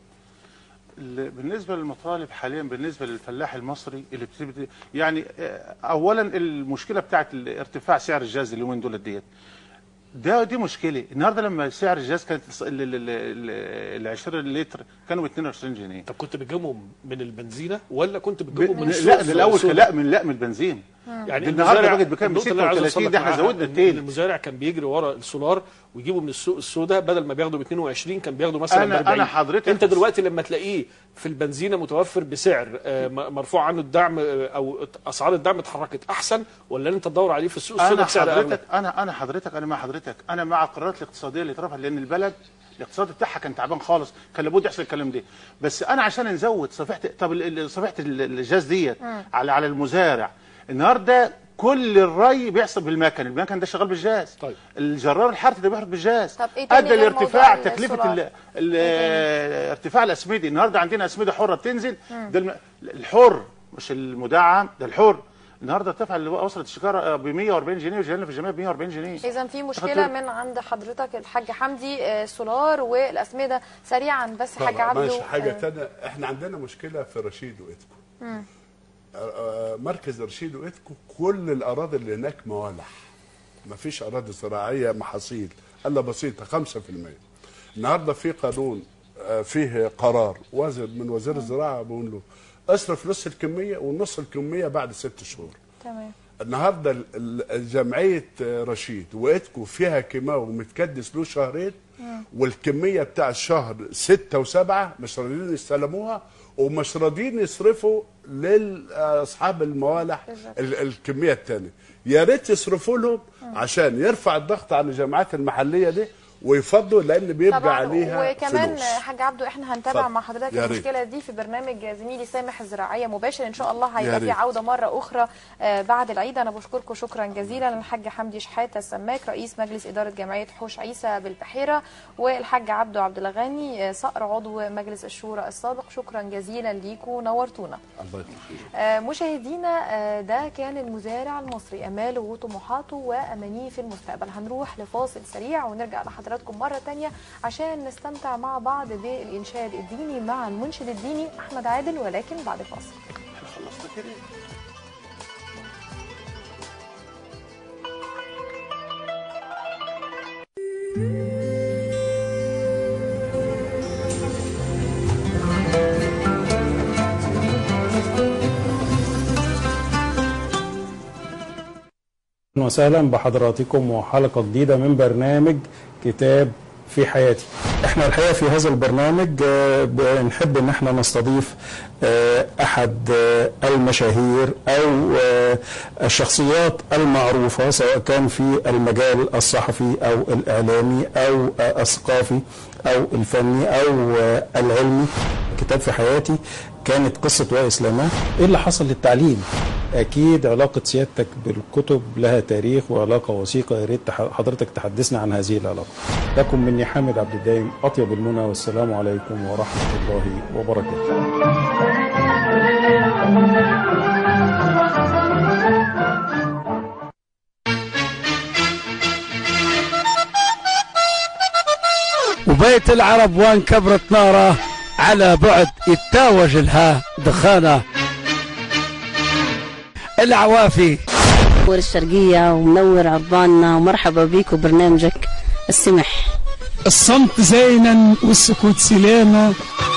ال- بالنسبه للمطالب حاليا بالنسبه للفلاح المصري اللي بتبتدي يعني آه، اولا المشكله بتاعت ال- ارتفاع سعر الجاز اليومين دول ديت ده دي مشكله النهارده لما سعر الجاز كانت الص- ال- ال- ال- ال 20 لتر كانوا ب 22 جنيه طب كنت بتجيبهم من البنزينه ولا كنت بتجيبهم من لا السوق ده الاول السوق؟ كان- لا من لا من البنزين يعني دي النهارده المزارع- بقت بكام ب النقطة اللي أنا عايز أوصل 36 لك ده احنا معاها زودنا إن التيل المزارع كان بيجري ورا السولار ويجيبه من السوق السوداء بدل ما بياخده ب 22 كان بياخده مثلا أنا- ب 40 أنا حضرتك- انت دلوقتي لما تلاقيه في البنزينه متوفر بسعر آه، م- مرفوع عنه الدعم آه، او اسعار الدعم اتحركت احسن ولا انت تدور عليه في السوق السوداء انا بسعر اغلى حضرتك انا انا حضرتك انا مع حضرتك انا مع القرارات الاقتصاديه اللي اترفعت لان البلد الاقتصاد بتاعها كان تعبان خالص كان لابد يحصل الكلام ده بس انا عشان نزود صفيحه طب ال- ال- صفيحه ال- الجاز ديت مم. على على المزارع النهارده كل الري بيحصل بالمكن المكن ده شغال بالجاز طيب الجرار الحرثي ده بيحرث بالجاز طب إيه تاني ادى غير لارتفاع موضوع تكلفه السولار؟ ال- ال- ارتفاع الاسمده النهارده عندنا اسمده حره بتنزل مم. ده الم- الحر مش المدعم ده الحر النهارده ارتفع اللي وصلت الشكاره ب 140 جنيه وجينا في الجمعيه ب 140 جنيه اذا في مشكله خاطر- من عند حضرتك الحاج حمدي آه، سولار والاسمده سريعا بس حاج طبعا عبده ماشي حاجه آه، تانية احنا عندنا مشكله في رشيد وإتكو مم. آه، آه، مركز رشيد وإتكو كل الاراضي اللي هناك موالح ما فيش اراضي زراعيه محاصيل الا بسيطه 5% النهارده في قانون آه، فيه قرار وزير من وزير الزراعه بيقول له اصرف نص الكميه ونص الكميه بعد ست شهور تمام النهارده ال- ال- جمعيه رشيد وقتكم فيها كيماوي متكدس له شهرين والكميه بتاع الشهر ستة وسبعة مش راضيين يستلموها ومش راضيين يصرفوا لاصحاب الموالح ال- الكميه الثانيه يا ريت يصرفوا لهم عشان يرفع الضغط عن الجامعات المحليه دي ويفضوا لان بيبقى طبعا عليها وكمان فلوس. حاج عبده احنا هنتابع اتفضل. مع حضرتك يا ريت. المشكله دي في برنامج زميلي سامح الزراعيه مباشر ان شاء الله يا هيبقى في ريت. عوده مره اخرى آه، بعد العيد انا بشكركم شكرا جزيلا للحاج حمدي شحاته السماك رئيس مجلس اداره جمعيه حوش عيسى بالبحيره والحاج عبده عبد الغني آه، صقر عضو مجلس الشورى السابق شكرا جزيلا ليكم نورتونا الله يخليك آه، مشاهدينا آه، ده كان المزارع المصري اماله وطموحاته وامانيه في المستقبل هنروح لفاصل سريع ونرجع لحضراتكم مره تانية عشان نستمتع مع بعض بالانشاد الديني مع المنشد الديني احمد عادل ولكن بعد فاصل خلصنا كده أهلا وسهلا بحضراتكم وحلقة جديدة من برنامج كتاب في حياتي احنا الحقيقة في هذا البرنامج آه، بنحب ان احنا نستضيف آه، احد آه، المشاهير او آه، الشخصيات المعروفة سواء كان في المجال الصحفي او الاعلامي او آه، الثقافي او الفني او آه، العلمي كتاب في حياتي كانت قصة وائل سليمان ايه اللي حصل للتعليم اكيد علاقة سيادتك بالكتب لها تاريخ وعلاقة وثيقة يا ريت تح- حضرتك تحدثنا عن هذه العلاقة لكم مني حامد عبد الدايم اطيب المنى والسلام عليكم ورحمة الله وبركاته وبيت العرب وان كبرت ناره على بعد يتاوج لها دخانه العوافي منور الشرقية ومنور عرضاننا ومرحبا بيك وبرنامجك السمح الصمت زينا والسكوت سلامة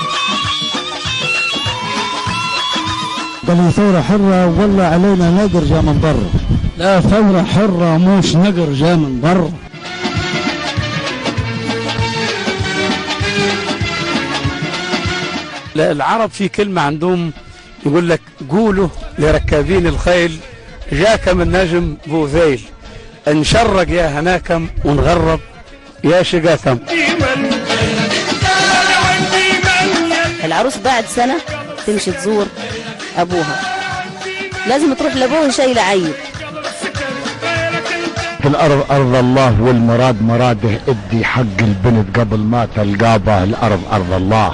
بل ثورة حرة والله علينا نقر جا من برا لا ثورة حرة موش نقر جا من برا لا العرب في كلمة عندهم يقول لك قولوا لركابين الخيل جاك من نجم بوذيل انشرق يا هناكم ونغرب يا شقاكم العروس بعد سنة تمشي تزور أبوها لازم تروح لأبوه شايلة عيب الأرض أرض الله والمراد مراده ادي حق البنت قبل ما تلقابه الأرض أرض الله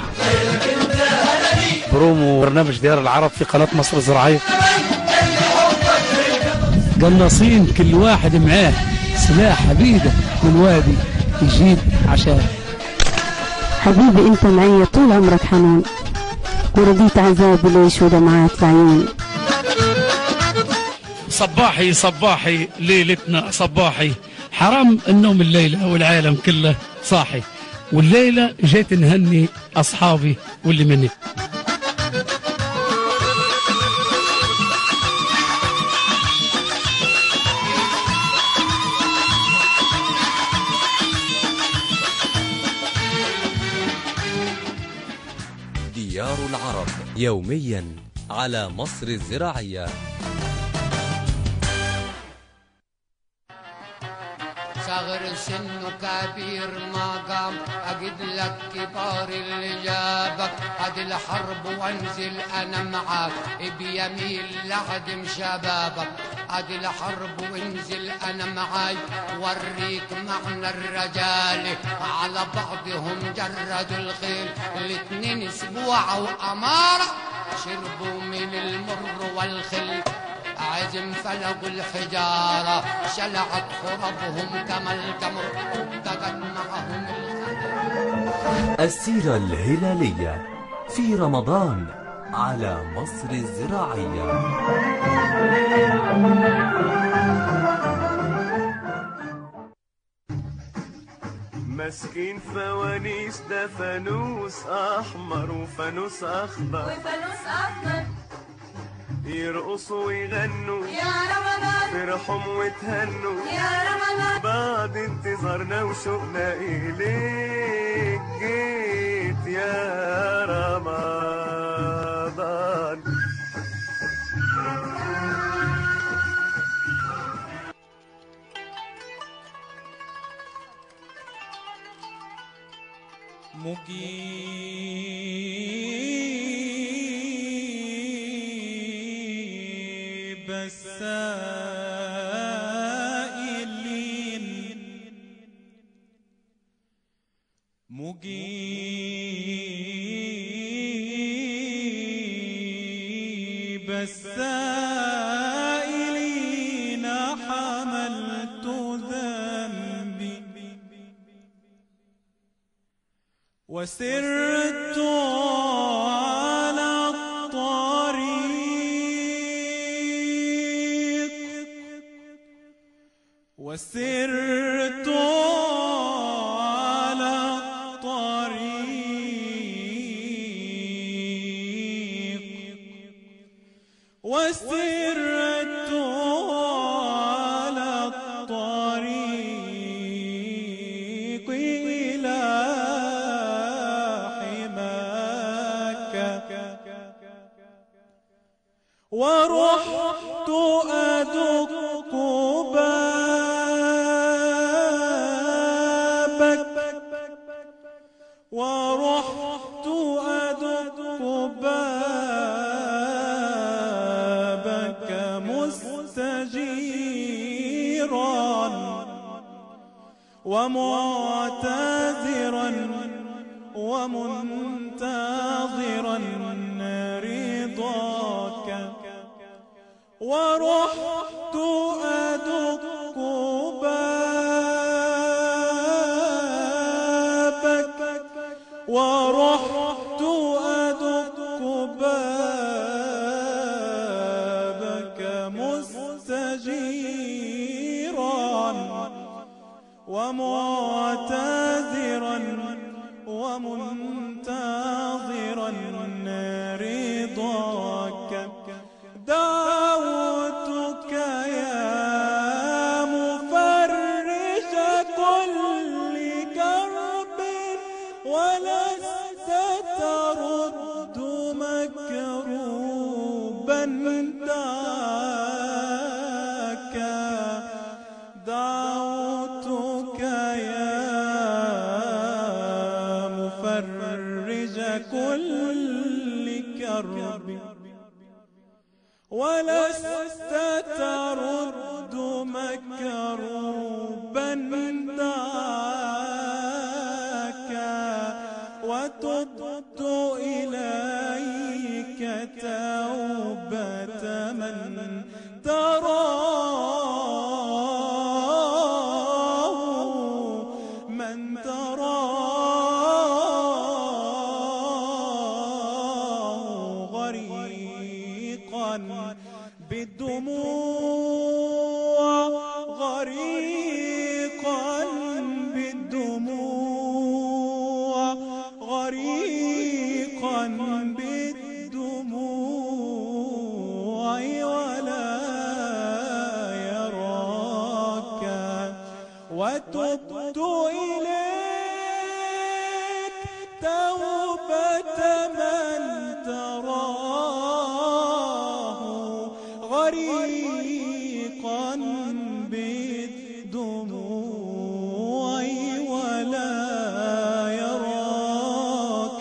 برومو برنامج ديار العرب في قناة مصر الزراعية قناصين كل واحد معاه سلاح حديدة من وادي يجيب عشان حبيبي أنت معي طول عمرك حنون ورديت عذابي ليش ودمعات العيون صباحي صباحي ليلتنا صباحي حرام النوم الليلة والعالم كله صاحي والليلة جيت نهني أصحابي واللي مني ديار العرب يوميا على مصر الزراعية صغر سن كبير ما قام اجد لك كبار اللي جابك ادي الحرب وانزل انا معاك بيميل لعدم شبابك ادي الحرب وانزل انا معاي وريك معنى الرجال على بعضهم جردوا الخيل الاتنين اسبوع واماره شربوا من المر والخل عزم فلقوا الحجارة شلعت خربهم كما التمر وابتقت معهم السيرة الهلالية في رمضان على مصر الزراعية ماسكين فوانيس ده فانوس احمر وفانوس اخضر وفانوس احمر يرقصوا ويغنوا يا رمضان فرحهم وتهنوا يا رمضان بعد انتظارنا وشوقنا إليك جيت يا رمضان مجيب السائلين مجيب السائلين حملت ذنبي وسرت على الطريق وسرت على الطريق وسرت على الطريق إلى حماك ورحت أدق بابك ورحت أدق بابك مستجيرا ومعتذرا ومنتظرا رضاك ورحت أدق بابك ورحت أدق بابك مستجيرا ومعتذرا ومنتظرا رضاك دعوتك يا مفرج كل كرب ولست ترد مكروبا دعاك دعوتك يا مفرج كل كرب ولست ترد مكروبا دعاك وتبت إليك توبة من تراه من تراه غريقا بالدموع غريقا بالدموع غريقا بالدموع ولا يراك وتبت إليك توبة من تراه غريقا بالدموع ولا يراك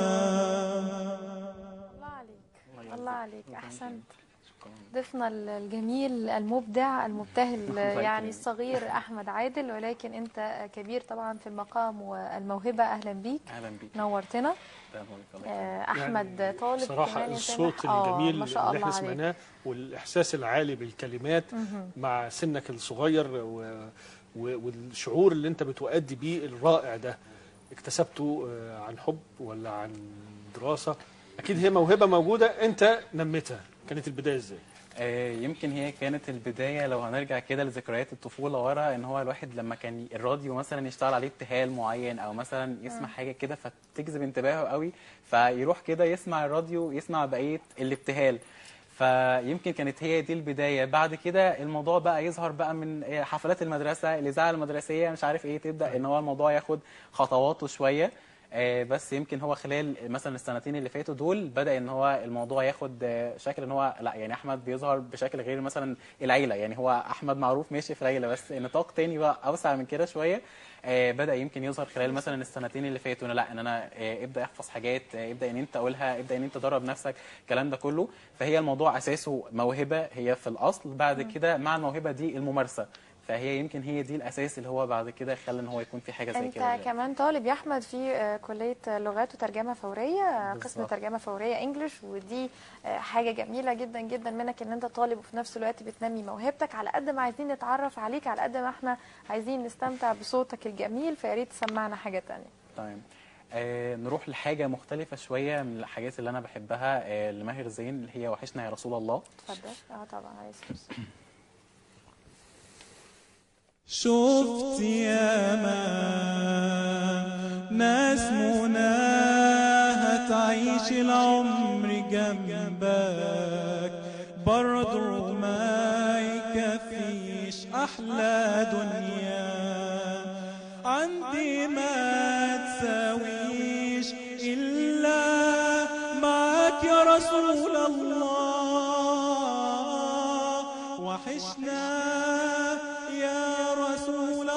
الله عليك احسنت ضيفنا الجميل المبدع المبتهل يعني الصغير احمد عادل ولكن انت كبير طبعا في المقام والموهبه اهلا بيك اهلا بيك نورتنا ده هو كمان. آه، احمد طالب صراحة كمان يا الصوت سامح. آه، الجميل ما شاء اللي احنا الله عليك سمعناه والإحساس العالي بالكلمات مهم. مع سنك الصغير و... و... والشعور اللي انت بتؤدي بيه الرائع ده اكتسبته آه، عن حب ولا عن دراسة أكيد هي موهبة موجودة أنت نميتها كانت البداية إزاي؟ آه، يمكن هي كانت البدايه لو هنرجع كده لذكريات الطفوله ورا ان هو الواحد لما كان الراديو مثلا يشتغل عليه ابتهال معين او مثلا يسمع مم. حاجه كده فتجذب انتباهه قوي فيروح كده يسمع الراديو يسمع بقيه الابتهال فيمكن كانت هي دي البدايه بعد كده الموضوع بقى يظهر بقى من حفلات المدرسه الاذاعه المدرسيه مش عارف ايه تبدا ان هو الموضوع ياخد خطواته شويه آه، بس يمكن هو خلال مثلا السنتين اللي فاتوا دول بدا ان هو الموضوع ياخد آه، شكل ان هو لا يعني احمد بيظهر بشكل غير مثلا العيله يعني هو احمد معروف ماشي في العيله بس نطاق تاني بقى اوسع من كده شويه آه، بدا يمكن يظهر خلال مثلا السنتين اللي فاتوا إن لا ان انا آه، ابدا احفظ حاجات آه، ابدا ان انت اقولها ابدا ان انت تدرب نفسك الكلام ده كله فهي الموضوع اساسه موهبه هي في الاصل بعد كده مع الموهبه دي الممارسه فهي يمكن هي دي الاساس اللي هو بعد كده خلى ان هو يكون في حاجه زي انت كده كمان طالب يا احمد في آه، كليه لغات وترجمه فوريه آه، قسم بالظبط. ترجمه فوريه انجلش ودي آه، حاجه جميله جدا جدا منك ان انت طالب وفي نفس الوقت بتنمي موهبتك على قد ما عايزين نتعرف عليك على قد ما احنا عايزين نستمتع بصوتك الجميل فيا ريت تسمعنا حاجه تانية تمام آه نروح لحاجه مختلفه شويه من الحاجات اللي انا بحبها آه لماهر زين اللي هي وحشنا يا رسول الله اتفضل اه طبعا عايز فرصة. شفت ياما ناس مناها تعيش العمر جنبك برضو ما يكفيش أحلى دنيا عندي ما تساويش إلا معاك يا رسول الله وحشنا يا رسول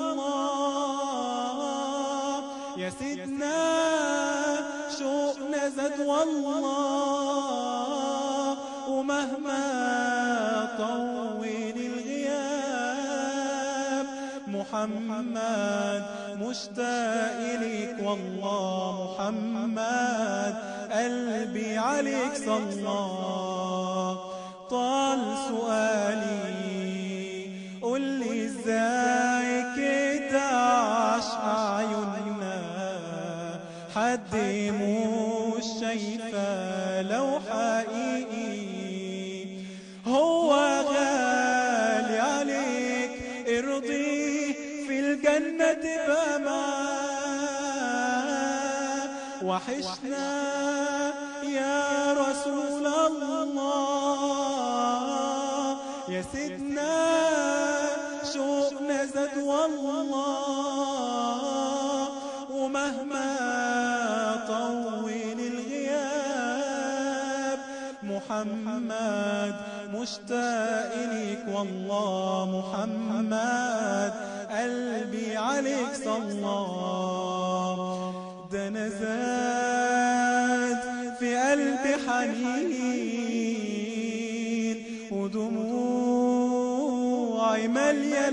الله يا سيدنا شوقنا زاد والله ومهما طول الغياب محمد مشتاق إليك والله محمد قلبي عليك صلى طال سؤالي قول لي ازاي كده عشق عيوننا حد مش شايفه لو حقيقي هو غالي عليك ارضيه في الجنة تبقى معاه وحشنا يا رسول الله يا سيدنا شوقنا زاد والله ومهما طول الغياب محمد مشتاق إليك والله محمد قلبي عليك صلى ده أنا زاد في قلبي حنين ودموعي مالية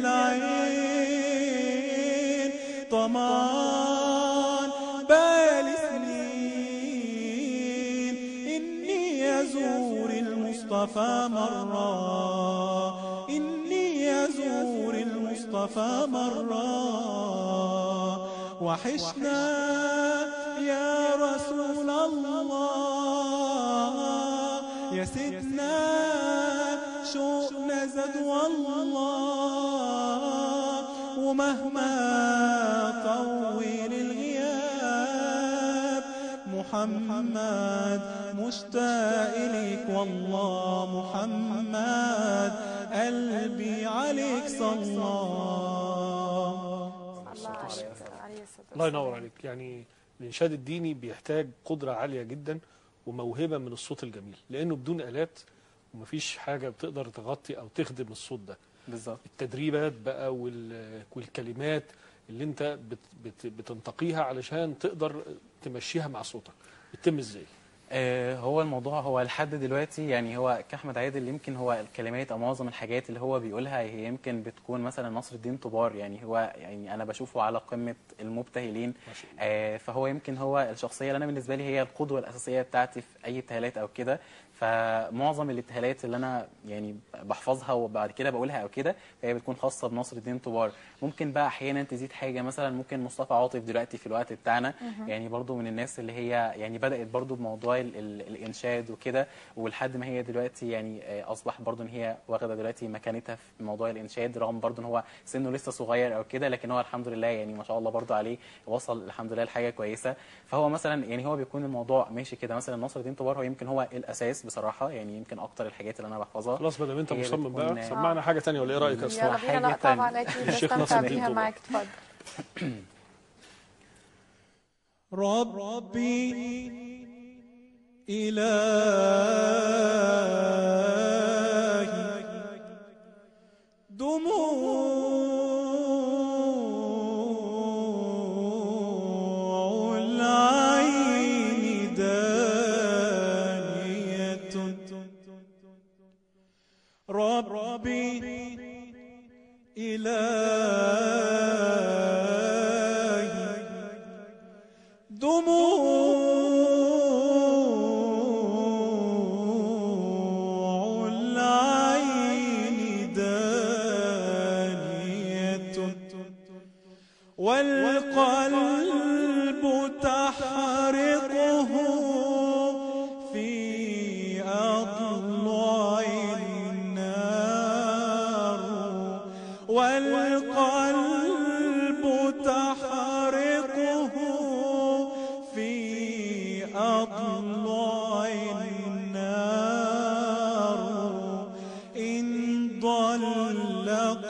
العين طمان بالي سنين إني أزور المصطفى مرة إني أزور المصطفى مرة وحشنا يا رسول الله يا سيدنا شوقنا زاد والله ومهما طول الغياب محمد مشتاق إليك والله محمد قلبي عليك صلى الله عليك عليه الصلاة الله ينور عليك يعني الإنشاد الديني بيحتاج قدرة عالية جدا وموهبة من الصوت الجميل لأنه بدون آلات ومفيش حاجة بتقدر تغطي أو تخدم الصوت ده بالظبط التدريبات بقى وال- والكلمات اللي انت بت بت بتنتقيها علشان تقدر تمشيها مع صوتك بتتم ازاي آه، هو الموضوع هو لحد دلوقتي يعني هو كأحمد عادل يمكن هو الكلمات او معظم الحاجات اللي هو بيقولها هي يمكن بتكون مثلا نصر الدين طبار يعني هو يعني انا بشوفه على قمه المبتهلين آه، فهو يمكن هو الشخصيه اللي انا بالنسبه لي هي القدوه الاساسيه بتاعتي في اي ابتهالات او كده فمعظم الابتهالات اللي انا يعني بحفظها وبعد كده بقولها او كده فهي بتكون خاصه بنصر الدين طبار ممكن بقى احيانا تزيد حاجه مثلا ممكن مصطفى عاطف دلوقتي في الوقت بتاعنا مهم. يعني برضو من الناس اللي هي يعني بدات برضو بموضوع ال- ال- الانشاد وكده ولحد ما هي دلوقتي يعني آه، اصبح برضو ان هي واخده دلوقتي مكانتها في موضوع الانشاد رغم برضو ان هو سنه لسه صغير او كده لكن هو الحمد لله يعني ما شاء الله برضو عليه وصل الحمد لله لحاجه كويسه فهو مثلا يعني هو بيكون الموضوع ماشي كده مثلا نصر الدين طوبار هو يمكن هو الاساس بصراحه يعني يمكن اكتر الحاجات اللي انا بحفظها خلاص ما دام انت هي مصمم بتكون- بقى سمعنا حاجه ثانيه ولا ايه رايك يا يلا اسراء بينا لا طبعا اكيد الشيخ نصر بستمتع الدين بيها طوبار. معاك اتفضل ربي إلهي دموع العين دانية ربي إلهي دموع العين دانية والقلب تحرقه في أضلاع النار والقلب تحرقه في أضلاع النار إن ضل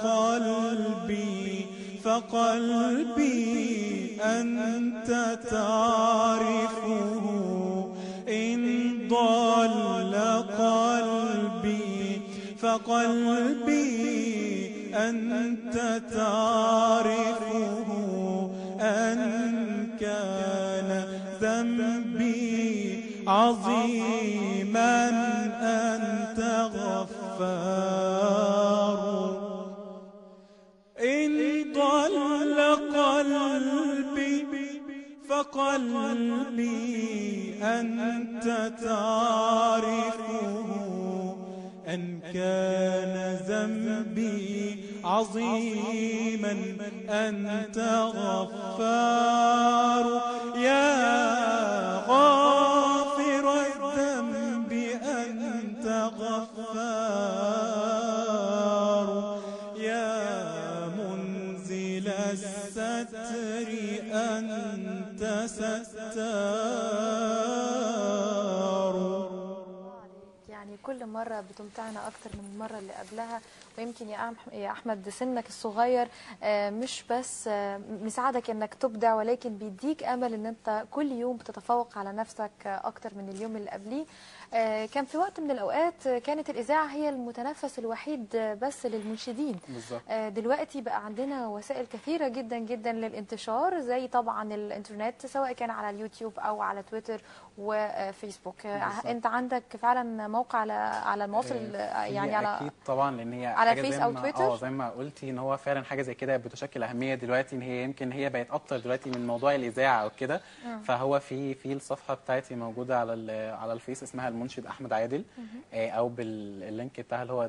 قلبي فقلبي أنت تعرفه إن ضل قلبي فقلبي أنت تعرفه أن كان ذنبي عظيما أنت غفار إن ضل قلبي فقلبي أنت تعرفه أن كان ذنبي عظيما أنت غفار يا غافر الذنب أنت غفار يا منزل الستر أنت ستار يعني كل مرة بتمتعنا أكتر من المرة اللي قبلها ويمكن يا أح- يا أحمد سنك الصغير آه، مش بس آه، مساعدك إنك تبدع ولكن بيديك أمل إن أنت كل يوم بتتفوق على نفسك آه، أكتر من اليوم اللي قبليه آه، كان في وقت من الأوقات آه، كانت الإذاعة هي المتنفس الوحيد آه، بس للمنشدين بالظبط آه، دلوقتي بقى عندنا وسائل كثيرة جدا جدا للانتشار زي طبعا الانترنت سواء كان على اليوتيوب أو على تويتر وفيسبوك آه، بالظبط. انت عندك فعلا موقع على على المواصل آه، يعني هي على اكيد طبعا لان هي على حاجة الفيس زي أو ما- تويتر؟ اه زي ما قلتي ان هو فعلا حاجه زي كده بتشكل اهميه دلوقتي ان هي يمكن هي بقت اكتر دلوقتي من موضوع الاذاعه او كده مم. فهو في في الصفحه بتاعتي موجوده على ال- على الفيس اسمها المنشد احمد عادل آه، او باللينك بتاعها اللي هو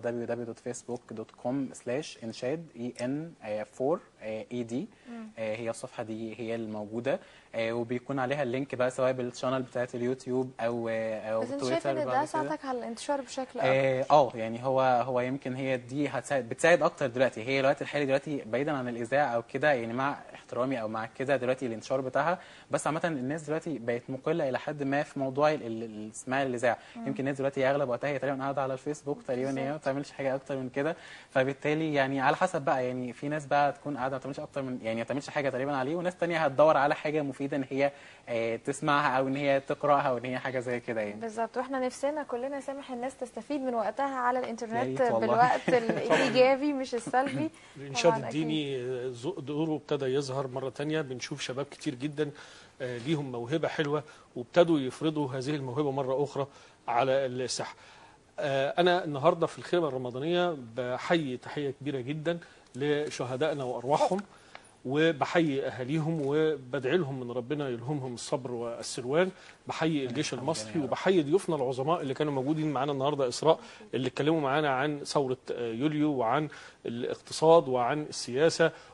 www.facebook.com/انشاد اي ان 4 اي دي هي الصفحه دي هي الموجوده آه، وبيكون عليها اللينك بقى سواء بالشانل بتاعت اليوتيوب او او بس انت تويتر شايف ان بعد ده كده. ساعدك على الانتشار بشكل اكبر اه آه، يعني هو هو يمكن هي دي هتساعد بتساعد اكتر دلوقتي هي الوقت الحالي دلوقتي بعيدا عن الاذاعه او كده يعني مع احترامي او مع كده دلوقتي الانتشار بتاعها بس عامه الناس دلوقتي بقت مقله الى حد ما في موضوع ال- ال- الاستماع للاذاعه مم. يمكن الناس دلوقتي اغلب وقتها هي تقريبا قاعده على الفيسبوك تقريبا هي ما بتعملش حاجه اكتر من كده فبالتالي يعني على حسب بقى يعني في ناس بقى تكون قاعده ما بتعملش اكتر من يعني ما بتعملش حاجه تقريبا عليه وناس تانية هتدور على حاجه مفيده ان هي آه، تسمعها او ان هي تقراها او ان هي حاجه زي كده يعني بالظبط واحنا نفسنا كلنا سامح الناس تستفيد من وقتها على يا الانترنت ريت والله. بالوقت الايجابي مش السلبي الانشاد طبعاً الديني آه، ز- دوره ابتدى يظهر مره تانية بنشوف شباب كتير جدا آه، ليهم موهبه حلوه وابتدوا يفرضوا هذه الموهبه مره اخرى على الساحه. آه، انا النهارده في الخيمه الرمضانيه بحيي تحيه كبيره جدا لشهدائنا وارواحهم وبحيي اهاليهم وبدعي لهم من ربنا يلهمهم الصبر والسلوان بحيي الجيش المصري وبحيي ضيوفنا العظماء اللي كانوا موجودين معانا النهارده اسراء اللي اتكلموا معانا عن ثوره آه، يوليو وعن الاقتصاد وعن السياسه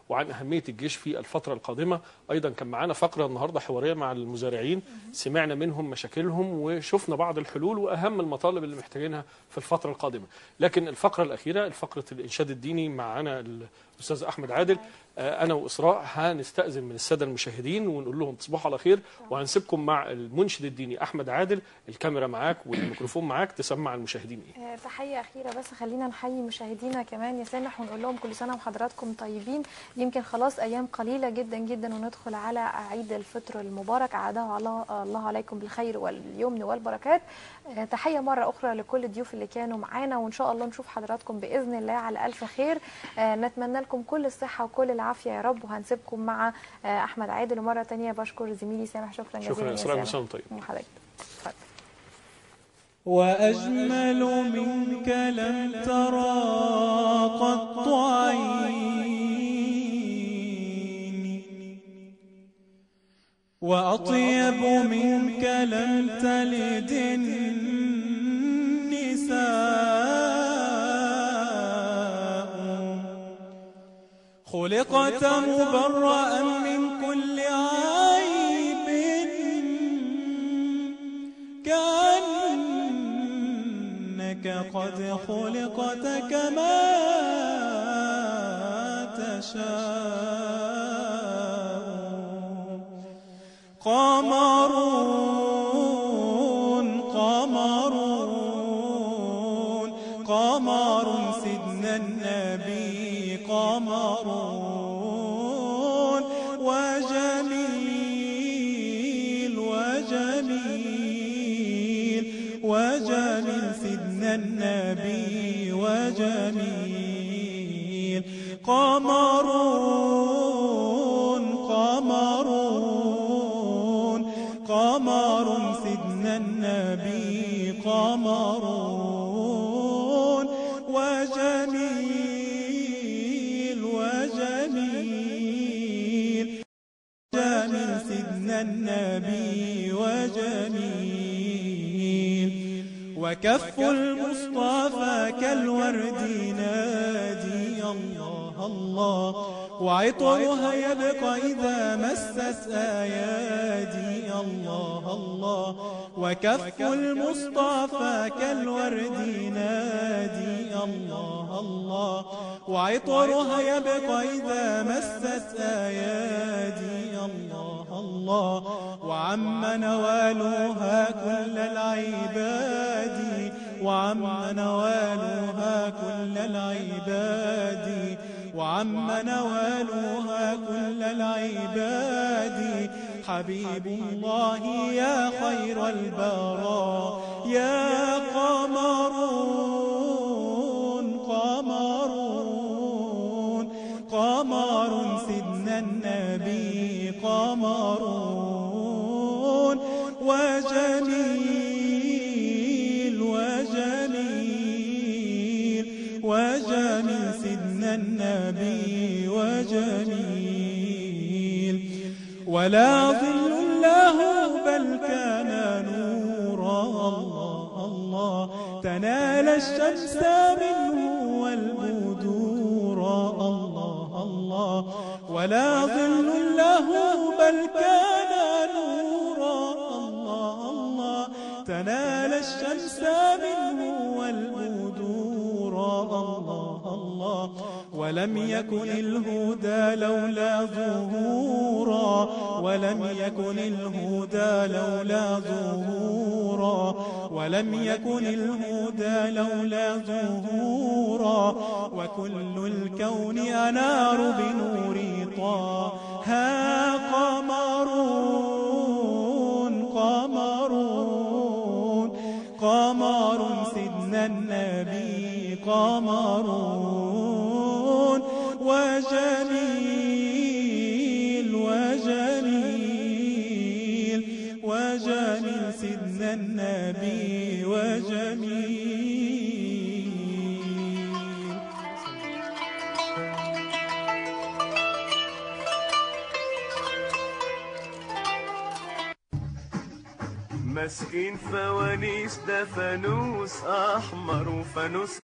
وعن اهميه الجيش في الفتره القادمه ايضا كان معانا فقره النهارده حواريه مع المزارعين سمعنا منهم مشاكلهم وشفنا بعض الحلول واهم المطالب اللي محتاجينها في الفتره القادمه لكن الفقره الاخيره فقره الانشاد الديني معانا الاستاذ احمد عادل آه، انا واسراء هنستاذن من الساده المشاهدين ونقول لهم تصبحوا على خير وهنسيبكم مع المنشد الديني احمد عادل الكاميرا معاك والميكروفون معاك تسمع المشاهدين ايه آه، تحية أخيرة بس خلينا نحيي مشاهدينا كمان يا سامح ونقول لهم كل سنة وحضراتكم طيبين يمكن خلاص أيام قليلة جدا جدا وندخل على عيد الفطر المبارك أعاده الله, الله عليكم بالخير واليمن والبركات آه، تحية مرة أخرى لكل الضيوف اللي كانوا معانا وإن شاء الله نشوف حضراتكم بإذن الله على ألف خير آه، نتمنى لكم كل الصحة وكل العافية يا رب وهنسيبكم مع آه، أحمد عادل ومرة تانية بشكر زميلي سامح شكرا جزيلا شكرا يا اسراء سامح. كل سنه وأنت طيب وحضرتك وأجمل منك لم ترى قط عيني وأطيب منك لم تلد النساء خلقت مبرأ من كل عيب كأنك قد خلقت كما تشاء قمرون قمرون قمر سيدنا النبي قمرون وجميل وجميل وجميل سيدنا النبي وجميل قمرون قمرون قمر سيدنا النبي قمرون وجميل وجميل جميل سيدنا النبي وجميل وكف المصطفى كالورد نادي الله الله وعطرها يبقى إذا مست آيادي الله الله وكف المصطفى كالورد نادي الله الله وعطرها يبقى إذا مست آيادي الله الله وعم نوالها كل العباد وعم نوالها كل العباد وعم نوالها كل العباد حبيب الله يا خير البراء يا قمرون قمرون قمر سيدنا النبي قمرون وجميل وجميل وجميل سيدنا النبي وجميل ولا ظل له بل كان نورا الله الله تنال الشمس منه والبدور الله الله ولا ظل له بل كان نورا الله الله تنال الشمس منه والبدور الله الله ولم يكن الهدى لولا ظهورا ولم يكن الهدى لولا ظهورا ولم يكن الهدى لولا ظهورا وكل الكون أنار بنور طه قمرون قمرون قمر سيدنا النبي قمرون وجميل وجميل وجميل سيدنا النبي وجميل ماسكين فوانيس ده فانوس احمر وفانوس